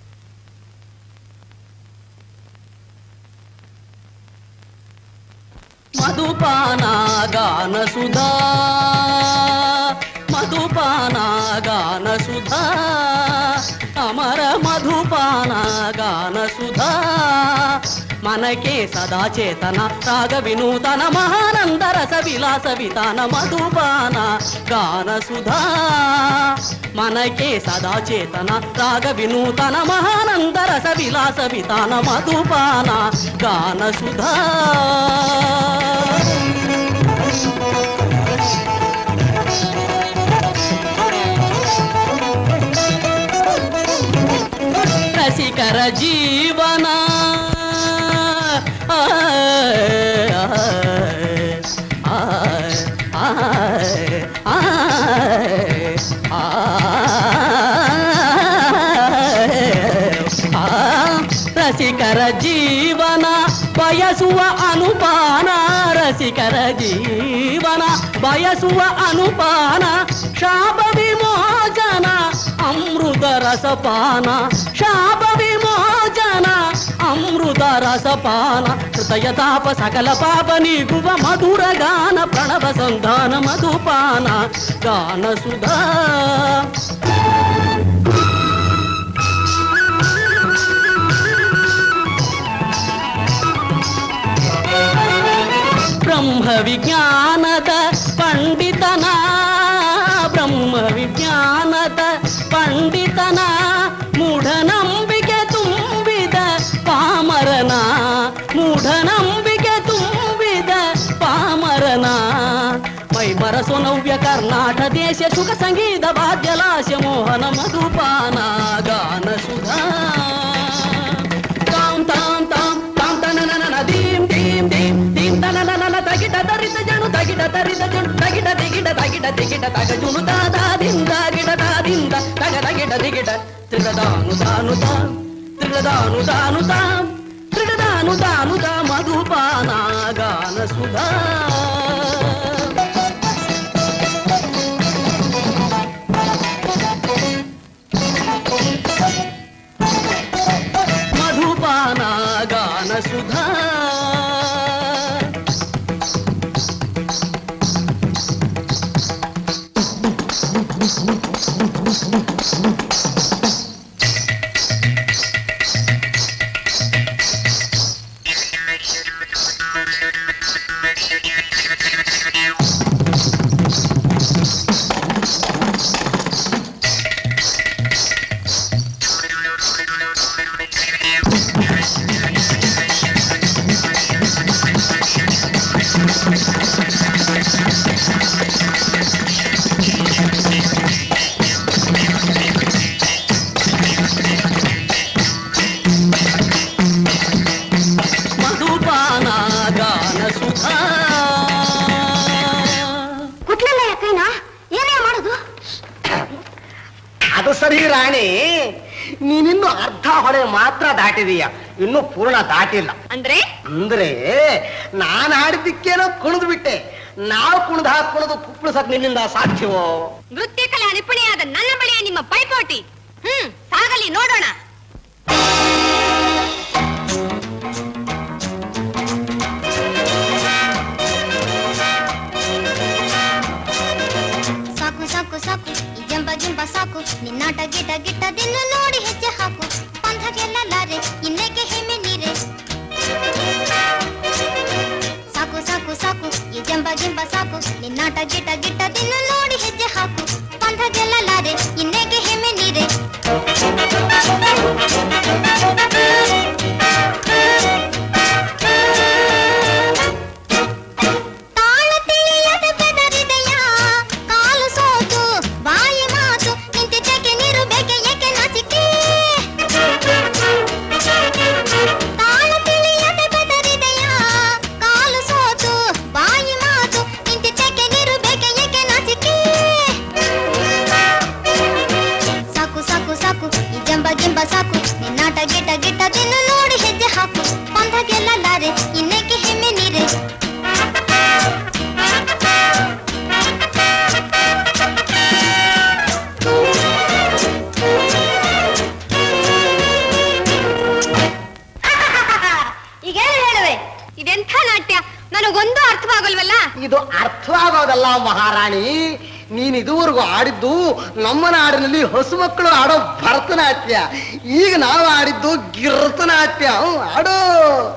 ಮಧುಪಾನ ಗಾನ ಸುಧಾ ಮಧುಪಾನ ಗಾನ ಸುಧಾ ಅಮರ ಮಧುಪಾನ ಗಾನ ಸುಧಾ మనకే సదా చేతన రాగ వినూతన మహానంద రస విలాస వితాన మధుపాన గాన సుధా మనకే సదా చేతన రాగ వినూతన మహానంద రస విలాస వితాన మధుపాన గాన సుధా రసికర జీవన ఆ, ఆ, ఆ, ఆ, ఆ, ఆ, రసికర జీవన ಬಯಸುವ ಅನುಪಾನ ರಸಿಕರ ಜೀವನ ಬಯಸುವ ಅನುಪಾನ ಶಾಪ ವಿಮೋಚನ ಅಮೃತ ರಸಪಾನ ಶಾಪ ವಿಮೋಚನ ಅಮೃತ ರಸಪಾನ ಹೃದಯ ತಾಪ ಸಕಲ ಪಾಪ ನೀಗುವ ಮಧುರ ಗಾನ ಪ್ರಣವ ಸಂಧಾನ ಮಧುಪಾನ ಗಾನ ಸುಧಾ ಬ್ರಹ್ಮ ವಿಜ್ಞಾನದ ಪಂಡಿತನ ಬ್ರಹ್ಮ ವಿಜ್ಞಾನದ ಪಂಡಿತನ ಮೂಢನಂಬಿಕೆ ತುಂಬಿದ ಪಾಮರನ ಮೂಢನಂಬಿಕೆ ತುಂಬಿದ ಪಾಮರನ ಮೈ ಮರಸು ನವ್ಯ ಕರ್ನಾಟ ದೇಶ ಸುಖ ಸಂಗೀತ ವಾದ್ಯಲಾಸ್ಯ ಮೋಹನ ಮಧುಪಾನ ಗಾನ ಸುಧಾ ತಾಂ ತಾಂ ತಾಂ ತಾಂ ತನನನ ದೀಂ ದೀಂ ದೀಂ ದೀಂ ತನನನ ತಗಿಟ ತರಿತ ಜನು ತಗಿಟ ತರಿತ ಜನು ತಗಿಟ ದಿಗಿಟ ತಗಿಟ ದಿಗಿಟ ತಗ ಜುನು ದಾದ ದಿಂದ ಗಿಡ ದಿಂದ ತಗ ತಗಿಟ ದಿಗಿಟ ತ್ರಿಗದಾನು ದಾನು ತಾಂ ತ್ರಿಗದಾನು ದಾನು ತಾಂ ತ್ರಿಗದಾನು ದಾನು ತಾ ಮಧುಪಾನ ಗಾನ ಸುಧಾ ಮಧುಪಾನ ಗಾನ ಸುಧಾ ಮಧುಪಾನ ಗಾನ ಸುಧಾ ಕುಟ್ಲಲ್ಲ ಯಾಕೈನ ಏನೇ ಮಾಡುದು ಅದು ಸರಿ ರಾಣಿ ನೀನಿನ್ನು ಅರ್ಧ ಹೊಳೆ ಮಾತ್ರ ದಾಟಿದೀಯ ಇನ್ನು ಪೂರ್ಣ ದಾಟಿಲ್ಲ ಅಂದ್ರೆ ಅಂದ್ರೆ ನಾನು ಆಡಿದ್ದಕ್ಕೇನೋ ಕುಣಿದು ಬಿಟ್ಟೆ ನಾವು ಕುಣಿದು ಹಾಕುಣದು ಕುಪ್ಪಳಿಸಕ್ ನಿನ್ನಿಂದ ಸಾಧ್ಯವೋ ನೃತ್ಯ ಕಲಾ ನಿಪುಣಿಯಾದ ನನ್ನ ಬಳಿಯೇ ನಿಮ್ಮ ಪೈಪೋಟಿ ಹ್ಮ್ ಸಾಗಲಿ ನೋಡೋಣ ಸಾಕು ಸಾಕು ಸಾಕು ಈ ಜಂಬ ಗಿಂಬ ಸಾಕು ನಿನ್ನಾಟ ಗಿಟ ಗಿಟ್ಟದಿನ್ನು ನೋಡಿ ಹೆಜ್ಜೆ ಹಾಕು ಪಂಥ ಗೆಲ್ಲಲಾರೆ ಇನ್ನೇಕೆ ಹೆಮ್ಮೆ ನೀರೆ ಸಾಕು ಸಾಕು ಸಾಕು ಈ ಜಂಬ ಗಿಂಬ ಸಾಕು ನಿನ್ನಾಟ ಗಿಟ ಗಿಟ್ಟದಿನ್ನು ನೋಡಿ ಹೆಜ್ಜೆ ಹಾಕು ಪಂಥ ಗೆಲ್ಲಲಾರೆ ಇನ್ನೇಕೆ ಹೆಮ್ಮೆ ನೀರೆ ತಾಳ ತಿಳಿಯದ ಬೆದರಿದೆಯ ಕಾಲು ಸೋತು ಬಾಯಿ ಮಾತು ನಿಂತಿದ್ದಕ್ಕೆ ನೀರು ಬೇಕೆ ಏಕೆ ನಾಚಿಕೆ ತಾಳ ತಿಳಿಯದ ಬೆದರಿದೆಯ ಕಾಲು ಸೋತು ಬಾಯಿ ಮಾತು ನಿಂತಿದ್ದಕ್ಕೆ ನೀರು ಬೇಕೆ ಏಕೆ ನಾಚಿಕೆ ಸಾಕು ಸಾಕು ಸಾಕು ಈ ಜಂಬ ಗಿಂಬ ಸಾಕು ನಿನ್ನಾಟ ಗಿಟ ಗಿಟ್ಟ ತಿನ್ನು ನೋಡಿ ಹೆಜ್ಜೆ ಹಾಕು ಪಂಥ ಗೆಲ್ಲಲಾರೆ ಇನ್ನೇಕೆ ಹೆಮ್ಮೆ ನೀರೆ ಈಗೇನು ಹೇಳುವೆ ಇದೆಂಥ ನಾಟ್ಯ ನನಗೊಂದು ಅರ್ಥವಾಗಲ್ವಲ್ಲ ಇದು ಅರ್ಥವಾಗೋದಲ್ಲ ಮಹಾರಾಣಿ ನೀನ್ ಇದುವರೆಗೂ ಆಡಿದ್ದು ನಮ್ಮ ನಾಡಿನಲ್ಲಿ ಹಸು ಮಕ್ಕಳು ಆಡೋ ಭರತನಾಟ್ಯ ಈಗ ನಾವು ಆಡಿದ್ದು ಗಿರ್ತನಾಟ್ಯ ಹ್ಮ್, ಆಡು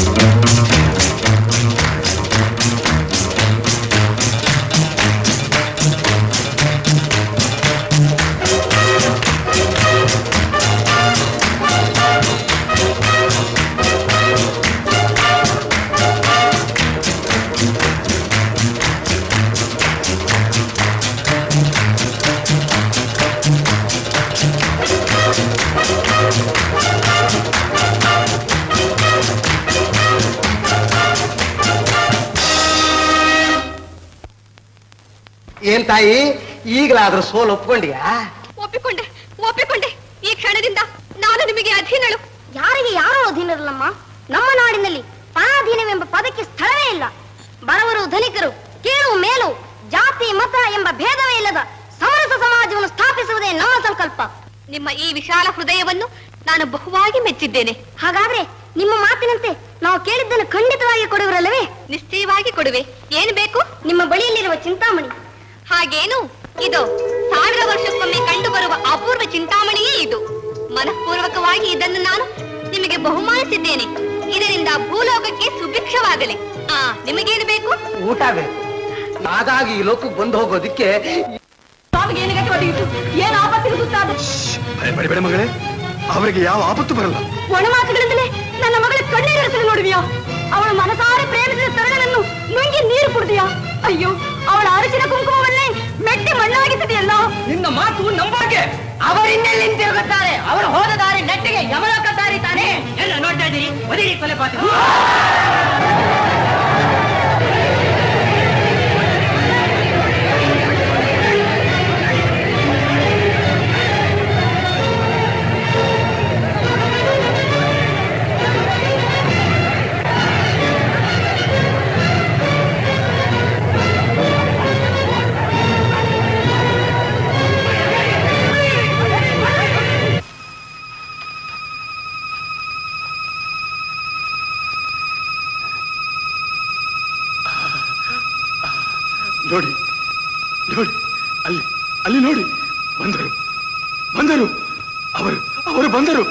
ಏನ್ ತಾಯಿ ಈಗಲಾದ್ರೂ ಸೋಲು ಒಪ್ಕೊಂಡಿಯಾ ಒಪ್ಪಿಕೊಂಡೆ ಒಪ್ಪಿಕೊಂಡೆ ಈ ಕ್ಷಣದಿಂದ ನಾನು ನಿಮಗೆ ಅಧೀನಳು ಯಾರಿಗೆ ಯಾರೂ ಅಧೀನರಲ್ಲಮ್ಮ ನಮ್ಮ ನಾಡಿನಲ್ಲಿ ಪರಾಧೀನವೆಂಬ ಪದಕ್ಕೆ ಸ್ಥಳವೇ ಇಲ್ಲ ಬಡವರು ಧನಿಕರು ಕೀಳು ಮೇಲು ಜಾತಿ ಮತ ಎಂಬ ಭೇದವೇ ಇಲ್ಲದ ಸಮರಸ ಸಮಾಜವನ್ನು ಸ್ಥಾಪಿಸುವುದೇ ನಮ್ಮ ಸಂಕಲ್ಪ ನಿಮ್ಮ ಈ ವಿಶಾಲ ಹೃದಯವನ್ನು ನಾನು ಬಹುವಾಗಿ ಮೆಚ್ಚಿದ್ದೇನೆ ಹಾಗಾದ್ರೆ ನಿಮ್ಮ ಮಾತಿನಂತೆ ನಾವು ಕೇಳಿದ್ದನ್ನು ಖಂಡಿತವಾಗಿ ಕೊಡುವರಲ್ಲವೇ ನಿಶ್ಚಯವಾಗಿ ಕೊಡುವೆ ಏನು ಬೇಕು ನಿಮ್ಮ ಬಳಿಯಲ್ಲಿರುವ ಚಿಂತಾಮಣಿ ಹಾಗೇನು ಇದು ಸಾವಿರ ವರ್ಷಕ್ಕೊಮ್ಮೆ ಕಂಡು ಬರುವ ಅಪೂರ್ವ ಚಿಂತಾಮಣಿಯೇ ಇದು ಮನಃಪೂರ್ವಕವಾಗಿ ಇದನ್ನು ನಾನು ನಿಮಗೆ ಬಹುಮಾನಿಸಿದ್ದೇನೆ ಇದರಿಂದ ಭೂಲೋಕಕ್ಕೆ ಸುಭಿಕ್ಷವಾಗಲಿ ಆ ನಿಮಗೇನು ಬೇಕು ಊಟ ಬೇಕು ಹಾಗಾಗಿ ಈ ಲೋಕಕ್ಕೆ ಬಂದು ಹೋಗೋದಿಕ್ಕೆ ಸ್ವಾಮಿಗೆ ಏನು ಗತಿ ಒದಗಿತು ಏನು ಆಪತ್ತಿಗೆ ಸುತ್ತಾದ ಭಯಪಡಬೇಡ ಮಗಳೇ ಅವರಿಗೆ ಯಾವ ಆಪತ್ತು ಬರಲ್ಲ ಒಣ ಮಾತುಗಳಿಂದಲೇ ನನ್ನ ಮಗಳ ಕಣ್ಣೀರಿಳಿಸಲು ನೋಡುವಿಯಾ ಅವಳ ಮನಸಾರೆ ಪ್ರೇಮಿಸಿದ ತರುಣನನ್ನು ನುಂಗಿ ನೀರು ಕುಡಿದಿಯಾ ಅಯ್ಯೋ ಅವಳ ಅರಸಿನ ಕುಂಕುಮವನ್ನೇ ಮೆಟ್ಟಿ ಮಣ್ಣಾಗಿಸಿದೆಯಲ್ಲ ನಿನ್ನ ಮಾತು ನಂಬೋಕೆ ಅವರಿನ್ನೆಲ್ಲಿ ನಿಂತಿರುತ್ತಾರೆ ಅವರು ಹೋದ ದಾರಿ ನೆಟ್ಟಿಗೆ ಯಮಲೋಕ ದಾರಿ ತಾನೇ ಎಲ್ಲ ನೋಡ್ತಾ ಇದ್ದೀರಿ ಬದಿರಿ ಕೊಲೆ ಪಾತ್ರ ನೋಡಿ ನೋಡಿ ಅಲ್ಲಿ ಅಲ್ಲಿ ನೋಡಿ ಬಂದರು ಬಂದರು ಅವರು ಅವರು ಬಂದರು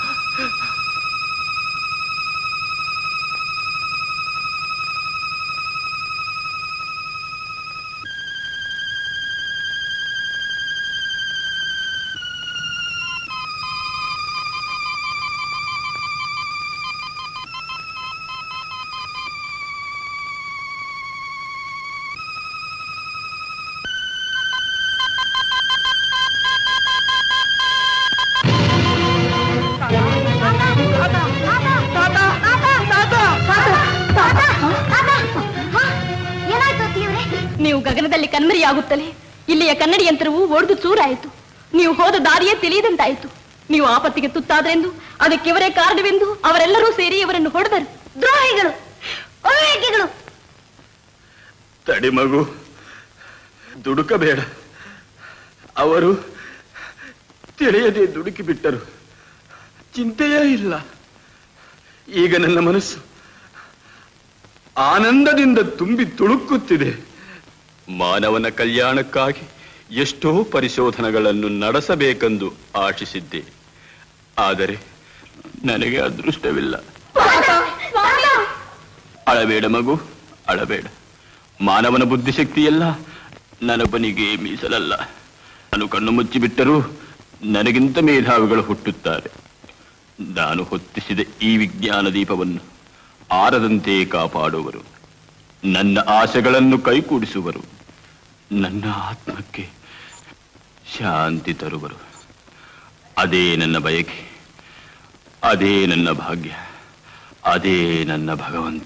ಏನಾಯ್ತು ತೀವ್ರೆ ನೀವು ಗಗನದಲ್ಲಿ ಕಣ್ಮರಿಯಾಗುತ್ತಲೇ ಇಲ್ಲಿಯ ಕನ್ನಡಿ ಯಂತ್ರವು ಒಡೆದು ಚೂರಾಯಿತು ನೀವು ಹೋದ ದಾರಿಯೇ ತಿಳಿಯದಂತಾಯಿತು ನೀವು ಆಪತ್ತಿಗೆ ತುತ್ತಾದ್ರೆಂದು ಅದಕ್ಕಿವರೇ ಕಾರಣವೆಂದು ಅವರೆಲ್ಲರೂ ಸೇರಿ ಇವರನ್ನು ಹೊಡೆದರು ದ್ರೋಹಿಗಳು ಅವಿವೇಕಿಗಳು ತಡಿ ಮಗು ದುಡುಕಬೇಡ ಅವರು ತಿಳಿಯದೆ ದುಡುಕಿ ಬಿಟ್ಟರು ಚಿಂತೆಯೇ ಇಲ್ಲ ಈಗ ನನ್ನ ಮನಸ್ಸು ಆನಂದದಿಂದ ತುಂಬಿ ತುಳುಕುತ್ತಿದೆ ಮಾನವನ ಕಲ್ಯಾಣಕ್ಕಾಗಿ ಎಷ್ಟೋ ಪರಿಶೋಧನೆಗಳನ್ನು ನಡೆಸಬೇಕೆಂದು ಆಶಿಸಿದ್ದೆ ಆದರೆ ನನಗೆ ಅದೃಷ್ಟವಿಲ್ಲ ಅಳಬೇಡ ಮಗು ಅಳಬೇಡ ಮಾನವನ ಬುದ್ಧಿಶಕ್ತಿಯೆಲ್ಲ ನನ್ನೊಬ್ಬನಿಗೆ ಮೀಸಲಲ್ಲ ನಾನು ಕಣ್ಣು ಮುಚ್ಚಿಬಿಟ್ಟರೂ ನನಗಿಂತ ಮೇಧಾವಿಗಳು ಹುಟ್ಟುತ್ತಾರೆ ನಾನು ಹೊತ್ತಿಸಿದ ಈ ವಿಜ್ಞಾನ ದೀಪವನ್ನು ಆರದಂತೆ ಕಾಪಾಡುವರು ನನ್ನ ಆಸೆಗಳನ್ನು ಕೈಗೂಡಿಸುವರು ನನ್ನ ಆತ್ಮಕ್ಕೆ ಶಾಂತಿ ತರುವರು ಅದೇ ನನ್ನ ಬಯಕೆ ಅದೇ ನನ್ನ ಭಾಗ್ಯ ಅದೇ ನನ್ನ ಭಗವಂತ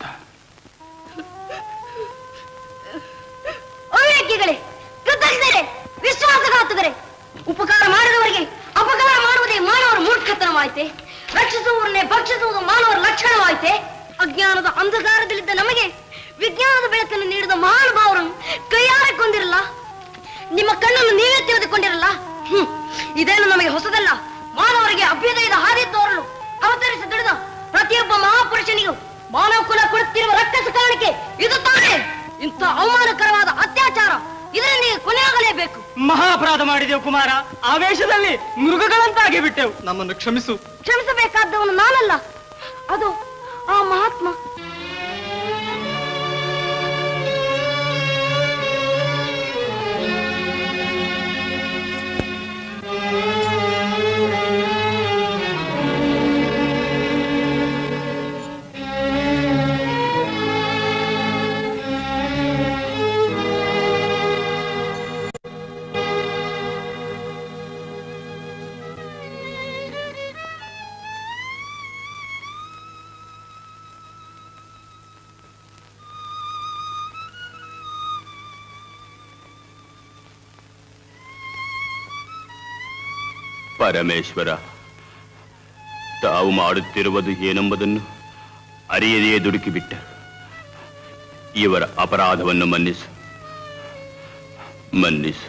ಅವಿವೇಕಿಗಳೇ ಕೃತಜ್ಞರೇ ವಿಶ್ವಾಸಘಾತುಕರೇ ಉಪಕಾರ ಮಾಡಿದವರಿಗೆ ಅಪಕಾರ ಮಾಡುವುದೇ ಮಾನವರ ಮೂರ್ಖತನವಾಯ್ತೆ ರಕ್ಷಿಸುವವರನ್ನೇ ಭಕ್ಷಿಸುವುದು ಮಾನವರ ಲಕ್ಷಣವಾಯ್ತೆ ಅಜ್ಞಾನದ ಅಂಧಕಾರದಲ್ಲಿದ್ದ ನಮಗೆ ವಿಜ್ಞಾನದ ಬೆಳಕನ್ನು ನೀಡಿದ ಮಹಾನುಭಾವರನ್ನು ಕೈಯಾರೆ ಕೊಂದಿರಲ್ಲ ನಿಮ್ಮ ಕಣ್ಣನ್ನು ನೀವೇ ತೆಗೆದುಕೊಂಡಿರಲ್ಲ ಹ್ಮ್ ಇದೇನು ನಮಗೆ ಹೊಸದಲ್ಲ ಮಾನವರಿಗೆ ಅಭ್ಯುದಯದ ಹಾದಿ ತೋರಲು ಅವತರಿಸಿ ದುಡಿದ ಪ್ರತಿಯೊಬ್ಬ ಮಹಾಪುರುಷನಿಗೂ ಮಾನವ ಕುಲ ಕೊಡುತ್ತಿರುವ ರಕ್ಕಸ ಕಾರಣಕ್ಕೆ ಇದು ತಾನೇ ಇಂಥ ಅವಮಾನಕರವಾದ ಅತ್ಯಾಚಾರ ಇದರಿಂದ ಕೊನೆಯಾಗಲೇಬೇಕು ಮಹಾಪರಾಧ ಮಾಡಿದೆವು ಕುಮಾರ ಆವೇಶದಲ್ಲಿ ಮೃಗಗಳಂತಾಗಿ ಬಿಟ್ಟೆವು ನಮ್ಮನ್ನು ಕ್ಷಮಿಸು ಕ್ಷಮಿಸಬೇಕಾದವನು ನಾನಲ್ಲ ಅದು ಆ ಮಹಾತ್ಮ ಪರಮೇಶ್ವರ ತಾವು ಮಾಡುತ್ತಿರುವುದು ಏನೆಂಬುದನ್ನು ಅರಿಯದೆಯೇ ದುಡುಕಿಬಿಟ್ಟ ಇವರ ಅಪರಾಧವನ್ನು ಮನ್ನಿಸು ಮನ್ನಿಸು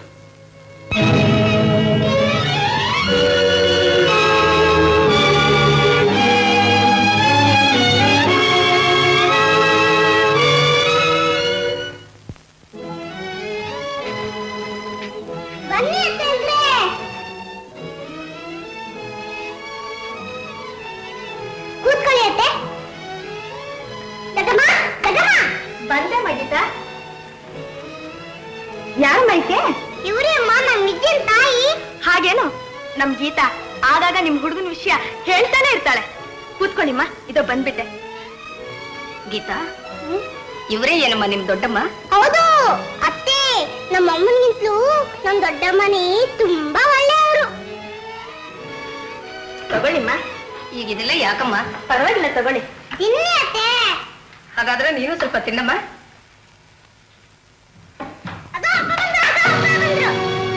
ಬನ್ನಿ ಅತ್ತಂದ್ರೆ ಕೂತ್ಕೊಳ್ಳಿ ಅತ್ತೆ ದೊಡ್ಡಮ್ಮ ದೊಡ್ಡಮ್ಮ ಬಂದೆ ಮಗಿತ ಯಾರ ಮೈಕೆ ಇವರೇ ಅಮ್ಮ ನಮ್ ನಿಜ್ಜನ್ ತಾಯಿ ಹಾಗೇನು ನಮ್ ಗೀತಾ ಆಗಾಗ ನಿಮ್ ಹುಡುಗನ ವಿಷಯ ಹೇಳ್ತಾನೆ ಇರ್ತಾಳೆ ಕೂತ್ಕೊಳ್ಳಿಮ್ಮ ಇದೋ ಬಂದ್ಬಿಟ್ಟೆ ಗೀತಾ ಇವರೇ ಏನಮ್ಮ ನಿಮ್ ದೊಡ್ಡಮ್ಮ ಹೌದು ಅತ್ತೆ ನಮ್ಮ ಅಮ್ಮನಿಗಿಂತಲೂ ನಮ್ ದೊಡ್ಡಮ್ಮನೇ ತುಂಬಾ ಒಳ್ಳೆಯವರು ತಗೊಳ್ಳಿಮ್ಮ ಈಗ ಇದೆಲ್ಲ ಯಾಕಮ್ಮ ಪರವಾಗಿಲ್ಲ ತಗೊಳ್ಳಿ ಇನ್ನೇ ಅತ್ತೆ ಹಾಗಾದ್ರೆ ನೀವು ಸ್ವಲ್ಪ ತಿನ್ನಮ್ಮ ಅದೋ ಅಪ್ಪ ಬಂದ್ರು, ಅದೋ ಅಪ್ಪ ಬಂದ್ರು.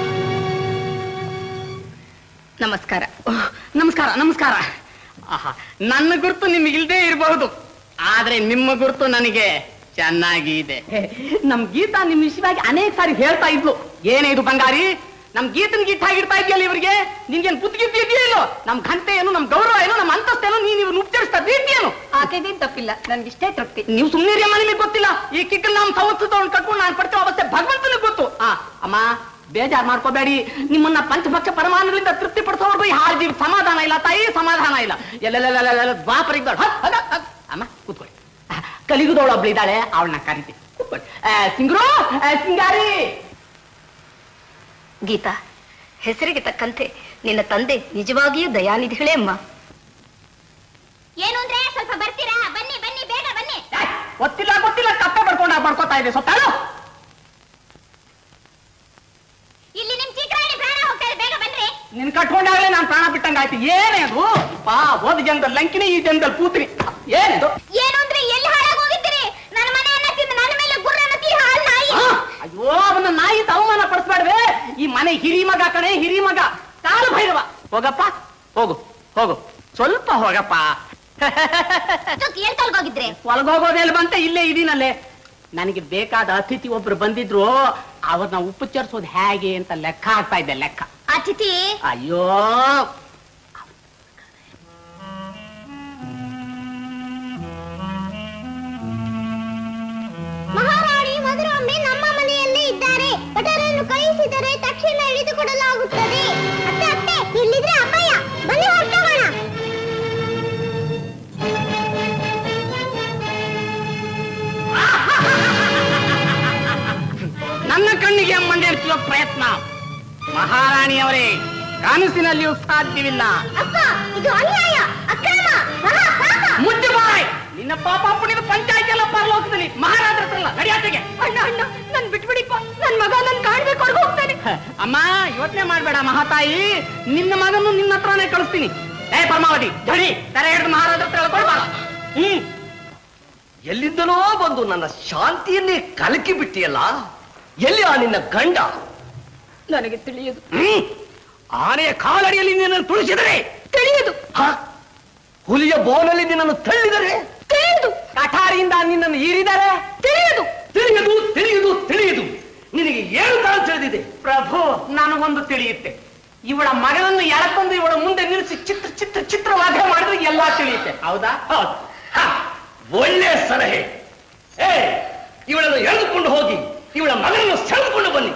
ನಮಸ್ಕಾರ ಓಹ್, ನಮಸ್ಕಾರ ನಮಸ್ಕಾರ ಆಹಾ ನನ್ನ ಗುರುತು ನಿಮ್ಗೆ ಇಲ್ದೇ ಇರಬಹುದು ಆದ್ರೆ ನಿಮ್ಮ ಗುರುತು ನನಗೆ ಚೆನ್ನಾಗಿ ಇದೆ ನಮ್ ಗೀತಾ ನಿಮ್ ವಿಷಯವಾಗಿ ಅನೇಕ ಸಾರಿ ಹೇಳ್ತಾ ಇದ್ಲು ಏನೇ ಇದು ಬಂಗಾರಿ ನಮ್ ಗೀತನ್ ಗೀತ ಆಗಿರ್ತಾ ಇದೆಯಲ್ಲ ಇವರಿಗೆ ನಿನ್ಗೇನ್ ಬುದ್ಧಿ ಗಿದ್ದಿ ಇದೆಯೋ ಇಲ್ಲೋ ನಮ್ ಘಂಟೆ ಏನು ನಮ್ ಗೌರವ ಏನು ನಮ್ ಅಂತಸ್ತೇನು ನೀನ್ ಇವ್ರು ಉಪಚರಿಸ್ತಾ ಏನು ಆಕೆದೇನ್ ತಪ್ಪಿಲ್ಲ ನನ್ಗಿಷ್ಟೇ ತೃಪ್ತಿ ನೀವು ಸುಮ್ಮನೆ ಅಮ್ಮ ನಿಮಗೆ ಗೊತ್ತಿಲ್ಲ ಈ ಕಿಕ್ಕ ನಾವು ಸಂವತ್ಸರ ತಗೊಂಡು ಕಟ್ಕೊಂಡು ನಾನು ಪಡ್ತೇವೆ ಅವಸ್ಥೆ ಭಗವಂತನಿಗೆ ಗೊತ್ತು ಆ ಅಮ್ಮ ಬೇಜಾರ್ ಮಾಡ್ಕೋಬೇಡಿ ನಿಮ್ಮನ್ನ ಪಂಚಭಕ್ಷ ಪರಮಾಣುಗಳಿಂದ ತೃಪ್ತಿ ಪಡಿಸೋರ್ಗು ಈ ಹಾಳು ಜೀವಿ ಸಮಾಧಾನ ಇಲ್ಲ ತಾಯಿ ಸಮಾಧಾನ ಇಲ್ಲ ಎಲ್ಲೆಲ್ಲೆಲ್ಲ ದ್ವಾಪರ ಇದ್ದಾಳೆ ಹತ್, ಹತ್, ಹತ್. ಅಮ್ಮ ಕೂತ್ಕೊಳ್ಳಿ ಆ, ಕಲಿಗುದವಳು ಒಬ್ಳು ಇದ್ದಾಳೆ ಅವಳನ್ನ ಕರಿತೀನಿ ಕೂತ್ಕೊಳ್ಳಿ ಆ, ಸಿಂಗ್ರು ಆ, ಸಿಂಗಾರಿ ಗೀತಾ ಹೆಸರಿಗೆ ತಕ್ಕಂತೆ ನಿನ್ನ ತಂದೆ ನಿಜವಾಗಿಯೂ ದಯಾನಿಧಿಗಳೇ ಅಮ್ಮ ಏನು ಅಂದ್ರೆ ಸ್ವಲ್ಪ ಬರ್ತೀರಾ ಬನ್ನಿ ಬನ್ನಿ ಬೇಗ ಬನ್ನಿ ಗೊತ್ತಿಲ್ಲ ಗೊತ್ತಿಲ್ಲ ಕಪ್ಪೆ ಬಡ್ಕೊಂಡ ಬಡ್ಕೋತಾ ಇದೆ ಸೊತ್ತಾಳು ಇಲ್ಲಿ ನಿಮ್ ಚಿಕ್ಕರಾಣಿ ಪ್ರಾಣ ಹೋಗ್ತಾ ಇದೆ ಬೇಗ ಬನ್ರಿ ನಿನ್ ಕಟ್ಕೊಂಡಾಗ್ಲೇ ನಾನು ಪ್ರಾಣ ಬಿಟ್ಟಂಗಾಯ್ತು ಏನೇ ಅದು ಪಾ ಹೋದ ಜನದಲ್ಲಿ ಲಂಕಿನಿ ಈ ಜನದಲ್ಲಿ ಪೂತ್ರಿ ಏನಿದು ಏನು ಅಂದ್ರೆ ಎಲ್ಲಿ ಹಾಳಾಗಿ ಹೋಗಿದ್ದೀರಿ ನನ್ನ ಮನೆಯನ್ನ ತಿಂದು ನನ್ನ ಮೇಲೆ ಗುರ್ರ ಅನ್ನತಿ ಹಾಲ್ ನಾಯಿ ಆ, ಅಯ್ಯೋ ಅವನ ನಾಯಿ ಅವಮಾನ ಪಡಿಸ್ಬೇಡ್ವೆ ಈ ಮನೆ ಹಿರಿ ಮಗ ಕಣೆ ಹಿರಿ ಮಗ ಕಾಲು ಭೈರವ ಹೋಗಪ್ಪ ಹೋಗು ಹೋಗು ಸ್ವಲ್ಪ ಹೋಗಪ್ಪ ಹೇಳ್ತಲ್ಗ ಹೋಗಿದ್ರೆ ಒಳಗೋಗೋದೇಲಿ ಬಂತೆ ಇಲ್ಲೇ ಇದೀನಲ್ಲೇ ನನಗೆ ಬೇಕಾದ ಅತಿಥಿ ಒಬ್ರು ಬಂದಿದ್ರು ಅವ್ರನ್ನ ಉಪಚರಿಸೋದು ಹೇಗೆ ಅಂತ ಲೆಕ್ಕ ಆಗ್ತಾ ಇದ್ದೆ ಲೆಕ್ಕ ಅತಿಥಿ ಅಯ್ಯೋ ಮಹಾರಾಣಿ ಮಧುರಾಂಬೆ ನಮ್ಮ ಮನೆಯಲ್ಲೇ ಇದ್ದಾರೆ ಭಟರನ್ನು ಕಳುಹಿಸಿದರೆ ತಕ್ಷಣ ಹಿಡಿದುಕೊಡಲಾಗುತ್ತದೆ ಅತ್ತೆ ಅತ್ತೆ ಇಲ್ಲಿದ್ರೆ ಅಪಾಯ ಬನ್ನಿ ಹೊರಟೋಗೋಣ ನನ್ನ ಕಣ್ಣಿಗೆ ಮಂಡಿಸುವ ಪ್ರಯತ್ನ ಮಹಾರಾಣಿಯವರೇ ಕನಸಿನಲ್ಲಿಯೂ ಸಾಧ್ಯವಿಲ್ಲ ಅಪ್ಪ ಇದು ಅನ್ಯಾಯ ಅಕ್ರಮ ಮಹಾ ಪಾಪ ಮುದ್ದು ಬಾಯ್ ನಿನ್ನ ಪಾಪ ಪುಣ್ಯದ ಪಂಚಾಯತ್ ಎಲ್ಲ ಪರಲೋಕದಲ್ಲಿ ಮಹಾರಾಜರ ಹತ್ರ ಅಲ್ಲ ನಡಿಯಾಟೆಗೆ ಅಣ್ಣ ಅಣ್ಣ ನನ್ ಬಿಟ್ಬಿಡಿಪ್ಪ ನನ್ ಮಗ ನನ್ ಕಾಣ್ಬೇಕು ಹೊರ್ಗ್ ಹೋಗ್ತಾನೆ ಅಮ್ಮ ಯೋಚನೆ ಮಾಡ್ಬೇಡ ಮಹಾತಾಯಿ ನಿನ್ನ ಮಗನ್ನು ನಿನ್ನ ಹತ್ರನೇ ಕಳಿಸ್ತೀನಿ ಏ ಪರಮಾವತಿ ಜಡಿ ತಲೆ ಹಿಡಿದು ಮಹಾರಾಜರ ಹತ್ರ ಹೇಳ್ಕೊಳ್ಬಾರ ಹ್ಮ್ ಎಲ್ಲಿಂದಲೋ ಬಂದು ನನ್ನ ಶಾಂತಿಯನ್ನೇ ಕಲಕಿ ಬಿಟ್ಟಿಯಲ್ಲ ಎಲ್ಲಿ ಆ ನಿನ್ನ ಗಂಡ ನನಗೆ ತಿಳಿಯದು ಹ್ಮ್ ಆನೆಯ ಕಾಲಡಿಯಲ್ಲಿ ನಿನ್ನನ್ನು ತುಳಿಸಿದರೆ ತಿಳಿಯದು ಹ? ಹುಲಿಯ ಬೋನಲ್ಲಿ ನಿನ್ನನ್ನು ತಳ್ಳಿದರೆ ತಿಳಿಯದು ಕಠಾರಿಯಿಂದ ನಿನ್ನನ್ನು ಈರಿದರೆ ತಿಳಿಯದು ತಿಳಿಯದು ತಿಳಿಯುದು ತಿಳಿಯುದು ನಿನಗೆ ಏನು ತಾನು ತಿಳಿದಿದೆ ಪ್ರಭು ನನಗೊಂದು ತಿಳಿಯುತ್ತೆ ಇವಳ ಮಗನನ್ನು ಎಳಕೊಂದು ಇವಳ ಮುಂದೆ ನಿಲ್ಲಿಸಿ ಚಿತ್ರ ಚಿತ್ರ ಚಿತ್ರವಾದ ಮಾಡಿದ್ರೆ ಎಲ್ಲಾ ತಿಳಿಯುತ್ತೆ ಹೌದಾ ಹೌದು. ಹ, ಒಳ್ಳೆ ಸಲಹೆ ಏ ಇವಳನ್ನು ಎಳೆದುಕೊಂಡು ಹೋಗಿ ಇವಳ ಮಗನನ್ನು ಸೆಳೆದುಕೊಂಡು ಬನ್ನಿ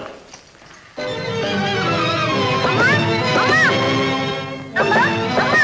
ಅಮ್ಮ ಅಮ್ಮ ಅಮ್ಮ ಅಮ್ಮ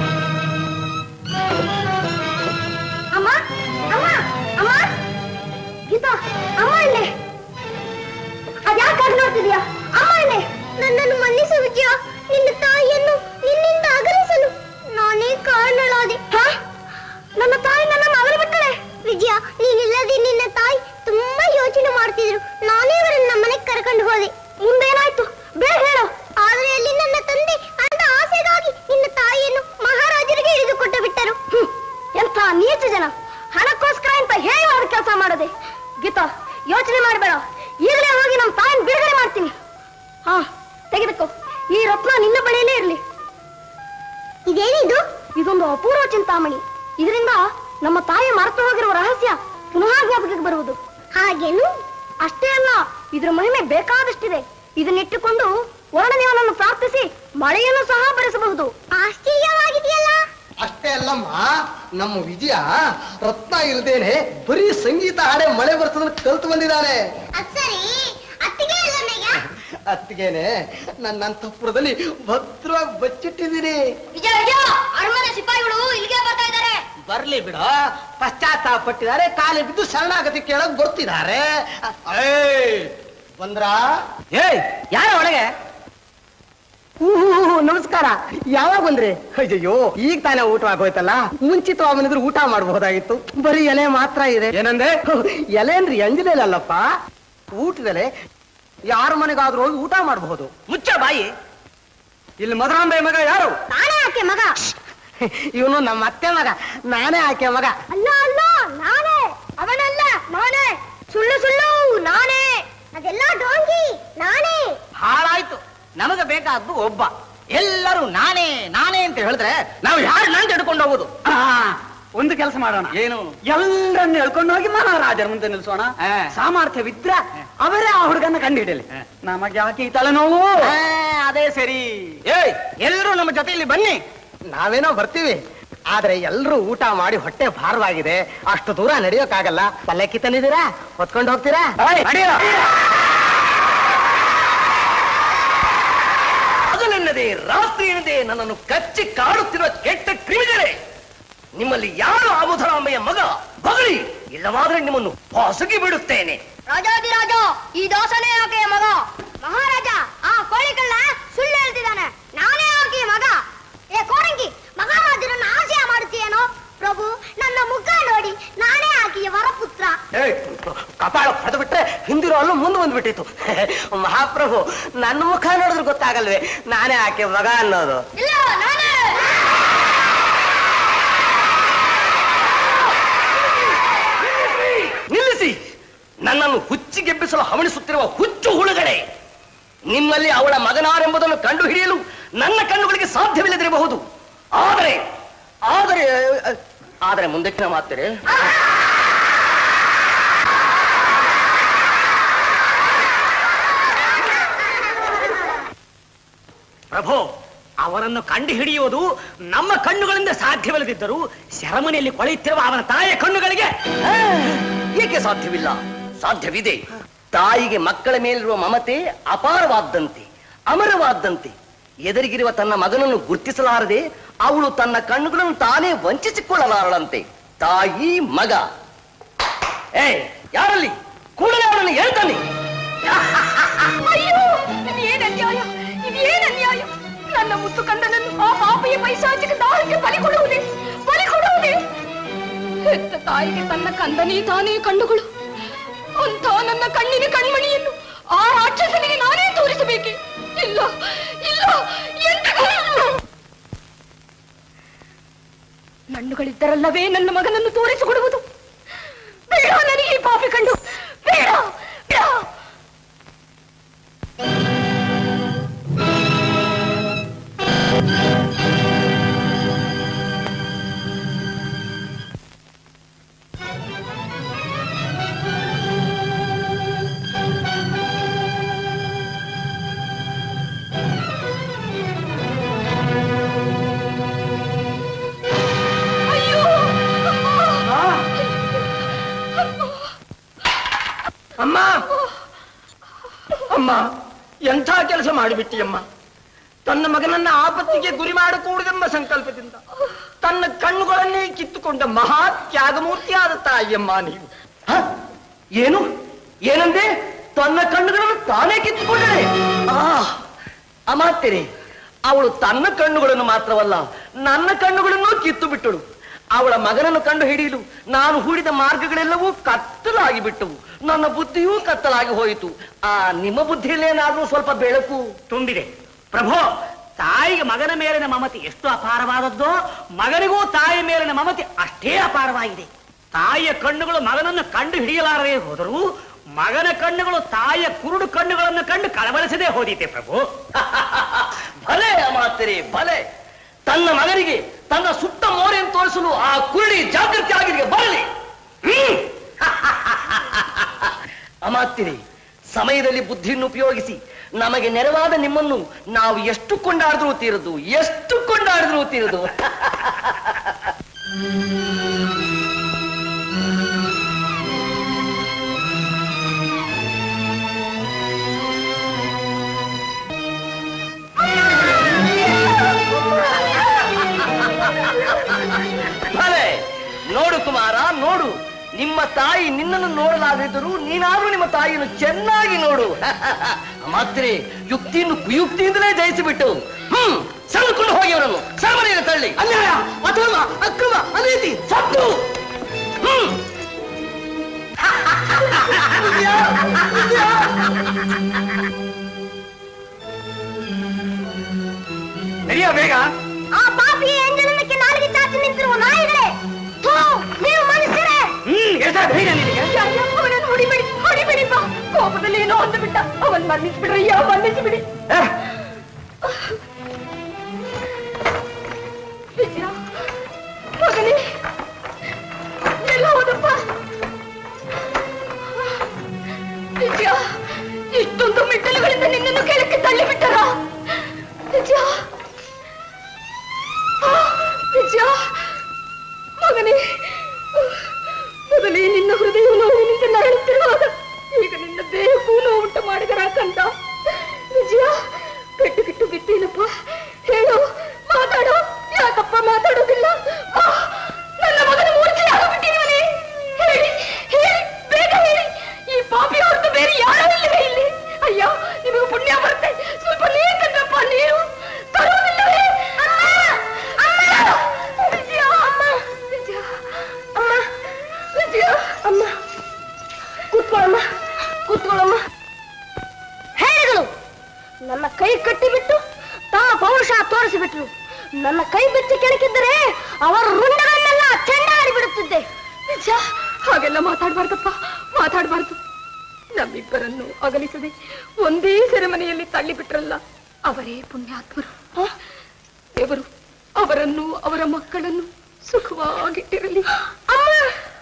ಅಮ್ಮ ಅಮ್ಮ ಅಮ್ಮ ಗೀತಾ ಅಮ್ಮ ಇಲ್ಲೇ ಅದ್ಯಾಕಾಗಿ ನೋಡ್ತಿದ್ಯಾ ಅಮ್ಮ ಇಲ್ಲೇ ನನ್ನನ್ನು ಮನ್ನಿಸು ವಿಜಯ ನಿನ್ನ ತಾಯಿಯನ್ನು ನಿನ್ನಿಂದ ಅಗಲಿಸಲು ನಾನೇ ಕಾರಣಳಾದೆ ನನ್ನ ತಾಯಿ ನನ್ನನ್ನು ಅಗಲಿ ಬಿಟ್ಟಳೆ ವಿಜಯ ನೀನಿಲ್ಲದೆ ನಿನ್ನ ತಾಯಿ ತುಂಬಾ ಯೋಚನೆ ಮಾಡ್ತಿದ್ರು ನಾನೇ ಅವರನ್ನ ನಮ್ಮನೆಗೆ ಕರ್ಕೊಂಡು ಹೋದೆ ಮುಂದೇನಾಯ್ತು ಬೇಡ ಹೇಳು ಆದ್ರೆ ಅಲ್ಲಿ ನನ್ನ ತಂದೆ ಅಂತ ಆಸೆಗಾಗಿ ನಿನ್ನ ತಾಯಿಯನ್ನು ಮಹಾರಾಜರಿಗೆ ಹಿಡಿದುಕೊಟ್ಟು ಬಿಟ್ಟರು ಎಂತ ನೀಚ ಜನ ಹಣಕ್ಕೋಸ್ಕರ ಅಂತ ಹೇಳಿ ಅವ್ರ ಕೆಲಸ ಮಾಡೋದೆ ಗೀತಾ ಯೋಚನೆ ಮಾಡಬೇಡ ಈಗಲೇ ಹೋಗಿ ನಮ್ಮ ತಾಯಿನ ಬಿಡುಗಡೆ ಮಾಡ್ತೀನಿ ಹಾ ತೆಗೆದುಕೋ ಈ ರತ್ನ ನಿನ್ನ ಬಳಿಯಲ್ಲೇ ಇರ್ಲಿ ಇದೇನಿದು ಇದೊಂದು ಅಪೂರ್ವ ಚಿಂತಾಮಣಿ ಇದರಿಂದ ನಮ್ಮ ತಾಯಿ ಮರೆತು ಹೋಗಿರುವ ರಹಸ್ಯ ಪುನಃ ಜ್ಞಾಪಕಕ್ಕೆ ಬರುವುದು ಹಾಗೇನು ಅಷ್ಟೇ ಅಲ್ಲ ಇದರ ಮಹಿಮೆ ಬೇಕಾದಷ್ಟಿದೆ ಇದನ್ನಿಟ್ಟುಕೊಂಡು ವರ್ಣದೇವನನ್ನು ಪ್ರಾರ್ಥಿಸಿ ಮಳೆಯನ್ನು ಸಹ ಬರೆಸಬಹುದು ಆಶ್ಚರ್ಯವಾಗಿದೆಯಲ್ಲ ಅಷ್ಟೇ ಅಲ್ಲಮ್ಮ ನಮ್ಮ ವಿಜಯ ರತ್ನ ಇಲ್ದೇನೆ ಬರೀ ಸಂಗೀತ ಹಾಡೆ ಮಳೆ ಬರ್ತದನ್ನ ಕಲ್ತು ಬಂದಿದ್ದಾನೆ ಸರಿ ಅತ್ತಿಗೆ ಅತ್ತಿಗೆನೆ ನನ್ನ ಅಂತಃಪುರದಲ್ಲಿ ಭದ್ರವಾಗಿ ಬಚ್ಚಿಟ್ಟಿದ್ದೀನಿ ವಿಜಯ ವಿಜಯ ಅರಮನೆ ಸಿಪಾಯಿಗಳು ಇಲ್ಲಿಗೆ ಬರ್ತಾ ಇದ್ದಾರೆ ಬರ್ಲಿ ಬಿಡ ಪಶ್ಚಾತ್ತಾಪ ಪಟ್ಟಿದ್ದಾರೆ ಕಾಲಿ ಬಿದ್ದು ಶರಣಾಗತಿ ಕೇಳಕ್ ಬರ್ತಿದ್ದಾರೆ ಏಯ್, ಬಂದ್ರಾ ಏಯ್ ಯಾರ ಒಳಗೆ ಹೂ, ಹೂ, ಹೂ, ನಮಸ್ಕಾರ ಯಾವಾಗ ಬಂದ್ರಿ ಅಯ್ಯಯ್ಯೋ ಈಗ ತಾನೇ ಊಟ ಆಗೋಯ್ತಲ್ಲ ಮುಂಚಿತವಾಗಿ ಬಂದಿದ್ರೆ ಊಟ ಮಾಡಬಹುದಾಗಿತ್ತು ಬರೀ ಎಲೆ ಮಾತ್ರ ಇದೆ ಏನಂದ್ರೆ ಎಲೆ ಅಂದ್ರೆ ಎಂಜಲೇಲಲ್ಲಪ್ಪ ಊಟದೆಲೆ ಯಾರ ಮನೆಗಾದ್ರೂ ಹೋಗಿ ಊಟ ಮಾಡಬಹುದು ಮುಚ್ಚ ಬಾಯಿ ಇಲ್ಲಿ ಮಧುರಾಂಬೆ ಮಗ ಯಾರು ನಾನೇ ಆಕೆ ಮಗ ಇವನು ನಮ್ಮ ಅತ್ತೆ ಮಗ ನಾನೇ ಆಕೆ ಮಗ ಅಲ್ಲ ಅಲ್ಲ ನಾನೇ ಅವನಲ್ಲ ನಾನೇ ಸುಳ್ಳು ಸುಳ್ಳು ನಾನೇ ಅದೆಲ್ಲ ಡೋಂಗಿ ನಾನೇ ಹಾಳಾಯ್ತು ನಮಗೆ ಬೇಕಾದ್ದು ಒಬ್ಬ ಎಲ್ಲರೂ ನಾನೇ ನಾನೇ ಅಂತ ಹೇಳಿದ್ರೆ ನಾವು ಯಾರು ನಾನು ಹಿಡ್ಕೊಂಡು ಹೋಗುದು ಒಂದು ಕೆಲಸ ಮಾಡೋಣ ಏನು ಎಲ್ಲರನ್ನು ಎಳ್ಕೊಂಡು ಹೋಗಿ ಮಹಾರಾಜರ ಮುಂದೆ ನಿಲ್ಸೋಣ ಸಾಮರ್ಥ್ಯವಿದ್ರ ಅವರೇ ಆ ಹುಡುಗನ ಕಂಡು ಹಿಡಿಯಲಿ ನಮಗೆ ಯಾಕೆ ಈ ತಲೆನೋವು ಆ, ಅದೇ ಸರಿ ಏಯ್ ಎಲ್ಲರೂ ನಮ್ಮ ಜೊತೆಯಲ್ಲಿ ಬನ್ನಿ ನಾವೇನೋ ಬರ್ತೀವಿ ಆದ್ರೆ ಎಲ್ರೂ ಊಟ ಮಾಡಿ ಹೊಟ್ಟೆ ಭಾರವಾಗಿದೆ ಅಷ್ಟು ದೂರ ನಡೆಯೋಕ್ಕಾಗಲ್ಲ ಪಲ್ಲಕ್ಕಿ ತಂದಿದ್ದೀರಾ ಹೊತ್ಕೊಂಡು ಹೋಗ್ತೀರಾ ನಡೆಯೋ. ಹಗಲೆನ್ನದೆ ರಾತ್ರಿ ಎನ್ನದೆ ನನ್ನನ್ನು ಕಚ್ಚಿ ಕಾಡುತ್ತಿರುವ ಕೆಟ್ಟ ಕ್ರಿಮಿಗಳೇ ನಿಮ್ಮಲ್ಲಿ ಯಾರು ಅಬುಧರಾಮಯ್ಯ ಮಗ ಬಗಳಿ ಇಲ್ಲವಾದ್ರೆ ನಿಮ್ಮನ್ನು ಹೊಸಗಿ ಬಿಡುತ್ತೇನೆ ರಾಜಾದಿರಾಜ ಈ ದಾಸನೇ ಆಕೆಯ ಮಗ ಮಹಾರಾಜ ಆ ಕೋಳಿಕಳ್ಳ ಸುಳ್ಳು ಹೇಳ್ತಿದ್ದಾನೆ ನಾನೇ ಆಕೆಯ ಮಗ ಏ ಕೋರಂಗಿ ಮಹಾರಾಜರನ್ನ ಆಶಯ ಮಾಡುತ್ತೀಯೇನೋ ಪ್ರಭು ನನ್ನ ಮುಖ ನೋಡಿ ನಾನೇ ಆಕೆಯ ವರಪುತ್ರ ಏಯ್, ಕಪಾಳ ಹೊಡೆದು ಬಿಟ್ರೆ ಹಿಂದಿರೋ ಅಲ್ಲೂ ಮುಂದೆ ಬಂದ್ಬಿಟ್ಟಿತ್ತು ಮಹಾಪ್ರಭು ನನ್ನ ಮುಖ ನೋಡಿದ್ರೆ ಗೊತ್ತಾಗಲ್ವೇ ನಾನೇ ಆಕೆ ಮಗ ಅನ್ನೋದು ಇಲ್ಲ ನಾನೇ ನಿಲ್ಲಿಸಿ ನನ್ನನ್ನು ಹುಚ್ಚಿಗೆಬ್ಬಿಸಲು ಹವಣಿಸುತ್ತಿರುವ ಹುಚ್ಚು ಹುಳುಗಳೇ ನಿಮ್ಮಲ್ಲಿ ಅವಳ ಮಗನಾರೆಂಬುದನ್ನು ಕಂಡು ಹಿಡಿಯಲು ನನ್ನ ಕಣ್ಣುಗಳಿಗೆ ಸಾಧ್ಯವಿಲ್ಲದಿರಬಹುದು ಆದರೆ ಆದರೆ ಆದರೆ ಮುಂದಕ್ಕಿನ ಮಾತ್ರೆ ಪ್ರಭು ಅವರನ್ನು ಕಂಡು ಹಿಡಿಯುವುದು ನಮ್ಮ ಕಣ್ಣುಗಳಿಂದ ಸಾಧ್ಯವಿಲ್ಲದಿದ್ದರೂ ಸೆರೆಮನೆಯಲ್ಲಿ ಕೊಳೆಯುತ್ತಿರುವ ಅವನ ತಾಯಿಯ ಕಣ್ಣುಗಳಿಗೆ ಆ, ಏಕೆ ಸಾಧ್ಯವಿಲ್ಲ ಸಾಧ್ಯವಿದೆ ತಾಯಿಗೆ ಮಕ್ಕಳ ಮೇಲಿರುವ ಮಮತೆ ಅಪಾರವಾದ್ದಂತೆ ಅಮರವಾದ್ದಂತೆ ಎದುರಿಗಿರುವ ತನ್ನ ಮಗನನ್ನು ಗುರ್ತಿಸಲಾರದೆ ಅವಳು ತನ್ನ ಕಣ್ಣುಗಳನ್ನು ತಾನೇ ವಂಚಿಸಿಕೊಳ್ಳಲಾರಳಂತೆ ತಾಯಿ ಮಗ ಏ ಯಾರಲ್ಲಿ ಕೂಡಲೇ ಅವನನ್ನು ಹೇಳ್ತಾನೆ ಅಯ್ಯೋ ಇದೇನ್ ಅನ್ಯಾಯ ಇದೇನ್ ಅನ್ಯಾಯ ನನ್ನ ಮುತ್ತು ಕಂದನನ್ನು ಆ ಪಾಪಿಯ ಪೈಶಾಚಿಕ ದಾಹಕ್ಕೆ ಬಲಿ ಕೊಡುವುದೇ ಬಲಿ ಕೊಡುವುದೇ ಹೆತ್ತ ತಾಯಿಗೆ ತನ್ನ ಕಂದನೇ ತಾನೇ ಕಣ್ಣುಗಳು ಅಂತ ನನ್ನ ಕಣ್ಣಿನ ಕಣ್ಮಣಿಯನ್ನು ಆ ರಾಕ್ಷಸನಿಗೆ ನಾನೇ ತೋರಿಸಬೇಕೆ ಇಲ್ಲ ಇಲ್ಲ ಎಂತ ನಣ್ಣುಗಳಿದ್ದರಲ್ಲವೇ ನನ್ನ ಮಗನನ್ನು ತೋರಿಸಿಕೊಡುವುದು ಬೇಡ ನನಗೆ ಈ ಪಾಪಿ ಕಂಡು ಬೇಡ ಬೇಡ ಅಯ್ಯೋ ಅಮ್ಮ ಅಮ್ಮ ಎಂಥ ಕೆಲಸ ಮಾಡಿಬಿಟ್ಟಿಯಮ್ಮ ತನ್ನ ಮಗನನ್ನ ಆಪತ್ತಿಗೆ ಗುರಿ ಮಾಡಕೂಡದೆಂಬ ಸಂಕಲ್ಪದಿಂದ ತನ್ನ ಕಣ್ಣುಗಳನ್ನೇ ಕಿತ್ತುಕೊಂಡ ಮಹಾ ತ್ಯಾಗಮೂರ್ತಿಯಾದ ತಾಯಿಯಮ್ಮ ನೀವು ಹ? ಏನು ಏನಂದೆ ತನ್ನ ಕಣ್ಣುಗಳನ್ನು ತಾನೇ ಕಿತ್ತುಕೊಂಡಳೆ ಆ ಅಮಾತ್ಯರೆ ಅವಳು ತನ್ನ ಕಣ್ಣುಗಳನ್ನು ಮಾತ್ರವಲ್ಲ ನನ್ನ ಕಣ್ಣುಗಳನ್ನು ಕಿತ್ತು ಬಿಟ್ಟಳು ಅವಳ ಮಗನನ್ನು ಕಂಡು ಹಿಡಿಯಲು ನಾನು ಹೂಡಿದ ಮಾರ್ಗಗಳೆಲ್ಲವೂ ಕತ್ತಲಾಗಿ ಬಿಟ್ಟವು ನನ್ನ ಬುದ್ಧಿಯೂ ಕತ್ತಲಾಗಿ ಹೋಯಿತು ಆ ನಿಮ್ಮ ಬುದ್ಧಿಯಲ್ಲೇನಾದ್ರೂ ಸ್ವಲ್ಪ ಬೆಳಕು ತುಂಬಿದೆ ಪ್ರಭು ತಾಯಿಗೆ ಮಗನ ಮೇಲಿನ ಮಮತೆ ಎಷ್ಟು ಅಪಾರವಾದದ್ದೋ ಮಗನಿಗೂ ತಾಯಿ ಮೇಲಿನ ಮಮತೆ ಅಷ್ಟೇ ಅಪಾರವಾಗಿದೆ ತಾಯಿಯ ಕಣ್ಣುಗಳು ಮಗನನ್ನು ಕಂಡು ಹಿಡಿಯಲಾರದೆ ಹೋದರೂ ಮಗನ ಕಣ್ಣುಗಳು ತಾಯಿಯ ಕುರುಡು ಕಣ್ಣುಗಳನ್ನು ಕಂಡು ಕಳವಳಿಸದೆ ಹೋದೀತೆ ಪ್ರಭು ಭಲೆ ಅಮಾತ್ಯರೆ ಭಲೆ ತನ್ನ ಮಗನಿಗೆ ತನ್ನ ಸುತ್ತ ಮೋರೆಯನ್ನು ತೋರಿಸಲು ಆ ಕುರುಡಿ ಜಾಗೃತಿ ಆಗಿರಿಗೆ ಬರಲಿ ಹ್ಮ್. ಅಮಾತ್ಯರೇ ಸಮಯದಲ್ಲಿ ಬುದ್ಧಿಯನ್ನು ಉಪಯೋಗಿಸಿ ನಮಗೆ ನೆರವಾದ ನಿಮ್ಮನ್ನು ನಾವು ಎಷ್ಟು ಕೊಂಡಾಡಿದ್ರೂ ತೀರದು ಎಷ್ಟು ಕೊಂಡಾಡಿದ್ರೂ ತೀರದು ಭಲೆ ನೋಡು ಕುಮಾರ ನೋಡು ನಿಮ್ಮ ತಾಯಿ ನಿನ್ನನ್ನು ನೋಡಲಾಗದಿದ್ದರೂ ನೀನಾದ್ರೂ ನಿಮ್ಮ ತಾಯಿಯನ್ನು ಚೆನ್ನಾಗಿ ನೋಡು ಮಾತ್ರೆ ಯುಕ್ತಿಯನ್ನು ಕುಯುಕ್ತಿಯಿಂದಲೇ ಜಯಿಸಿಬಿಟ್ಟು ಹ್ಮ್ ಸೆಳೆದುಕೊಂಡು ಹೋಗಿ ಅವರನ್ನು ಸರಮನೆಯನ್ನು ತಳ್ಳಿ ಅನ್ಯಾಯ ಅಥವಾ ಅಕ್ರಮ ಅನೀತಿ ಸತ್ತು ಹ್ಮ್ ನಡೆಯ ಬೇಗ ಆ ಪಾಪಿ ಎಂಜಲನಕ್ಕೆ ನಾಲಿಗೆ ಚಾಚಿ ನಿಂತಿರುವ ನಾಯಿಗಳೇ ಥೂ, ನೀವು ಮನುಷ್ಯರೇ ಹ್ಮ್ ಎಷ್ಟ ಧೈರ್ಯ ನಿನಗೆ ಅವನನ್ನು ಹೊಡಿಬೇಡಿ ಹೊಡಿಬೇಡಿ ಬಾ ಕೋಪದಲ್ಲಿ ಏನೋ ಒಂದು ಬಿಟ್ಟ ಅವನ್ ಮನ್ನಿಸ್ಬಿಡ್ರಯ್ಯ ಮನ್ನಿಸ್ಬಿಡಿ ವಿಜಯ ಮಗನೇ ಎಲ್ಲ ಹೋದಪ್ಪ ವಿಜಯ ಇಷ್ಟೊಂದು ಮೆಟ್ಟಲುಗಳಿಂದ ನಿನ್ನನ್ನು ಕೆಳಕ್ಕೆ ತಳ್ಳಿ ಬಿಟ್ಟರ ವಿಜಯ ಆ, ವಿಜಯ ಮಗನೇ ಮೊದಲೇ ನಿನ್ನ ಹೃದಯವು ನೋವಿನಿಂದ ನರಳುತ್ತಿರುವಾಗ ಈಗ ನಿನ್ನ ದೇಹಕ್ಕೂ ನೋವು ಉಂಟು ಮಾಡಿದರ ಕಂದ ವಿಜಯ ಪೆಟ್ಟು ಕಿಟ್ಟು ಬಿತ್ತೇನಪ್ಪ ಹೇಳು ಮಾತಾಡು ಯಾಕಪ್ಪ ಮಾತಾಡೋದಿಲ್ಲ ಆ, ನನ್ನ ಮಗನ ಮೂರ್ಛೆ ಆಗಿಬಿಟ್ಟಿರುವನೆ ಹೇಳಿ ಹೇಳಿ ಬೇಗ ಹೇಳಿ ಈ ಪಾಪಿ ಹೊರತು ಬೇರೆ ಯಾರೂ ಇಲ್ಲವೇ ಇಲ್ಲಿ ಅಯ್ಯ ನಿಮಗೆ ಪುಣ್ಯ ಬರುತ್ತೆ ಸ್ವಲ್ಪ ನೀರು ತಂದ್ರಪ್ಪ ನೀರು ತರುವುದಿಲ್ಲವೇ ವಿಜಯ ಅಮ್ಮ ವಿಜಯ ಅಮ್ಮ ವಿಜಯ ಅಮ್ಮ ಕೂತ್ಕೊಳ್ಳಮ್ಮ ಕೂತ್ಕೊಳ್ಳಮ್ಮ ಹೇಳಿಗಳು ನನ್ನ ಕೈ ಕಟ್ಟಿಬಿಟ್ಟು ತಮ್ಮ ಪೌರುಷ ತೋರಿಸಿಬಿಟ್ರು ನನ್ನ ಕೈ ಬಿಚ್ಚಿ ಕೆಣಕಿದ್ದರೆ ಅವರ ರುಂಡಗಳನ್ನೆಲ್ಲ ಚೆಂಡಾಡಿ ಬಿಡುತ್ತಿದ್ದೆ ನಿಜ ಹಾಗೆಲ್ಲ ಮಾತಾಡ್ಬಾರ್ದಪ್ಪ ಮಾತಾಡ್ಬಾರ್ದು ನಮ್ಮಿಬ್ಬರನ್ನು ಅಗಲಿಸದೆ ಒಂದೇ ಸೆರೆಮನೆಯಲ್ಲಿ ತಳ್ಳಿಬಿಟ್ರಲ್ಲ ಅವರೇ ಪುಣ್ಯಾತ್ಮರು ದೇವರು ಅವರನ್ನು ಅವರ ಮಕ್ಕಳನ್ನು ಸುಖವಾಗಿಟ್ಟಿರಲಿ ಅಮ್ಮ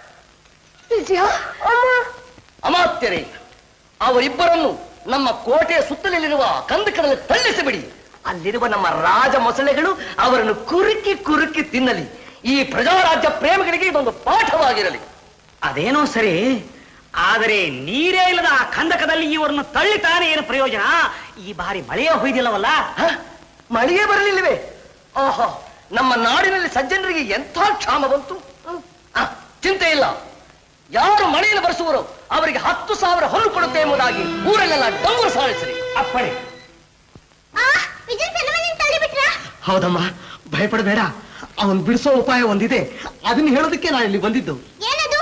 ವಿಜಯ ಅಮ್ಮ ಅಮಾತ್ಯರೇ ಅವರಿಬ್ಬರನ್ನು ನಮ್ಮ ಕೋಟೆಯ ಸುತ್ತಲಿರುವ ಕಂದಕದಲ್ಲಿ ತಳ್ಳಿಸಿಬಿಡಿ ಅಲ್ಲಿರುವ ನಮ್ಮ ರಾಜ ಮೊಸಳೆಗಳು ಅವರನ್ನು ಕುರುಕಿ ಕುರುಕಿ ತಿನ್ನಲಿ ಈ ಪ್ರಜಾರಾಜ್ಯ ಪ್ರೇಮಿಗಳಿಗೆ ಇದೊಂದು ಪಾಠವಾಗಿರಲಿ ಅದೇನೋ ಸರಿ ಆದರೆ ನೀರೇ ಇಲ್ಲದ ಆ ಖಂದಕದಲ್ಲಿ ಇವರನ್ನು ತಳ್ಳಿತಾನೆ ಏನು ಪ್ರಯೋಜನ ಈ ಬಾರಿ ಮಳೆಯೇ ಹೊಯ್ದಿಲ್ಲವಲ್ಲ ಮಳೆಯೇ ಬರಲಿಲ್ಲವೇ ಆಹಾ ನಮ್ಮ ನಾಡಿನಲ್ಲಿ ಸಜ್ಜನರಿಗೆ ಎಂಥ ಕ್ಷಾಮ ಬಂತು ಆ, ಚಿಂತೆ ಇಲ್ಲ ಯಾರು ಮಳೆಯನ್ನು ಬರೆಸುವರೋ ಅವರಿಗೆ ಹತ್ತು ಸಾವಿರ ಹೊನ್ನು ಕೊಡುತ್ತೆ ಎಂಬುದಾಗಿ ಊರಲ್ಲೆಲ್ಲ ಡಂಗುರು ಸಾಳಿಸಿರಿ ಅಪ್ಪಣೆ ವಿಜಯ್ ಸೆಲೆಮನೆ ತಳ್ಳಿಬಿಟ್ರ ಹೌದಮ್ಮ ಭಯಪಡಬೇಡ ಅವನ್ ಬಿಡಿಸೋ ಉಪಾಯ ಒಂದಿದೆ ಅದನ್ನ ಹೇಳೋದಕ್ಕೆ ನಾನು ಇಲ್ಲಿ ಬಂದಿದ್ದು ಏನದು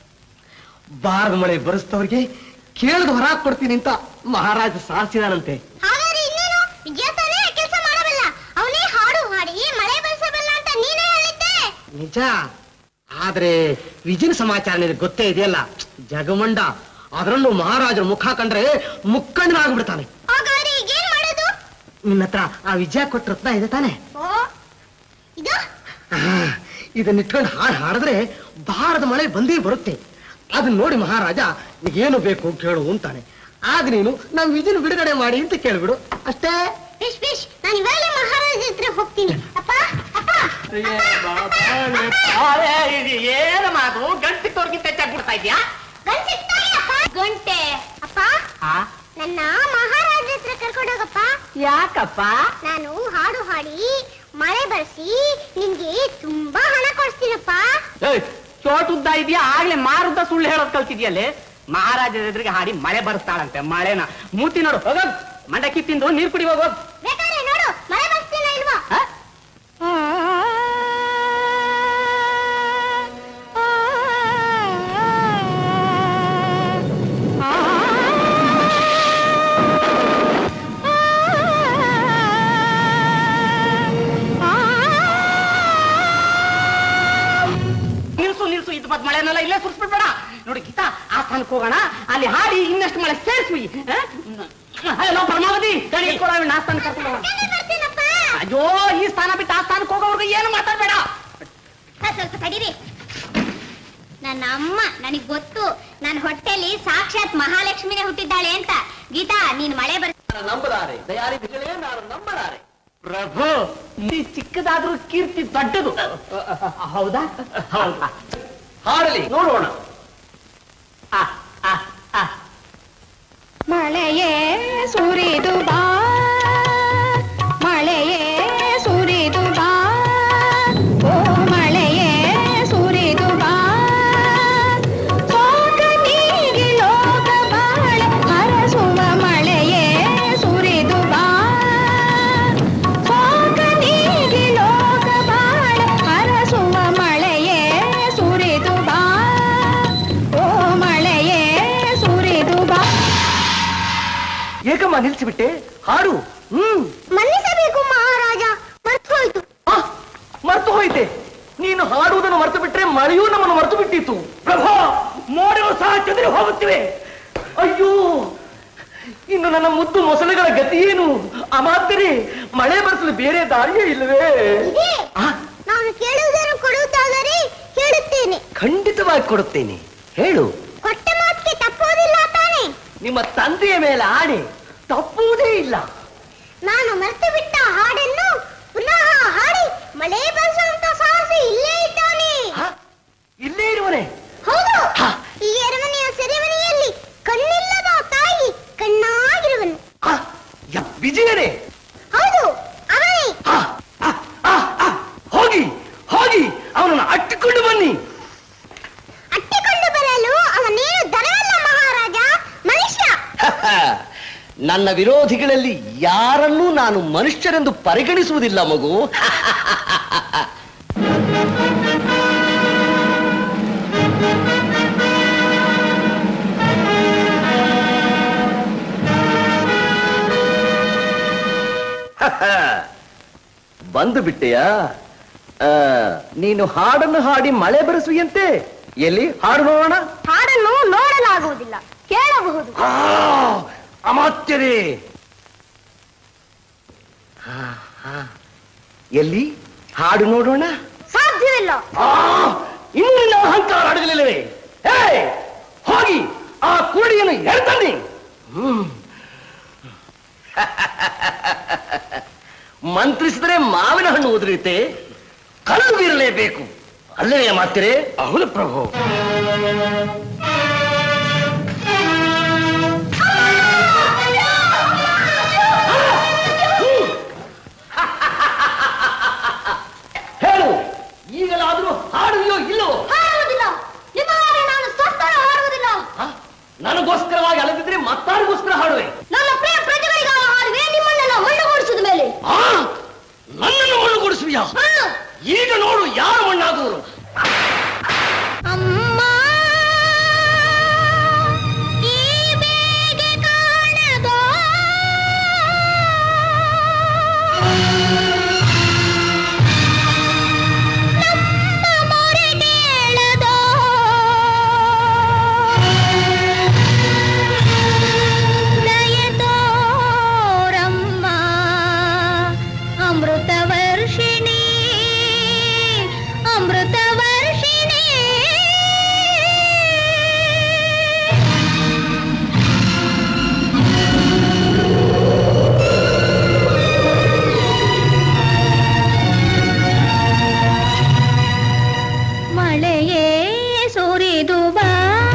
ಬಾರದ ಮಳೆ ಬರೆಸ್ತವ್ರಿಗೆ ಕೇಳಿದ ಹೊರ ಕೊಡ್ತೀನಿ ಅಂತ ಮಹಾರಾಜ ಸಾರಿಸಿದಾನಂತೆ ಹಾಗಾದ್ರೆ ಇನ್ನೇನು ವಿಜಯ ತಾನೇ ಕೆಲಸ ಮಾಡಬಲ್ಲ ಅವನೇ ಹಾಡು ಹಾಡಿ ಮಳೆ ಬರಿಸಬಲ್ಲ ಅಂತ ನೀನೇ ಹೇಳಿದ್ದೆ ನಿಜ ಆದ್ರೆ ವಿಜಿನ ಸಮಾಚಾರ ನಿನಗೆ ಗೊತ್ತೇ ಇದೆಯಲ್ಲ ಜಗಮಂಡ ಅದರಲ್ಲೂ ಮಹಾರಾಜರ ಮುಖ ಕಂಡ್ರೆ ಮುಕ್ಕಣ್ಣನಾಗ್ಬಿಡ್ತಾನೆ ಹಾಗಾದ್ರೆ ಈಗೇನ್ ಮಾಡೋದು ನಿನ್ನ ಹತ್ರ ಆ ವಿಜಯ ಕೊಟ್ಟ ರತ್ನ ಇದೆ ತಾನೆ ಓ ಇದು ಇದನ್ನ ಇಟ್ಕೊಂಡು ಹಾಡು ಹಾಡಿದ್ರೆ ಬಾರದ ಮಳೆ ಬಂದೇ ಬರುತ್ತೆ ಅದನ್ನ ನೋಡಿ ಮಹಾರಾಜ ಏನು ಬೇಕು ಕೇಳು ಅಂತಾನೆ ಆಗ ನೀನು ನಮ್ ವಿಜಿನ ಬಿಡುಗಡೆ ಮಾಡಿ ಅಂತ ಕೇಳ್ಬಿಡು ಅಷ್ಟೇ ಫಿಶ್ ಫಿಶ್ ನಾನು ಇವಾಗಲೇ ಮಹಾರಾಜ ಹತ್ರ ಹೋಗ್ತೀನಿ ಅಪ್ಪ ಅಪ್ಪ ಏನು ಮಾತು ಗಂಟೆ ತೋರ್ಗಿಂತ ಹೆಚ್ಚಾಗ್ಬಿಡ್ತಾ ಇದ್ಯಾ ಗಂಟೆ ಅಪ್ಪ ನನ್ನ ಮಹಾರಾಜ ಹತ್ರ ಕರ್ಕೊಂಡೋಗಪ್ಪ ಯಾಕಪ್ಪ ನಾನು ಹಾಡು ಹಾಡಿ ಮಳೆ ಬರ್ಸಿ ನಿನ್ಗೆ ತುಂಬಾ ಹಣ ಕೊಡ್ತೀನಪ್ಪ ಚೋಟುದ್ದ ಇದೆಯಾ ಆಗ್ಲೇ ಮಾರುದ್ದ ಸುಳ್ಳು ಹೇಳೋದ್ ಕಲ್ತಿದ್ಯಲ್ಲೇ ಮಹಾರಾಜರ ಎದುರಿಗೆ ಹಾಡಿ ಮಳೆ ಬರ್ತಾಳಂತೆ ಮಳೆನ ಮೂತಿ ನೋಡು ಹೋಗ ಮಂಡಕ್ಕಿ ತಿಂದು ನೀರ್ ಕುಡಿ ಹೋಗೋ ಬೇಕಾದ್ರೆ ನೋಡು ಮಳೆ ಬರ್ತೀನ ಇಲ್ವಾ ನಿಲ್ಸು ನಿಲ್ಸು ಇದು ಮತ್ ಮಳೆನೆಲ್ಲ ಇಲ್ಲೇ ಸುರಿಸ್ಬಿಡ್ಬೇಡ ನೋಡಿ ಗೀತಾ ಆ ಸ್ಥಾನಕ್ಕೆ ಹೋಗೋಣ ಅಲ್ಲಿ ಹಾಡಿ ಇನ್ನಷ್ಟು ಮಳೆ ಸೇರಿಸ್ವಿ ಹಲೋ ಪರಮಾವತಿ ಗಡಿ ಕೊಡೋಣ ನಾ ಸ್ಥಾನ ಕರ್ಕೊಂಡು ಹೋಗೋಣ ಅಯ್ಯೋ ಈ ಸ್ಥಾನ ಬಿಟ್ಟು ಆ ಸ್ಥಾನಕ್ಕೆ ಹೋಗೋವರೆಗೂ ಏನು ಮಾತಾಡ್ಬೇಡ ಸರ್, ಸ್ವಲ್ಪ ತಡೀರಿ ನನ್ನ ಅಮ್ಮ ನನಗ್ ಗೊತ್ತು ನನ್ನ ಹೊಟ್ಟೆಲಿ ಸಾಕ್ಷಾತ್ ಮಹಾಲಕ್ಷ್ಮಿನೇ ಹುಟ್ಟಿದ್ದಾಳೆ ಅಂತ ಗೀತಾ ನೀನ್ ಮಳೆ ಬರ್ ನಂಬಲಾರೆ ದಯಾರಿಗಳೇ ನಾನು ನಂಬಲಾರೆ ಪ್ರಭು ಈ ಚಿಕ್ಕದಾದ್ರೂ ಕೀರ್ತಿ ದೊಡ್ಡದು ಹೌದಾ ಹೌದು ಹಾಡಲಿ ನೋಡೋಣ ಮಳೆಯೇ ಸುರಿದು ಬಾ ಮಳೆಯೇ ಸುರಿದು ಬಾ ಓ ಮಳೆಯೇ ಸುರಿದು ಬಾ ಸೋಗ ನೀಗಿ ಲೋಕ ಬಾಳ ಹರಸುವ ಮಳೆಯೇ ಸುರಿದು ಬಾ ಸೋಗ ನೀಗಿ ಲೋಕ ಬಾಳ ಹರಸುವ ಮಳೆಯೇ ಸುರಿದು ಬಾ ಓ ಮಳೆಯೇ ಸುರಿದು ಬಾ ಏಕಮ್ಮ ನಿಲ್ಸಿಬಿಟ್ಟೆ ಹಾಡು ಹ್ಮ್ ಮನ್ನಿಸಬೇಕು ಮಹಾರಾಜ ಮರ್ತು ಹೋಯ್ತು ಮರ್ತು ಹೋಯ್ತೆ ನೀನು ಹಾಡುವುದನ್ನು ಮರೆತು ಬಿಟ್ರೆ ಮಳೆಯೂ ನಮ್ಮನ್ನು ಮರೆತು ಬಿಟ್ಟಿತ್ತು ಪ್ರಭು ಮೋಡವು ಸಹ ಚದುರಿ ಹೋಗುತ್ತಿವೆ ಅಯ್ಯೋ ಇನ್ನು ನನ್ನ ಮುದ್ದು ಮೊಸಳೆಗಳ ಗತಿ ಏನು ಅಮಾತ್ಯರೇ ಮಳೆ ಬರೆಸಲು ಬೇರೆ ದಾರಿಯೇ ಇಲ್ಲವೇ ಇದೆ ನಾನು ಕೇಳುವುದನ್ನು ಕೊಡುವುದಾದರೆ ಹೇಳುತ್ತೇನೆ ಖಂಡಿತವಾಗಿ ಕೊಡುತ್ತೇನೆ ಹೇಳು ಕೊಟ್ಟ ಮಾತಿಗೆ ತಪ್ಪುವುದಿಲ್ಲ ತಾನೆ ನಿಮ್ಮ ತಂದೆಯ ಮೇಲೆ ಆಣೆ ತಪ್ಪುವುದೇ ಇಲ್ಲ ನಾನು ಮರೆತು ಬಿಟ್ಟ ಹಾಡನ್ನು ಪುನಃ ಹಾಡಿ ಮಳೆ ಬರೆಸುವಂತ ಸಾಹಸ ಇಲ್ಲೇ ಇದ್ದಾನೆ ಇಲ್ಲೇ ಇರುವನೆ ಹೌದು ಈ ಅರಮನೆಯ ಸೆರೆಮನೆಯಲ್ಲಿ ಕಣ್ಣಿಲ್ಲದ ತಾಯಿ ಕಣ್ಣಾಗಿರುವನು ವಿಜಯನೇ ಹೌದು ಅವನೇ ಹೋಗಿ ಹೋಗಿ ಅವನನ್ನು ಅಟ್ಟಿಕೊಂಡು ಬನ್ನಿ ಅಟ್ಟಿಕೊಂಡು ಬರಲು ಅವನೇನು ದನವಲ್ಲ ಮಹಾರಾಜ ಮನುಷ್ಯ ನನ್ನ ವಿರೋಧಿಗಳಲ್ಲಿ ಯಾರನ್ನೂ ನಾನು ಮನುಷ್ಯರೆಂದು ಪರಿಗಣಿಸುವುದಿಲ್ಲ ಮಗು ಬಂದು ಬಿಟ್ಟೆಯಾ ಆ, ನೀನು ಹಾಡನ್ನು ಹಾಡಿ ಮಳೆ ಬರೆಸುವಂತೆ ಎಲ್ಲಿ ಹಾಡು ನೋಡೋಣ ಹಾಡನ್ನು ನೋಡಲಾಗುವುದಿಲ್ಲ ಕೇಳಬಹುದು ಆ, ಅಮಾತ್ಯರೇ ಹಾ, ಹಾ. ಎಲ್ಲಿ ಹಾಡು ನೋಡೋಣ ಸಾಧ್ಯವಿಲ್ಲ ಆ, ಇನ್ನು ನಿನ್ನ ಅಹಂಕಾರ ಅಡಗಲಿಲ್ಲವೇ ಹೇ ಹೋಗಿ ಆ ಕುರುಡಿಯನ್ನು ಎಳ್ತನ್ನಿ ಹ್ಮ್. ಮಂತ್ರಿಸಿದರೆ ಮಾವಿನ ಹಣ್ಣು ಉದುರಿತೆ ಕಲ್ಲು ಬೀರಲೇಬೇಕು ಅಲ್ಲವೇ ಮಾತಿರೆ ಹೌದು ಪ್ರಭು ಹೇಳು ಈಗಲಾದರೂ ಹಾಡುವಿಯೋ ಇಲ್ಲವೋ ಹಾಡುವುದಿಲ್ಲ ನಿಮಗೆ ನಾನು ಸ್ವಸ್ಥರ ಹಾಡುವುದಿಲ್ಲ ನನಗೋಸ್ಕರವಾಗಿ ಅಲ್ಲದಿದ್ರೆ ಮತ್ತಾರಿಗೋಸ್ಕರ ಹಾಡುವೆ ನನ್ನ ಪ್ರಿಯ ಪ್ರಜೆಗಳಿಗಾಗಿ ಹಾಡುವೆ ನಿಮ್ಮನ್ನ ಮಣ್ಣುಗೂಡಿಸಿದ ಮೇಲೆ ಆ, ನನ್ನನ್ನು ಮಣ್ಣುಗೂಡಿಸುವಿಯಾ ಈಗ ನೋಡು ಯಾರು ಮಣ್ಣಾಗುವರು ಅಮ್ಮ ಈ ಬೇಗೆ ಕಾಣದೋ ನಮ್ಮ ಮೊರೆ ಕೇಳದೋ ದಯತೋರಮ್ಮ ಅಮೃತ ವರ್ಷಿಣಿ ಅಮೃತ ವರ್ಷಿಣಿ ಮಳೆಯೇ ಸುರಿದು ಬಾ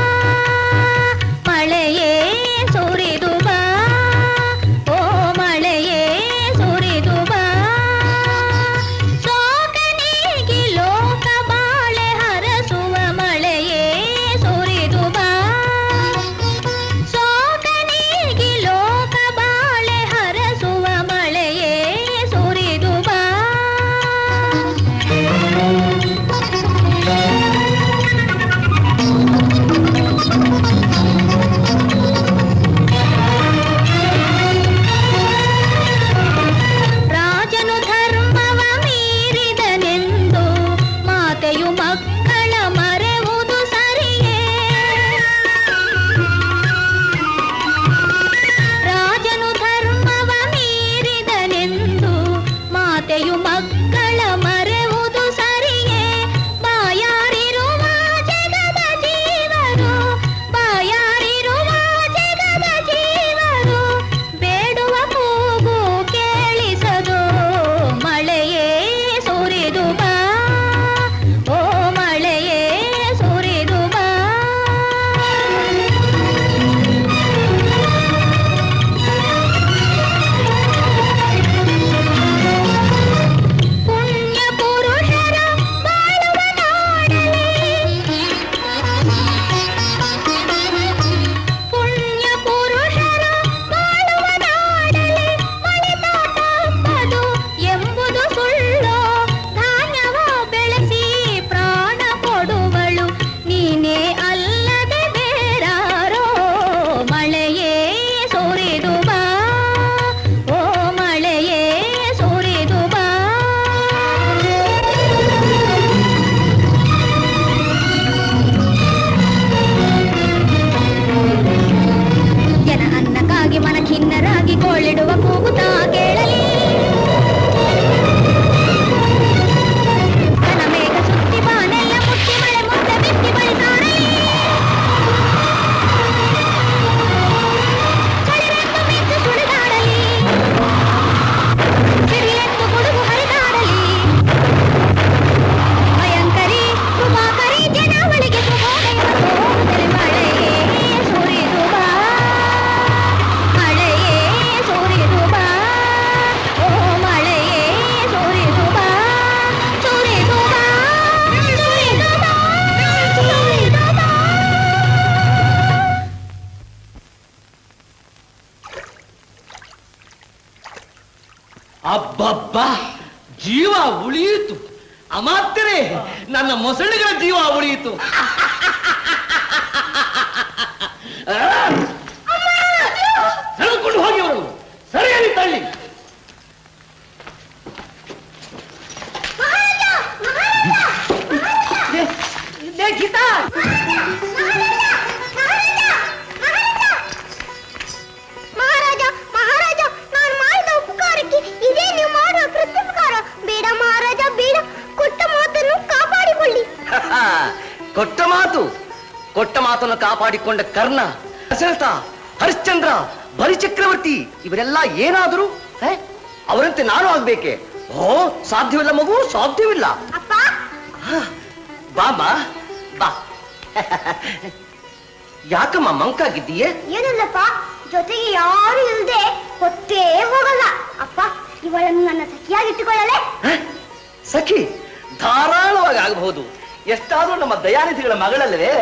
ಮಳೆಯೇ ಸುರಿದು ಬಾ ಓ ಮಳೆಯೇ ಸುರಿದು ಬಾ ಸೋಕನಿಗೆ ಲೋಕ ಬಾಳೆ ಹರಸುವ ಮಳೆಯೇ ಸುರಿದು ಬಾ ಸೋಕನಿಗೆ ಲೋಕ ಬಾಳೆ ಹರಸುವ ಮಳೆಯೇ ಸುರಿದು ಬಾ ಅಬ್ಬಬ್ಬಾ ಜೀವ ಉಳಿಯಿತು ಅಮಾತ್ಯರೇ ನನ್ನ ಮೊಸಳೆಗಳ ಜೀವ ಉಳಿಯಿತು ಸೆಳೆದುಕೊಂಡು ಹೋಗಿ ಅವರು ಸರಿಯಾಗಿ ತಳ್ಳಿ ಗೀತಾ ಮಹಾರಾಜ ಮಹಾರಾಜ ನಾನು ಮಾಡಿದ ಉಪಕಾರಕ್ಕೆ ಇದೇ ನೀವು ಮಾಡುವ ಪ್ರತ್ಯುಪಕಾರ ಬೇಡ ಮಹಾರಾಜ ಬೇಡ ಕೊಟ್ಟ ಮಾತನ್ನು ಕಾಪಾಡಿಕೊಳ್ಳಿ ಕೊಟ್ಟ ಮಾತು ಕೊಟ್ಟ ಮಾತನ್ನು ಕಾಪಾಡಿಕೊಂಡ ಕರ್ಣ ದಶರಥ ಹರಿಶ್ಚಂದ್ರ ಬಲಿಚಕ್ರವರ್ತಿ ಇವರೆಲ್ಲ ಏನಾದರೂ ಹೇ? ಅವರಂತೆ ನಾನು ಆಗ್ಬೇಕೆ ಓ ಸಾಧ್ಯವಿಲ್ಲ ಮಗು ಸಾಧ್ಯವಿಲ್ಲ ಅಪ್ಪ ಬಾ ಬಾ ಬಾ ಯಾಕಮ್ಮ ಮಂಕಾಗಿದ್ದೀಯೇ ಏನಿಲ್ಲಪ್ಪ ಜೊತೆಗೆ ಯಾರು ಇಲ್ಲದೆ ಹೊತ್ತೇ ಹೋಗಲ್ಲ ಅಪ್ಪ ಇವಳನ್ನು ನನ್ನ ಸಖಿಯಾಗಿಟ್ಟುಕೊಳ್ಳಲೆ ಸಖಿ ಧಾರಾಳವಾಗಿ ಆಗಬಹುದು ಎಷ್ಟಾದ್ರೂ ನಮ್ಮ ದಯಾನಿಧಿಗಳ ಮಗಳಲ್ಲವೇ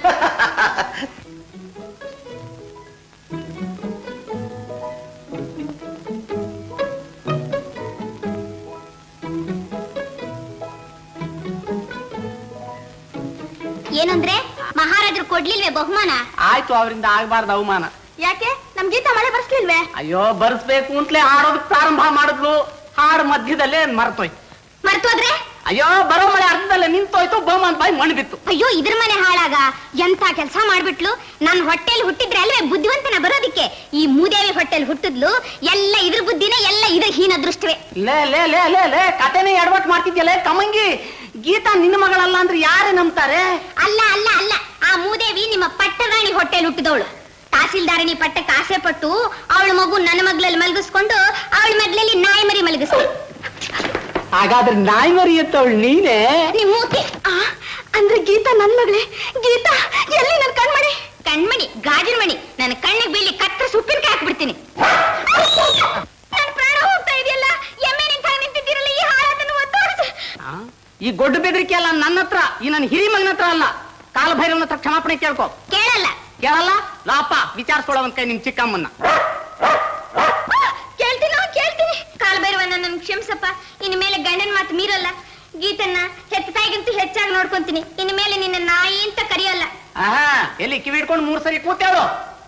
ಏನಂದ್ರೆ ಮಹಾರಾಜರು ಕೊಡ್ಲಿಲ್ವೇ ಬಹುಮಾನ ಆಯ್ತು ಅವರಿಂದ ಆಗ್ಬಾರ್ದು ಅವಮಾನ ಯಾಕೆ ನಮ್ ಗೀತಾ ಮಳೆ ಬರ್ಸ್ಲಿಲ್ವೇ ಅಯ್ಯೋ ಬರ್ಸ್ಬೇಕು ಅಂತಲೇ ಹಾಡೋದಕ್ ಪ್ರಾರಂಭ ಮಾಡಿದ್ಲು ಹಾಡು ಮಧ್ಯದಲ್ಲೇ ಮರ್ತೋಯ್ತು ಮರ್ತೋದ್ರೆ ಅಯ್ಯೋ ಬರೋ ಮಳೆ ಅರ್ಧದಲ್ಲೇ ನಿಂತೋಯ್ತು ಬಹುಮಾನ ಬಾಯಿ ಮಣ್ಣು ಬಿತ್ತು ಅಯ್ಯೋ ಇದ್ರ ಮನೆ ಹಾಳಾಗ ಎಂತ ಕೆಲಸ ಮಾಡ್ಬಿಟ್ಲು ನನ್ ಹೊಟ್ಟೆಲ್ ಹುಟ್ಟಿದ್ರೆ ಅಲ್ವೇ ಬುದ್ಧಿವಂತನ ಬರೋದಿಕ್ಕೆ ಈ ಮೂದೇವಿ ಹೊಟ್ಟೆಲ್ ಹುಟ್ಟಿದ್ಲು ಎಲ್ಲ ಇದ್ರ ಬುದ್ಧಿನೇ ಎಲ್ಲ ಇದ್ರ ಹೀನ ದೃಷ್ಟವೇ ಲೇ ಲೇ ಲೇ ಲೇ ಲೇ ಕತೆನೇ ಎಡವಟ್ ಮಾಡ್ತಿದ್ಯಲ್ಲ ಕಮ್ಮಂಗಿ ಗೀತಾ ನಿನ್ನ ಮಗಳಲ್ಲ ಅಂದ್ರೆ ಯಾರೇ ನಂಬ್ತಾರೆ ಅಲ್ಲ ಅಲ್ಲ ಅಲ್ಲ ಆ ಮೂದೇವಿ ನಿಮ್ಮ ಪಟ್ಟರಾಣಿ ಹೊಟ್ಟೆಲ್ ಹುಟ್ಟಿದವಳು ತಹಸೀಲ್ದಾರಣಿ ಪಟ್ಟಕ್ಕೆ ಆಸೆ ಪಟ್ಟು ಅವಳ ಮಗು ನನ್ನ ಮಗ್ಳಲ್ಲಿ ಮಲಗಿಸ್ಕೊಂಡು ಅವಳ ಮಗ್ಳಲ್ಲಿ ನಾಯಿ ಮರಿ ಮಲಗಿಸ್ಕೊಂಡು ಹಾಗಾದ್ರೆ ನಾಯಿ ಮರಿ ಎತ್ತವಳು ನೀನೇ ನಿಮ್ ಮೂತಿ ಆ, ಅಂದ್ರೆ ಗೀತಾ ನನ್ ಮಗಳೇ ಗೀತಾ ಎಲ್ಲಿ ನನ್ ಕಣ್ಮಣಿ ಕಣ್ಮಣಿ ಗಾಜಿನ ಮಣಿ ನನ್ನ ಕಣ್ಣಿಗೆ ಬೀಳಿ ಕತ್ತರಿಸಿ ಉಪ್ಪಿನಕಾಯಿ ಹಾಕ್ಬಿಡ್ತೀನಿ ನನ್ ಪ್ರಾಣ ಹೋಗ್ತಾ ಇದೆಯಲ್ಲ ಎಮ್ಮೆ ನಿಂತ ನಿಂತಿದ್ದೀರಲ್ಲ ಈ ಹಾಳಾದನ್ನು ಒತ್ತೋಡಿಸು ಆ? ಈ ಗೊಡ್ಡು ಬೆದರಿಕೆ ಅಲ್ಲ ನನ್ನ ಹತ್ರ ಈ ನನ್ನ ಹಿರಿ ಮಗನ ಹತ್ರ ಅಲ್ಲ ಕಾಲಭೈರವನ ಹತ್ರ ಕ್ಷಮಾಪಣೆ ಕೇಳ್ಕೊ ಕೇಳಲ್ಲ ಕೇಳಲ್ಲ ಲಾಪ ವಿಚಾರಿಸ್ಕೊಳ್ಳೋ ಕೈ ನಿಮ್ ಚಿಕ್ಕಮ್ಮನ್ನ ಕೇಳ್ತೀನಿ ಕೇಳ್ತೀನಿ ಕಾಲ್ಬೈರವನ್ನ ನನ್ ಕ್ಷಮಿಸಪ್ಪ ಇನ್ನು ಮೇಲೆ ಗಂಡನ ಮಾತು ಮೀರಲ್ಲ ಗೀತನ್ನ ಹೆತ್ತ ತಾಯಿಗಿಂತೂ ಹೆಚ್ಚಾಗಿ ನೋಡ್ಕೊಂತೀನಿ ಇನ್ನು ಮೇಲೆ ನಿನ್ನ ನಾಯಿ ಅಂತ ಕರೆಯಲ್ಲ ಆಹಾ ಎಲ್ಲಿ ಕಿವಿ ಇಟ್ಕೊಂಡು ಮೂರ್ ಸರಿ ಕೂತೇಳು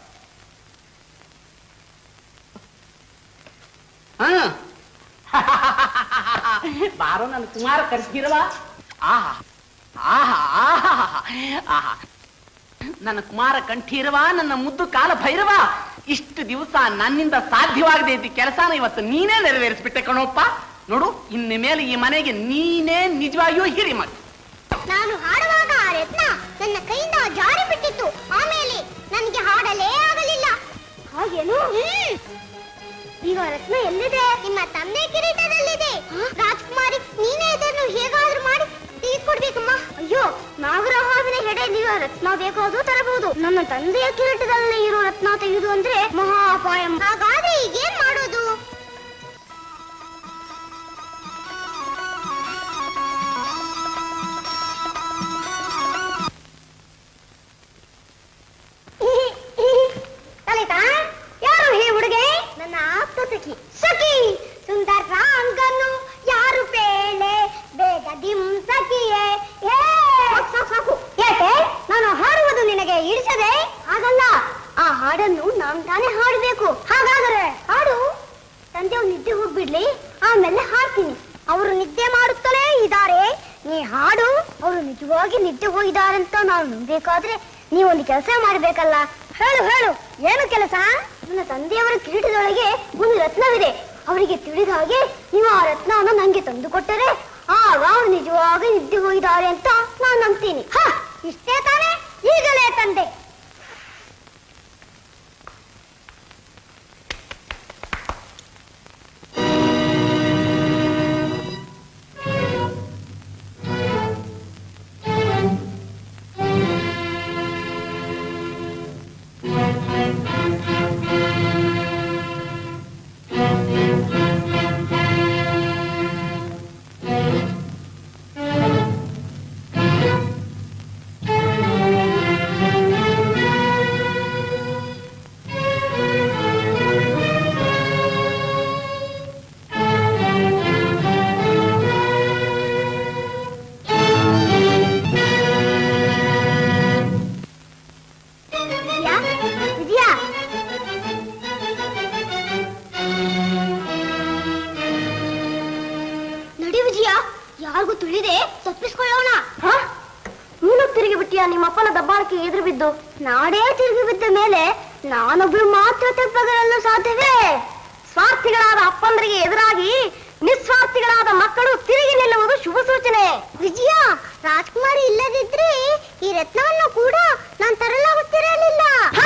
ಹಾ ಬಾರೋ ನನ್ನ ಕುಮಾರ ಕರ್ಸಿರವ ಆಹಾ ಆಹಾ ಆಹಾ ಆಹಾ ನನ್ನ ಕುಮಾರ ಕಂಠೀರವ ನನ್ನ ಮುದ್ದು ಕಾಲ ಭೈರವ ಇಷ್ಟು ದಿವಸ ನನ್ನಿಂದ ಸಾಧ್ಯವಾಗದೆ ಇದ್ದ ಕೆಲಸನ ಇವತ್ತು ನೀನೇ ನೆರವೇರಿಸ್ಬಿಟ್ಟೆ ಕಣೋಪ್ಪ ನೋಡು ಇನ್ನು ಮೇಲೆ ಈ ಮನೆಗೆ ನೀನೇ ನಿಜವಾಗಿಯೂ ಹಿರಿ ಮಗ ನಾನು ಹಾಡುವಾಗ ಆ ರತ್ನ ನನ್ನ ಕೈಯಿಂದ ಜಾರಿ ಬಿಟ್ಟಿತ್ತು ಆಮೇಲೆ ನನಗೆ ಹಾಡಲೇ ಆಗಲಿಲ್ಲ ಹಾಗೇನು ಈಗ ರತ್ನ ಎಲ್ಲಿದೆ ನಿಮ್ಮ ತಂದೆ ಕಿರೀಟದಲ್ಲಿದೆ ರಾಜ್ಕುಮಾರಿ ನೀನೇ ಇದನ್ನು ಹೇಗಾದ್ರೂ ಮಾಡಿ ತೆಗೆದುಕೊಡ್ಬೇಕಮ್ಮ ಅಯ್ಯೋ ನಾಗರಹಾವಿನ ಹೆಡೆಯಲ್ಲಿರುವ ರತ್ನ ಬೇಕಾದ್ರೂ ತರಬಹುದು ನನ್ನ ತಂದೆಯ ಕಿರೀಟದಲ್ಲಿ ಇರೋ ರತ್ನ ತೆಗೆದು ಅಂದ್ರೆ ಮಹಾ ಅಪಾಯ ಹಾಗಾದ್ರೆ ಈಗೇನ್ ಮಾಡೋದು ಲಲಿತಾ ಯಾರು ಹೇ ಹುಡುಗೆ ನನ್ನ ಆಪ್ತ ಸಖಿ ಸಖಿ ಸುಂದರ ರಾಂಗನು ಯಾರು ಪೇಳೆ ಬೇಗ ದಿಂ ಸಖಿಯೇ ಏ ಸಾಕು, ಸಾಕು. ಯಾಕೆ ನಾನು ಹಾಡುವುದು ನಿನಗೆ ಇಳಿಸದೆ ಹಾಗಲ್ಲ ಆ ಹಾಡನ್ನು ನಾನು ತಾನೇ ಹಾಡಬೇಕು ಹಾಗಾದರೆ ಹಾಡು ತಂದೆಯವ್ರು ನಿದ್ದೆ ಹೋಗ್ಬಿಡ್ಲಿ ಆಮೇಲೆ ಹಾಡ್ತೀನಿ ಅವರು ನಿದ್ದೆ ಮಾಡುತ್ತಲೇ ಇದ್ದಾರೆ ನೀ ಹಾಡು ಅವರು ನಿಜವಾಗಿ ನಿದ್ದೆ ಹೋಗಿದ್ದಾರೆ ಅಂತ ನಾವು ನಂಬೇಕಾದ್ರೆ ನೀವೊಂದು ಕೆಲಸ ಮಾಡ್ಬೇಕಲ್ಲ ಹೇಳು ಹೇಳು ಏನು ಕೆಲಸ ನನ್ನ ತಂದೆಯವರ ಕಿರೀಟದೊಳಗೆ ಒಂದು ರತ್ನವಿದೆ ಅವರಿಗೆ ತಿಳಿದ ಹಾಗೆ ನೀವು ಆ ರತ್ನವನ್ನು ನಂಗೆ ತಂದು ಕೊಟ್ಟರೆ ಆಗ ಅವ್ರು ನಿಜವಾಗಿ ನಿದ್ದೆ ಹೋಗಿದ್ದಾರೆ ಅಂತ ನಾನು ನಂಬ್ತೀನಿ ಹ ಇಷ್ಟೇ ತಾನೇ ಈಗಲೇ ತಂದೆ ಆ ನಿಮ್ಮಪ್ಪನ ದಬ್ಬಾಳಿಕೆ ಎದುರು ಬಿದ್ದು ನಾಡೇ ತಿರುಗಿ ಬಿದ್ದ ಮೇಲೆ ನಾನೊಬ್ಳು ಮಾತ್ರ ತಪ್ಪಗಲಲು ಸಾಧ್ಯವೇ ಸ್ವಾರ್ಥಿಗಳಾದ ಅಪ್ಪಂದರಿಗೆ ಎದುರಾಗಿ ನಿಸ್ವಾರ್ಥಿಗಳಾದ ಮಕ್ಕಳು ತಿರುಗಿ ನಿಲ್ಲುವುದು ಶುಭ ಸೂಚನೆ ವಿಜಯ ರಾಜ್ಕುಮಾರಿ ಇಲ್ಲದಿದ್ರೆ ಈ ರತ್ನವನ್ನು ಕೂಡ ನಾನು ತರಲಾಗುತ್ತಿರಲಿಲ್ಲ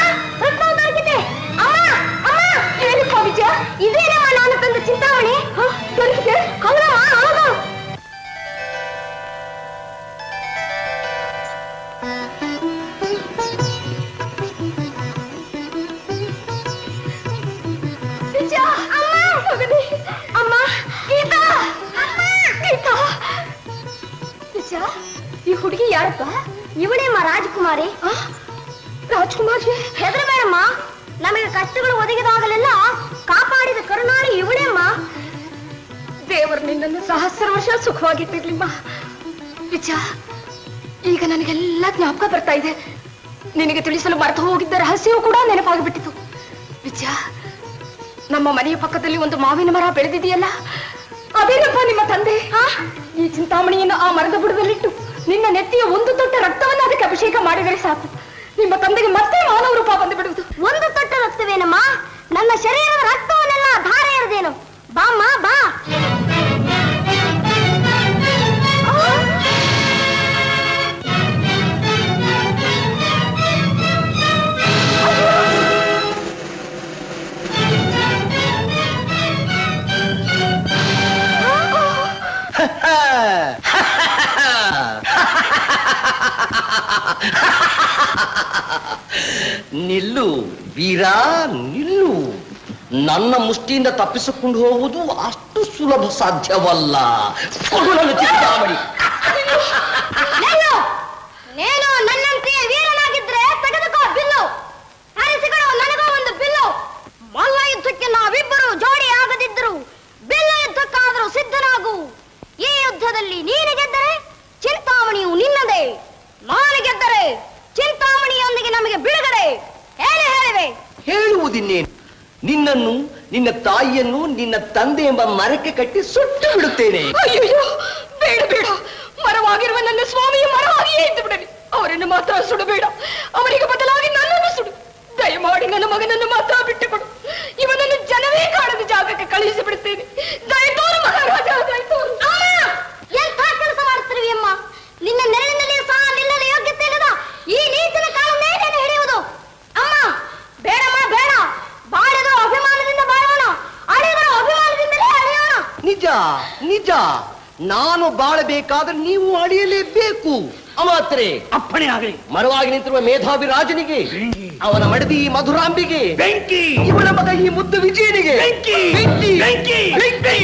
ಏನಪ್ಪ ವಿಜಯ ಇದೇನಮ್ಮ ನಾನು ತಂದ ಚಿಂತಾಮಣಿ ದೊರಕಿದೆ ಹೌದಮ್ಮ ಹೌದು ವಿಜಯ ಅಮ್ಮ ಮಗನೇ ಅಮ್ಮ ಗೀತಾ ಗೀತಾ ವಿಜಯ ಈ ಹುಡುಗಿ ಯಾರಪ್ಪ ಇವಳೇಮ್ಮ ರಾಜಕುಮಾರಿ ರಾಜಕುಮಾರಿ ಹೆದರಬೇಡಮ್ಮ ನಮಗೆ ಕಷ್ಟಗಳು ಒದಗಿದಾಗಲೆಲ್ಲ ಕಾಪಾಡಿದ ಕರುಣಾಳಿ ಇವಳೇಮ್ಮ ದೇವರು ನಿನ್ನನ್ನು ಸಹಸ್ರ ವರ್ಷ ಸುಖವಾಗಿಟ್ಟಿರ್ಲಿಮ್ಮ ವಿಜಯ ಈಗ ನನಗೆಲ್ಲ ಜ್ಞಾಪಕ ಬರ್ತಾ ಇದೆ ನಿನಗೆ ತಿಳಿಸಲು ಮರೆತು ಹೋಗಿದ್ದ ರಹಸ್ಯವೂ ಕೂಡ ನೆನಪಾಗಿಬಿಟ್ಟಿತು ವಿಜಯ ನಮ್ಮ ಮನೆಯ ಪಕ್ಕದಲ್ಲಿ ಒಂದು ಮಾವಿನ ಮರ ಬೆಳೆದಿದೆಯಲ್ಲ ಅದೇನಪ್ಪ ನಿಮ್ಮ ತಂದೆ ಈ ಚಿಂತಾಮಣಿಯನ್ನು ಆ ಮರದ ಬುಡದಲ್ಲಿಟ್ಟು ನಿನ್ನ ನೆತ್ತಿಯ ಒಂದು ತೊಟ್ಟ ರಕ್ತವನ್ನು ಅದಕ್ಕೆ ಅಭಿಷೇಕ ಮಾಡಿದರೆ ಸಾಕು ನಿಮ್ಮ ತಂದೆಗೆ ಮತ್ತೆ ಮಾನವ ರೂಪ ಬಂದು ಬಿಡುವುದು ಒಂದು ತೊಟ್ಟ ರಕ್ತವೇನಮ್ಮ ನನ್ನ ಶರೀರದ ರಕ್ತವನ್ನೆಲ್ಲ ಧಾರೆ ಎರೆದೇನು ಬಾಮ್ಮ ಬಾ ನಿಲ್ಲು ವೀರ ನಿಲ್ಲು ನನ್ನ ಮುಷ್ಟಿಯಿಂದ ತಪ್ಪಿಸಿಕೊಂಡು ಹೋಗುವುದು ಅಷ್ಟು ಸುಲಭ ಸಾಧ್ಯವಲ್ಲ ಫಗುಲನು ಚಿಂತಾಮಣಿ ನೆಲ್ಲು ನೀನು ನನ್ನಂತೆ ವೀರನಾಗಿದ್ರೆ ತೆಗೆದುಕೋ ಬಿಲ್ಲು ಹರಿಸಿಗಳು ನನಗೂ ಒಂದು ಬಿಲ್ಲು ಮಲ್ಲ ಯುದ್ಧಕ್ಕೆ ನಾವಿಬ್ಬರು ಜೋಡಿ ಆಗದಿದ್ದರು ಬಿಲ್ಲು ಯುದ್ಧಕ್ಕಾದರೂ ಸಿದ್ಧನಾಗು ಈ ಯುದ್ಧದಲ್ಲಿ ನೀನು ಗೆದ್ದರೆ ಚಿಂತಾಮಣಿಯು ನಿನ್ನದೇ ನಾನು ಗೆದ್ದರೆ ಚಿಂತಾಮಣಿಯೊಂದಿಗೆ ನಮಗೆ ಬಿಡುಗಡೆ ಏನು ಹೇಳಿವೆ ಹೇಳುವುದಿನ್ನೇನು ನಿನ್ನನ್ನು ನಿನ್ನ ತಾಯಿಯನ್ನು ನಿನ್ನ ತಂದೆ ಎಂಬ ಮರಕ್ಕೆ ಕಟ್ಟಿ ಸುಟ್ಟು ಬಿಡುತ್ತೇನೆ ಅಯ್ಯಯ್ಯೋ ಬೇಡ ಬೇಡ ಮರವಾಗಿರುವ ನನ್ನ ಸ್ವಾಮಿಯ ಮರವಾಗಿಯೇ ಇದ್ದು ಬಿಡಲಿ ಅವರನ್ನು ಮಾತ್ರ ಸುಡಬೇಡ ಅವರಿಗೆ ಬದಲಾಗಿ ನನ್ನನ್ನು ಸುಡು ದಯಮಾಡಿ ನನ್ನ ಮಗನನ್ನು ಮಾತ್ರ ಬಿಟ್ಟುಕೊಡು ಇವನನ್ನು ಜನವೇ ಕಾಣದ ಜಾಗಕ್ಕೆ ಕಳುಹಿಸಿ ಬಿಡುತ್ತೇನೆ ದಯತೋರು ಮಹಾರಾಜ ದಯತೋರು ಎಂಥ ಕೆಲಸ ಮಾಡುತ್ತಿರುವಿ ಅಮ್ಮ ನಿನ್ನ ನೆರಳಿನಲ್ಲಿ ಸಹ ನಿಲ್ಲಲು ಯೋಗ್ಯತೆ ಇಲ್ಲದ ಈ ನೀತಿನ ಕಾಲ ಮೇಲೇನೆ ಹಿಡಿಯುವುದು ಅಮ್ಮ ಬೇಡಮ್ಮ ಬೇಡ ಬಾಳಿದರೂ ಅಭಿಮಾನದಿಂದ ಬಾಳೋಣ ಅಳಿದರೂ ಅಭಿಮಾನದಿಂದಲೇ ಅಳಿಯೋಣ ನಿಜ ನಿಜ ನಾನು ಬಾಳಬೇಕಾದ್ರೆ ನೀವು ಅಳಿಯಲೇಬೇಕು ಅಮಾತ್ರೆ ಅಪ್ಪಣೆ ಆಗಲಿ ಮರವಾಗಿ ನಿಂತಿರುವ ಮೇಧಾವಿ ರಾಜನಿಗೆ ಅವನ ಮಡದಿ ಮಧುರಾಂಬಿಗೆ ಬೆಂಕಿ ಇವನ ಮಗ ಈ ಮುದ್ದು ವಿಜಯನಿಗೆ ಬೆಂಕಿ ಬೆಂಕಿ ಬೆಂಕಿ ಬೆಂಕಿ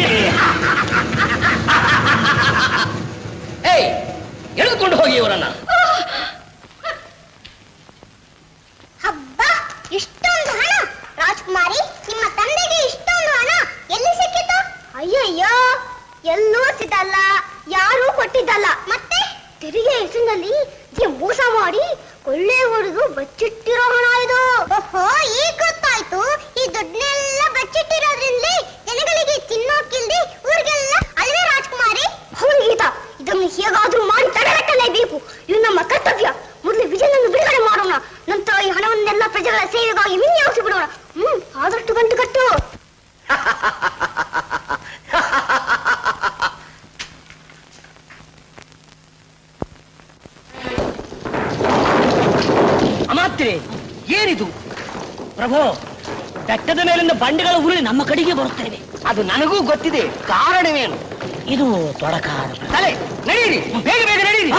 ಏಯ್ ಎಳೆದುಕೊಂಡು ಹೋಗಿ ಇವರನ್ನ ಹಬ್ಬ ಇಷ್ಟೊಂದು ಹಣ ರಾಜ್ಕುಮಾರಿ ನಿಮ್ಮ ತಂದೆಗೆ ಇಷ್ಟೊಂದು ಹಣ ಎಲ್ಲಿ ಸಿಕ್ಕಿತು ಅಯ್ಯಯ್ಯೋ ಎಲ್ಲೂ ಸಿದ್ದಲ್ಲ ಯಾರೂ ಕೊಟ್ಟಿದ್ದಲ್ಲ ಮತ್ತೆ ತೆರಿಗೆ ಹೆಸರಿನಲ್ಲಿ ಈ ಮೋಸ ಮಾಡಿ ಕೊಳ್ಳೆ ಹೊಡೆದು ಬಚ್ಚಿಟ್ಟಿರೋ ಹಣ ಇದು ಓಹೋ ಈಗ ಗೊತ್ತಾಯ್ತು ಈ ದುಡ್ಡನ್ನೆಲ್ಲ ಬಚ್ಚಿಟ್ಟಿರೋದ್ರಿಂದ ಜನಗಳಿಗೆ ತಿನ್ನೋಕಿಲ್ದೆ ಊರಿಗೆಲ್ಲ ಅಲ್ವೇ ರಾಜ್ಕುಮಾರಿ ಹೌದು ಗೀತಾ ಇದನ್ನು ಹೇಗಾದ್ರೂ ಮಾಡಿ ತಡೆಗಟ್ಟಲೇಬೇಕು ಇದು ನಮ್ಮ ಕರ್ತವ್ಯ ಮೊದಲು ವಿಜಯನನ್ನು ಬಿಡುಗಡೆ ಮಾಡೋಣ ನಂತರ ಈ ಹಣವನ್ನೆಲ್ಲ ಪ್ರಜೆಗಳ ಸೇವೆಗಾಗಿ ವಿನಿಯೋಗಿಸಿ ಬಿಡೋಣ ಹ್ಮ್ ಆದಷ್ಟು ಗಂಟು ಕಟ್ಟು ಅಮಾತ್ರೆ ಏನಿದು ಪ್ರಭು ಬೆಟ್ಟದ ಮೇಲಿಂದ ಬಂಡೆಗಳ ಉರುಳಿ ನಮ್ಮ ಕಡೆಗೆ ಬರುತ್ತೇವೆ ಅದು ನನಗೂ ಗೊತ್ತಿದೆ ಕಾರಣವೇನು ಇದು ತೊಡಕ ತಲೆ ನಡೀರಿ ಬೇಗ ಬೇಗ ನಡೀರಿ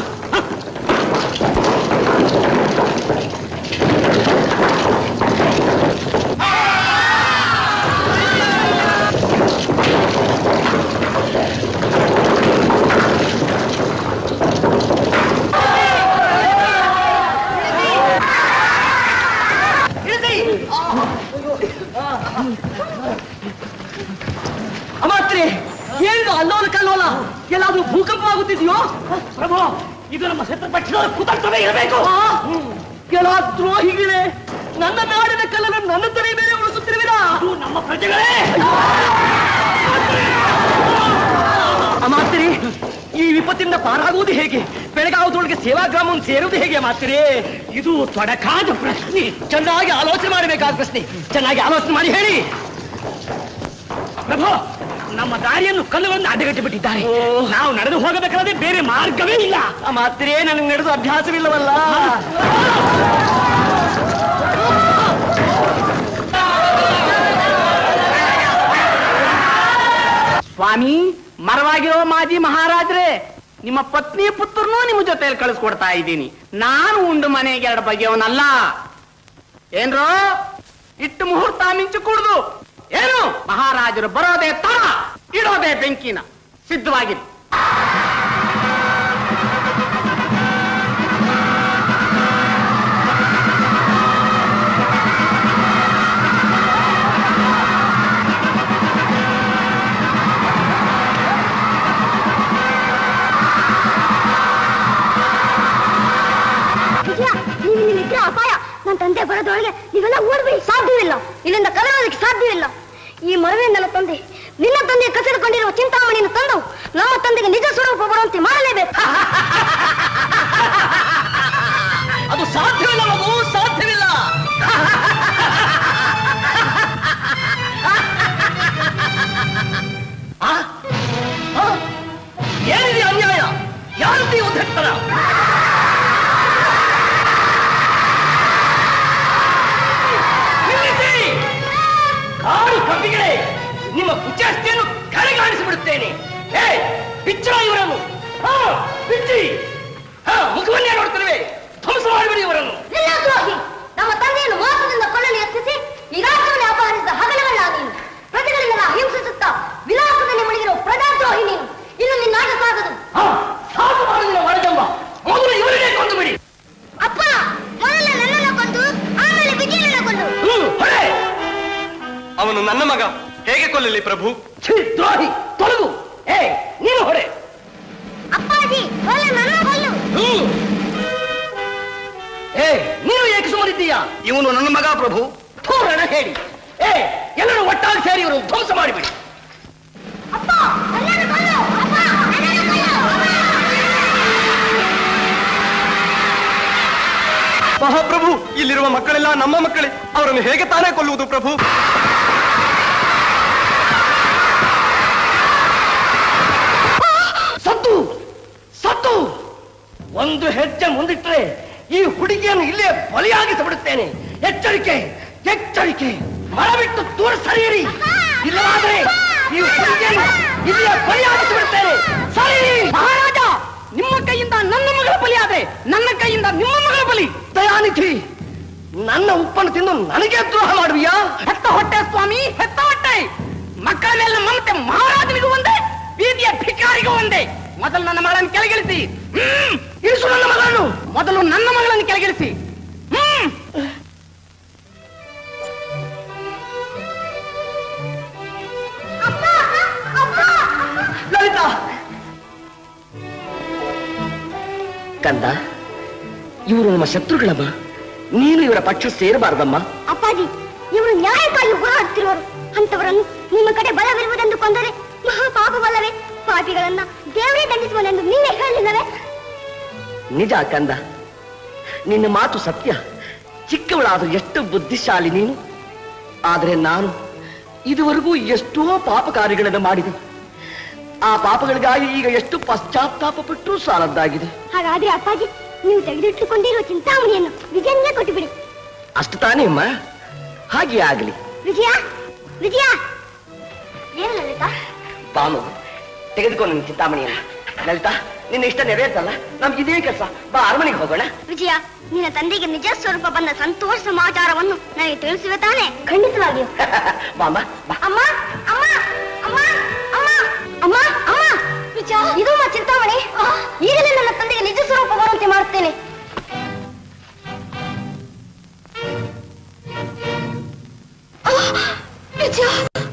ಅಮಾತ್ರೆ ಏನಿದು ಅಲ್ಲೋಲ ಕಲ್ಲೋಲ ಎಲ್ಲಾದ್ರೂ ಭೂಕಂಪ ಆಗುತ್ತಿದೆಯೋ ಪ್ರಭು ಇದು ನಮ್ಮ ಶತ್ರುಪಕ್ಷದ ಕುತಂತ್ರವೇ ಇರಬೇಕು ಕೆಲ ದ್ರೋಹಿಗಳೇ ನನ್ನ ನಾಡಿನ ಕಲ್ಲನ್ನು ನನ್ನ ತಲೆ ಮೇಲೆ ಉಳಿಸುತ್ತಿರುವಿರಾ ಇದು ನಮ್ಮ ಪ್ರಜೆಗಳೇ ಅಮಾತ್ರಿ ಈ ವಿಪತ್ತಿನಿಂದ ಪಾರಾಗುವುದು ಹೇಗೆ ಬೆಳಗಾವದೊಳಗೆ ಸೇವಾಗ್ರಾಮವನ್ನು ಸೇರುವುದು ಹೇಗೆ ಮಾತ್ರೆ ಇದು ತೊಡಕಾದ ಪ್ರಶ್ನೆ ಚೆನ್ನಾಗಿ ಆಲೋಚನೆ ಮಾಡಬೇಕಾದ ಪ್ರಶ್ನೆ ಚೆನ್ನಾಗಿ ಆಲೋಚನೆ ಮಾಡಿ ಹೇಳಿ ಪ್ರಭು ನಮ್ಮ ದಾರಿಯನ್ನು ಕಲ್ಲುಗಳನ್ನು ಅಡ್ಡಗಟ್ಟಿ ಬಿಟ್ಟಿದ್ದಾರೆ ನಾವು ನಡೆದು ಹೋಗಬೇಕಾದ್ರೆ ಬೇರೆ ಮಾರ್ಗವೇ ಇಲ್ಲ ಮಾತ್ರೇ ನನಗೆ ನಡೆದು ಅಭ್ಯಾಸವಿಲ್ಲವಲ್ಲ ಸ್ವಾಮಿ ಮರವಾಗಿರೋ ಮಾಜಿ ಮಹಾರಾಜ್ರೆ ನಿಮ್ಮ ಪತ್ನಿ ಪುತ್ರನೂ ನಿಮ್ಮ ಜೊತೆಯಲ್ಲಿ ಕಳಿಸ್ಕೊಡ್ತಾ ಇದ್ದೀನಿ ನಾನು ಉಂಡು ಮನೆಗೆ ಎರಡು ಬಗೆಯವನಲ್ಲ ಏನ್ರೋ ಇಟ್ಟು ಮುಹೂರ್ತ ಮಿಂಚು ಕುಡ್ದು ಏನು ಮಹಾರಾಜರು ಬರೋದೇ ತರ ಇಡೋದೇ ಬೆಂಕಿನ ಸಿದ್ಧವಾಗಿರಿ ವಿಜಯ ನೀವು ನಿಮ್ಮ ಇದ್ರೆ ಅಪಾಯ ನನ್ನ ತಂದೆ ಬರೋದ್ರೊಳಗೆ ನೀವೆಲ್ಲ ಓಡ್ಬಿಡಿ ಸಾಧ್ಯವಿಲ್ಲ ಇಲ್ಲಿಂದ ಕದರೋದಕ್ಕೆ ಸಾಧ್ಯವಿಲ್ಲ ಈ ಮರವೆನ್ನೆಲ್ಲ ತಂದೆ ನಿನ್ನ ತಂದೆ ಕಸಿದುಕೊಂಡಿರುವ ಚಿಂತಾಮಣಿಯನ್ನು ತಂದು ನಮ್ಮ ತಂದೆಗೆ ನಿಜ ಸ್ವರೂಪ ಬರುವಂತೆ ಮಾಡಲೇಬೇಕು ಅದು ಸಾಧ್ಯವಿಲ್ಲ ಮಗು ಸಾಧ್ಯವಿಲ್ಲ ಆ? ಆ? ಏನಿದೆ ಅನ್ಯಾಯ ಯಾರದ್ದು ಈ ಉದ್ಧಟತನ ನಿಲ್ಲಿಸಿ! ಕಾಡು ಕಬ್ಬಿಗಳೇ ನಿಮ್ಮ ಕುಚಾಸ್ತಿಯನ್ನು ಕಡೆಗಾಣಿಸಿಬಿಡುತ್ತೇನೆ ಏ ಬಿಚ್ಚರ ಇವರನ್ನು ಹಾ ಬಿಚ್ಚಿ ಹಾ ಮುಖವನ್ನೇ ನೋಡ್ತೇವೆ ಧ್ವಂಸ ಮಾಡಿಬಿಡಿ ಇವರನ್ನು ನಿಲ್ಲದ್ರೋಹಿ ನಮ್ಮ ತಂದೆಯನ್ನು ಮೋಸದಿಂದ ಕೊಲ್ಲಲು ಯತ್ನಿಸಿ ಈ ರಾಜ್ಯವನ್ನು ಅಪಹರಿಸಿದ ಹಗಲುಗಳ ನೀನು ಪ್ರಜೆಗಳಿಗೆಲ್ಲ ಹಿಂಸಿಸುತ್ತಾ ವಿಲಾಸದಲ್ಲಿ ಮುಳುಗಿರೋ ಪ್ರಜಾದ್ರೋಹಿ ನೀನು ಇನ್ನು ನಿನ್ನ ಆಟ ಸಾಗದು ಹಾ ಸಾಕು ಮಾಡುವುದಿಲ್ಲ ಒಳಜಂಬ ಮೊದಲು ಇವರನ್ನೇ ಕೊಂದು ಬಿಡಿ ಅಪ್ಪ ಮೊದಲ ನನ್ನನ್ನು ಕೊಂದು ಆಮೇಲೆ ವಿಜಯನನ್ನ ಕೊಂದು ಹ್ಮ್ ಹೊಡೆ ಅವನು ನನ್ನ ಮಗ ಹೇಗೆ ಕೊಲ್ಲಲಿ ಪ್ರಭು ಛೀ, ದ್ರೋಹಿ ತೊಲಗು ಏ ನೀನು ಹೊಡೆ ಅಪ್ಪಾಜಿ ಮೊದಲ ನನ್ನ ಕೊಲ್ಲು ಹ್ಮ್ ಏ ನೀನು ಏಕೆ ಸುಮ್ಮನಿದ್ದೀಯಾ ಇವನು ನನ್ನ ಮಗ ಪ್ರಭು ಥೂರಣ ಹೇಳಿ ಏ ಎಲ್ಲರೂ ಒಟ್ಟಾಗಿ ಸೇರಿ ಇವರು ಧ್ವಂಸ ಮಾಡಿಬಿಡಿ ಅಪ್ಪ ನನ್ನನ್ನು ಕೊಲ್ಲು ಅಪ್ಪ ನನ್ನನ್ನು ಕೊಲ್ಲು ಮಹಾಪ್ರಭು ಇಲ್ಲಿರುವ ಮಕ್ಕಳೆಲ್ಲ ನಮ್ಮ ಮಕ್ಕಳೇ ಅವರನ್ನು ಹೇಗೆ ತಾನೇ ಕೊಲ್ಲುವುದು ಪ್ರಭು ಸತ್ತು ಸತ್ತು ಒಂದು ಹೆಜ್ಜೆ ಮುಂದಿಟ್ರೆ ಈ ಹುಡುಗಿಯನ್ನು ಇಲ್ಲೇ ಬಲಿಯಾಗಿಸಿ ಬಿಡುತ್ತೇನೆ ಎಚ್ಚರಿಕೆ ಎಚ್ಚರಿಕೆ ಮರ ಬಿಟ್ಟು ದೂರ ಸರಿಯಿರಿ ಇಲ್ಲವಾದರೆ ಈ ಹುಡುಗಿಯನ್ನು ಇಲ್ಲೇ ಬಲಿಯಾಗಿಸಿ ಬಿಡುತ್ತೇನೆ ಸರಿ ಮಹಾರಾಜ ನಿಮ್ಮ ಕೈಯಿಂದ ನನ್ನ ಮಗಳ ಬಲಿ ಆದ್ರೆ ನನ್ನ ಕೈಯಿಂದ ನಿಮ್ಮ ಮಗಳ ಬಲಿ ದಯಾನಿಧಿ ನನ್ನ ಉಪ್ಪನ್ನು ತಿಂದು ನನಗೆ ದ್ರೋಹ ಮಾಡುವಿಯಾ ಹೆತ್ತ ಹೊಟ್ಟೆ ಸ್ವಾಮಿ ಹೆತ್ತ ಹೊಟ್ಟೆ ಮಕ್ಕಳ ಮೇಲೆ ಮಮತೆ ಮಹಾರಾಜನಿಗೂ ಒಂದೇ ಬೀದಿಯ ಭಿಕಾರಿಗೂ ಒಂದೇ ಮೊದಲು ನನ್ನ ಮಗಳನ್ನು ಕೆಳಗಿಳಿಸಿ ಹ್ಮ್ ಇಳಿಸು ನನ್ನ ಮಗಳನ್ನು ಮೊದಲು ನನ್ನ ಮಗಳನ್ನು ಕೆಳಗಿಳಿಸಿ ಹ್ಮ್ ಲಲಿತಾ ಕಂದ ಇವರು ನಮ್ಮ ಶತ್ರುಗಳಮ್ಮ ನೀನು ಇವರ ಪಕ್ಷ ಸೇರಬಾರದಮ್ಮ ಅಪ್ಪಾಜಿ ಇವರು ನ್ಯಾಯಕ್ಕಾಗಿ ಹೋರಾಡುತ್ತಿರುವರು ಅಂತವರನ್ನು ನಿಮ್ಮ ಕಡೆ ಬಲವಿರುವುದೆಂದು ಕೊಂದರೆ ಮಹಾ ಪಾಪವಲ್ಲವೇ ಪಾಪಿಗಳನ್ನ ದೇವರೇ ದಂಡಿಸುವನೆಂದು ನೀವೇ ಹೇಳಿಲ್ಲವೇ ನಿಜ ಕಂದ ನಿನ್ನ ಮಾತು ಸತ್ಯ ಚಿಕ್ಕವಳಾದ್ರೂ ಎಷ್ಟು ಬುದ್ಧಿಶಾಲಿ ನೀನು ಆದರೆ ನಾನು ಇದುವರೆಗೂ ಎಷ್ಟೋ ಪಾಪ ಕಾರ್ಯಗಳನ್ನು ಮಾಡಿದೆ ಆ ಪಾಪಗಳಿಗಾಗಿ ಈಗ ಎಷ್ಟು ಪಶ್ಚಾತ್ತಾಪ ಪಟ್ಟು ಸಾಲದ್ದಾಗಿದೆ ಹಾಗಾದ್ರೆ ಅಪ್ಪಾಜಿ ನೀವು ತೆಗೆದಿಟ್ಟುಕೊಂಡಿರುವ ಚಿಂತಾಮಣಿಯನ್ನು ವಿಜಯನಿಗೆ ಕೊಟ್ಟು ಬಿಡಿ ಅಷ್ಟು ತಾನೇ ಅಮ್ಮ ಹಾಗೆ ಆಗಲಿ ವಿಜಯ ವಿಜಯ ಏನು ಲಲಿತಾ ಬಾನು ತೆಗೆದುಕೊಂಡು ನಿನ್ನ ಚಿಂತಾಮಣಿಯನ್ನು ಲಲಿತಾ ನಿನ್ನ ಇಷ್ಟ ನೆರವೇರ್ತಲ್ಲ ನಮ್ಗೆ ಇದೇ ಕೆಲಸ ಬಾ ಅರಮನೆಗೆ ಹೋಗೋಣ ವಿಜಯ ನಿನ್ನ ತಂದೆಗೆ ನಿಜ ಸ್ವರೂಪ ಬಂದ ಸಂತೋಷ ಸಮಾಚಾರವನ್ನು ನನಗೆ ತಿಳಿಸುವೆ ತಾನೆ ಖಂಡಿತವಾಗಿಯೂ ಬಾಮ ಬಾ ಅಮ್ಮ ಅಮ್ಮ ಅಮ್ಮ ಅಮ್ಮ ಅಮ್ಮ ಅಮ್ಮ ವಿಜಯ ಇದು ಮಾ ಚಿಂತಾಮಣಿ ಈಗಲೇ ನನ್ನ ತಂದೆಗೆ ನಿಜ ಸ್ವರೂಪ ಬರುವಂತೆ ಮಾಡುತ್ತೇನೆ ವಿಜಯ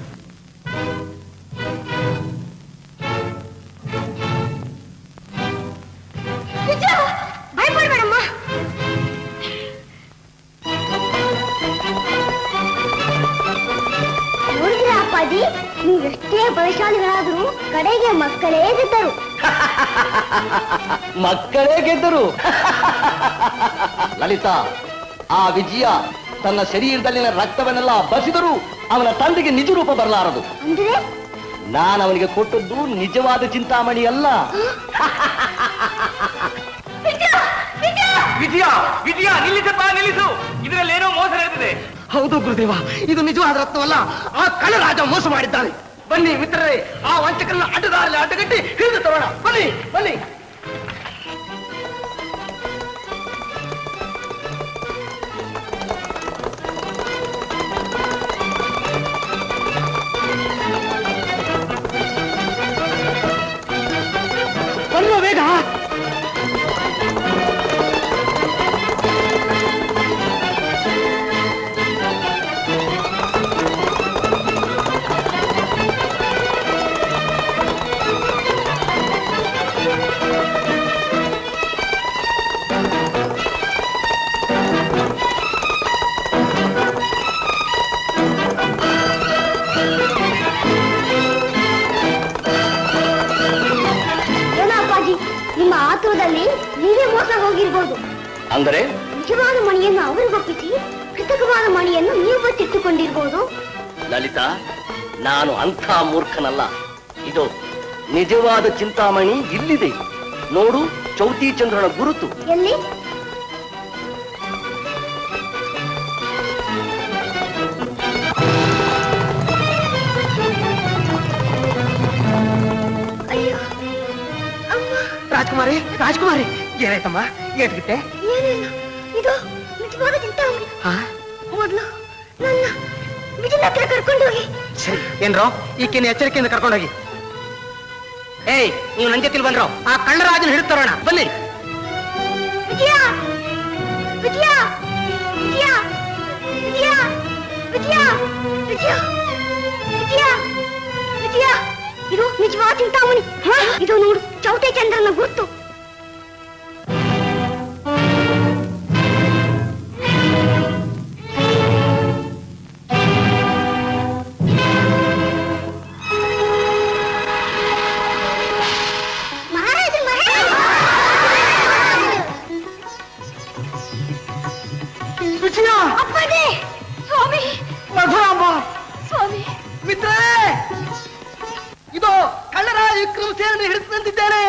ವಿಜಯ ಭಯಪಡಬೇಡಮ್ಮ ನೋಡಿದ್ರ ಅಪ್ಪಾಜಿ ನೀವು ಎಷ್ಟೇ ಬಲಶಾಲಿಗಳಾದರೂ ಕಡೆಗೆ ಮಕ್ಕಳೇ ಗೆದ್ದರು ಮಕ್ಕಳೇ ಗೆದ್ದರು ಲಲಿತಾ ಆ ವಿಜಯ ತನ್ನ ಶರೀರದಲ್ಲಿನ ರಕ್ತವನ್ನೆಲ್ಲ ಬಸಿದರೂ ಅವನ ತಂದೆಗೆ ನಿಜ ರೂಪ ಬರಲಾರದು ಅಂದ್ರೆ ನಾನು ಅವನಿಗೆ ಕೊಟ್ಟದ್ದು ನಿಜವಾದ ಚಿಂತಾಮಣಿ ಅಲ್ಲ ವಿಜಯ ವಿಜಯ ನಿಲ್ಲಿಸಪ್ಪ ನಿಲ್ಲಿಸು ಇದರಲ್ಲಿ ಏನೋ ಮೋಸ ನಡೆದಿದೆ ಹೌದು ಗುರುದೇವ ಇದು ನಿಜವಾದ ರತ್ನವಲ್ಲ ಆ ಕಳ್ಳರಾಜ ಮೋಸ ಮಾಡಿದ್ದಾನೆ ಬನ್ನಿ ಮಿತ್ರರೇ ಆ ವಂಚಕರನ್ನ ಅಡ್ಡದಾರಲ್ಲಿ ಅಡ್ಡಗಟ್ಟಿ ಹಿಡಿದು ತರೋಣ ಬನ್ನಿ ಬನ್ನಿ ಬನ್ನುವ ಬೇಗ ಏನೋ ಅಪ್ಪಾಜಿ ನಿಮ್ಮ ಆತುರದಲ್ಲಿ ನೀವೇ ಮೋಸ ಹೋಗಿರ್ಬೋದು ಅಂದರೆ ನಿಜವಾದ ಮಣಿಯನ್ನು ಅವರಿಗೊಪ್ಪಿಸಿ ಕೃತಕವಾದ ಮಣಿಯನ್ನು ನೀವು ಬಚ್ಚಿಟ್ಟುಕೊಂಡಿರ್ಬೋದು ಲಲಿತಾ ನಾನು ಅಂಥ ಮೂರ್ಖನಲ್ಲ ಇದು ನಿಜವಾದ ಚಿಂತಾಮಣಿ ಇಲ್ಲಿದೆ ನೋಡು ಚೌತಿ ಚಂದ್ರನ ಗುರುತು ಎಲ್ಲಿ ಅಯ್ಯೋ ರಾಜ್ಕುಮಾರಿ ರಾಜ್ಕುಮಾರಿ ಏನಾಯ್ತಮ್ಮ ಏಟ್ಗಿಟ್ಟೆ ಏನಿಲ್ಲ ಇದು ನಿಜವಾದ ಚಿಂತಾಮಣಿ ಹಾ ಮೊದಲು ನನ್ನ ವಿಜಯನ ಹತ್ರ ಕರ್ಕೊಂಡು ಹೋಗಿ ಸರಿ ಏನ್ರೋ ಈಕಿನ ಎಚ್ಚರಿಕೆಯಿಂದ ಕರ್ಕೊಂಡೋಗಿ ಏಯ್ ನೀವು ನನ್ ಜೊತೆಲಿ ಬಂದ್ರೋ ಆ ಕಳ್ಳರಾಜನ ಹಿಡಿದು ತರೋಣ ಬನ್ನಿ ವಿಜಯ ವಿಜಯ ವಿಜಯ ವಿಜಯ ವಿಜಯ ವಿಜಯ ವಿಜಯ ವಿಜಯ ಇದು ನಿಜವಾದ ಚಿಂತಾಮಣಿ ಹಾ? ಇದು ನೋಡು ಚೌಟೆ ಚಂದ್ರನ ಗುರ್ತು ಮಹಾರಾಜ ವಿಜಯ ಅಪ್ಪನೇ ಸ್ವಾಮಿ ಮಧುರಾಂಬ ಸ್ವಾಮಿ ಮಿತ್ರರೇ ಇದು ಕಳ್ಳರಾಜ ವಿಕ್ರಮ ಸೇನೆ ಹಿಡಿದು ತಂದಿದ್ದೇನೆ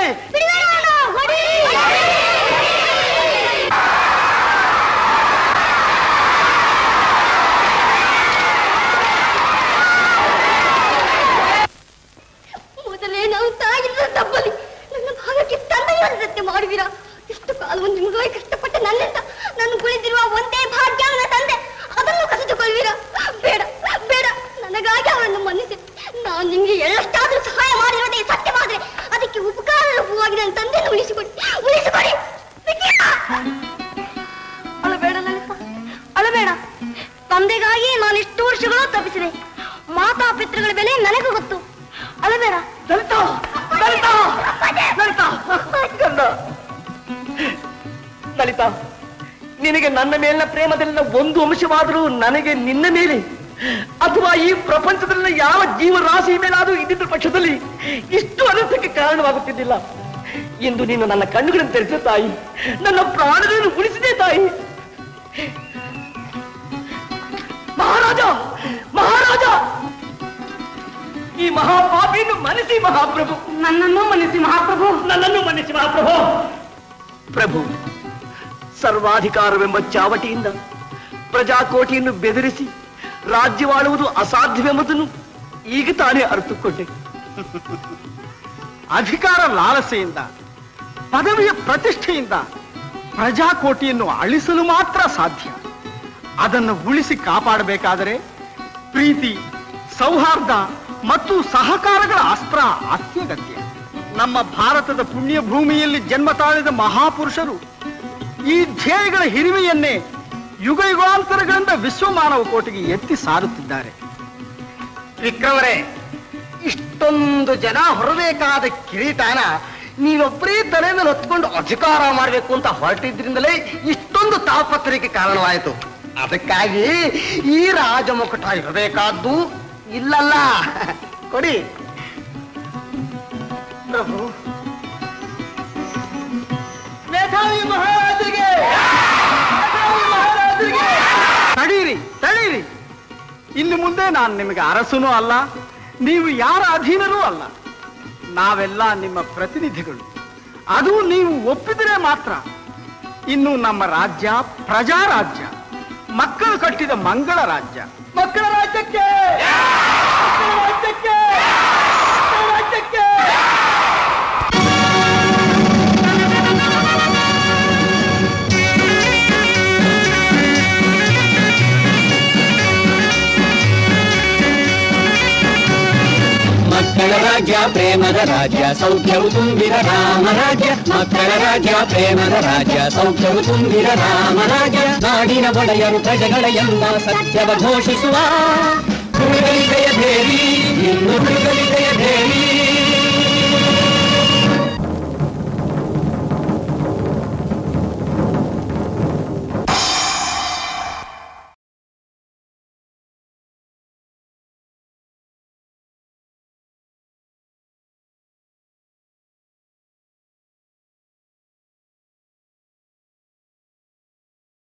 ಮೊದಲೇ ನಾವು ತಾಗಿದ್ದ ತಪ್ಪಲಿ ನನ್ನ ಭಾಗಕ್ಕೆ ತಂದೆಯವರದಂತೆ ಮಾಡುವಿರಾ ಎಷ್ಟು ಕಾಲವನ್ನು ನಿಮಗಾಗಿ ಕಷ್ಟಪಟ್ಟ ನನ್ನಿಂದ ನಾನು ಕುಳಿತಿರುವ ಒಂದೇ ಭಾಗ್ಯವನ್ನ ತಂದೆ ಅದನ್ನು ಕಸಿದುಕೊಳ್ಳುವಿರಾ ಬೇಡ ಬೇಡ ನನಗಾಗಿ ಅವರನ್ನು ಮನ್ನಿಸಿ ನಾನು ನಿಮಗೆ ಎಷ್ಟಾದ್ರೂ ಸಹಾಯ ಮಾಡಿರೋದೇ ಸತ್ಯವಾದ್ರೆ ಅದಕ್ಕೆ ಉಪಕಾರ ರೂಪವಾಗಿ ನನ್ನ ತಂದೆಯನ್ನು ಉಳಿಸಿಕೊಡಿ ಉಳಿಸಿಕೊಡಿ ವಿಜಯ! ಅಳಬೇಡ ಲಲಿತ ಅಳಬೇಡ ತಂದೆಗಾಗಿ ನಾನು ಇಷ್ಟು ವರ್ಷಗಳು ತಪ್ಪಿಸಿದೆ ಮಾತಾ ಪಿತೃಗಳ ಬೆಲೆ ನನಗೂ ಗೊತ್ತು ಅಳಬೇಡ ಲಲಿತ ಲಲಿತ ಲಲಿತ ಗಂಡ ಲಲಿತಾ ನಿನಗೆ ನನ್ನ ಮೇಲಿನ ಪ್ರೇಮದಲ್ಲಿನ ಒಂದು ಅಂಶವಾದರೂ ನನಗೆ ನಿನ್ನ ಮೇಲೆ ಅಥವಾ ಈ ಪ್ರಪಂಚದಲ್ಲಿನ ಯಾವ ಜೀವರಾಶಿ ಮೇಲಾದರೂ ಇದ್ದಿದ್ದ ಪಕ್ಷದಲ್ಲಿ ಇಷ್ಟು ಅನರ್ಥಕ್ಕೆ ಕಾರಣವಾಗುತ್ತಿದ್ದಿಲ್ಲ ಇಂದು ನೀನು ನನ್ನ ಕಣ್ಣುಗಳನ್ನು ತೆರೆಸಿದ ತಾಯಿ ನನ್ನ ಪ್ರಾಣಗಳನ್ನು ಉಳಿಸಿದೆ ತಾಯಿ ಮಹಾರಾಜ ಮಹಾರಾಜ ಈ ಮಹಾಪಾಪಿಯನ್ನು ಮನಸ್ಸಿ ಮಹಾಪ್ರಭು ನನ್ನನ್ನು ಮನ್ನಿಸಿ ಮಹಾಪ್ರಭು ನನ್ನನ್ನು ಮನ್ನಿಸಿ ಮಹಾಪ್ರಭು ಪ್ರಭು ಸರ್ವಾಧಿಕಾರವೆಂಬ ಚಾವಟಿಯಿಂದ ಪ್ರಜಾಕೋಟಿಯನ್ನು ಬೆದರಿಸಿ ರಾಜ್ಯವಾಳುವುದು ಅಸಾಧ್ಯವೆಂಬುದನ್ನು ಈಗ ತಾನೇ ಅರ್ಥಕೊಂಡೆ ಅಧಿಕಾರ ಲಾಲಸೆಯಿಂದ ಪದವಿಯ ಪ್ರತಿಷ್ಠೆಯಿಂದ ಪ್ರಜಾಕೋಟಿಯನ್ನು ಅಳಿಸಲು ಮಾತ್ರ ಸಾಧ್ಯ ಅದನ್ನು ಉಳಿಸಿ ಕಾಪಾಡಬೇಕಾದರೆ ಪ್ರೀತಿ ಸೌಹಾರ್ದ ಮತ್ತು ಸಹಕಾರಗಳ ಅಸ್ತ್ರ ಅತ್ಯಗತ್ಯ ನಮ್ಮ ಭಾರತದ ಪುಣ್ಯ ಭೂಮಿಯಲ್ಲಿ ಜನ್ಮ ತಾಳಿದ ಮಹಾಪುರುಷರು ಈ ಧ್ಯೇಯಗಳ ಹಿರಿಮೆಯನ್ನೇ ಯುಗ ಯುಗಾಂತರಗಳಿಂದ ವಿಶ್ವಮಾನವ ಕೋಟಿಗೆ ಎತ್ತಿ ಸಾರುತ್ತಿದ್ದಾರೆ ವಿಕ್ರಮರೇ ಇಷ್ಟೊಂದು ಜನ ಹೊರಬೇಕಾದ ಕಿರೀಟನ ನೀವೊಬ್ಬರೇ ತಲೆ ಮೇಲೆ ಹೊತ್ಕೊಂಡು ಅಧಿಕಾರ ಮಾಡಬೇಕು ಅಂತ ಹೊರಟಿದ್ರಿಂದಲೇ ಇಷ್ಟೊಂದು ತಾಪತ್ರಕ್ಕೆ ಕಾರಣವಾಯಿತು ಅದಕ್ಕಾಗಿ ಈ ರಾಜಮುಕುಟ ಇರಬೇಕಾದ್ದು ಇಲ್ಲಲ್ಲ ಕೊಡಿ ಪ್ರಭು ಮೇಧಾವಿ ಮಹಾರಾಜರಿಗೆ ಮೇಧಾವಿ ಮಹಾರಾಜರಿಗೆ ತಡೀರಿ ತಡೀರಿ ಇನ್ನು ಮುಂದೆ ನಾನು ನಿಮಗೆ ಅರಸನೂ ಅಲ್ಲ ನೀವು ಯಾರ ಅಧೀನರೂ ಅಲ್ಲ ನಾವೆಲ್ಲ ನಿಮ್ಮ ಪ್ರತಿನಿಧಿಗಳು ಅದು ನೀವು ಒಪ್ಪಿದರೆ ಮಾತ್ರ ಇನ್ನು ನಮ್ಮ ರಾಜ್ಯ ಪ್ರಜಾ ರಾಜ್ಯ ಮಕ್ಕಳು ಕಟ್ಟಿದ ಮಂಗಳ ರಾಜ್ಯ ಮಕ್ಕಳ ರಾಜ್ಯಕ್ಕೆ ಮಕ್ಕಳ ರಾಜ್ಯಕ್ಕೆ ಮಕ್ಕಳ ರಾಜ್ಯಕ್ಕೆ ಮಕ್ಕಳ ರಾಜ್ಯ ಪ್ರೇಮದ ರಾಜ್ಯ ಸೌಖ್ಯವು ತುಂಬಿದ ರಾಮ ರಾಜ್ಯ ಮಕ್ಕಳ ರಾಜ್ಯ ಪ್ರೇಮದ ರಾಜ್ಯ ಸೌಖ್ಯವು ತುಂಬಿದ ರಾಮ ರಾಜ್ಯ ನಾಡಿನ ಒಡೆಯರು ಪ್ರಜೆಗಳ ಎಂಬ ಸತ್ಯವ ಘೋಷಿಸುವ ಹುಡುಗಲಿದೆಯ ದೇವಿ ಇನ್ನು ಹುಡುಗಲಿದೆಯ ದೇವಿ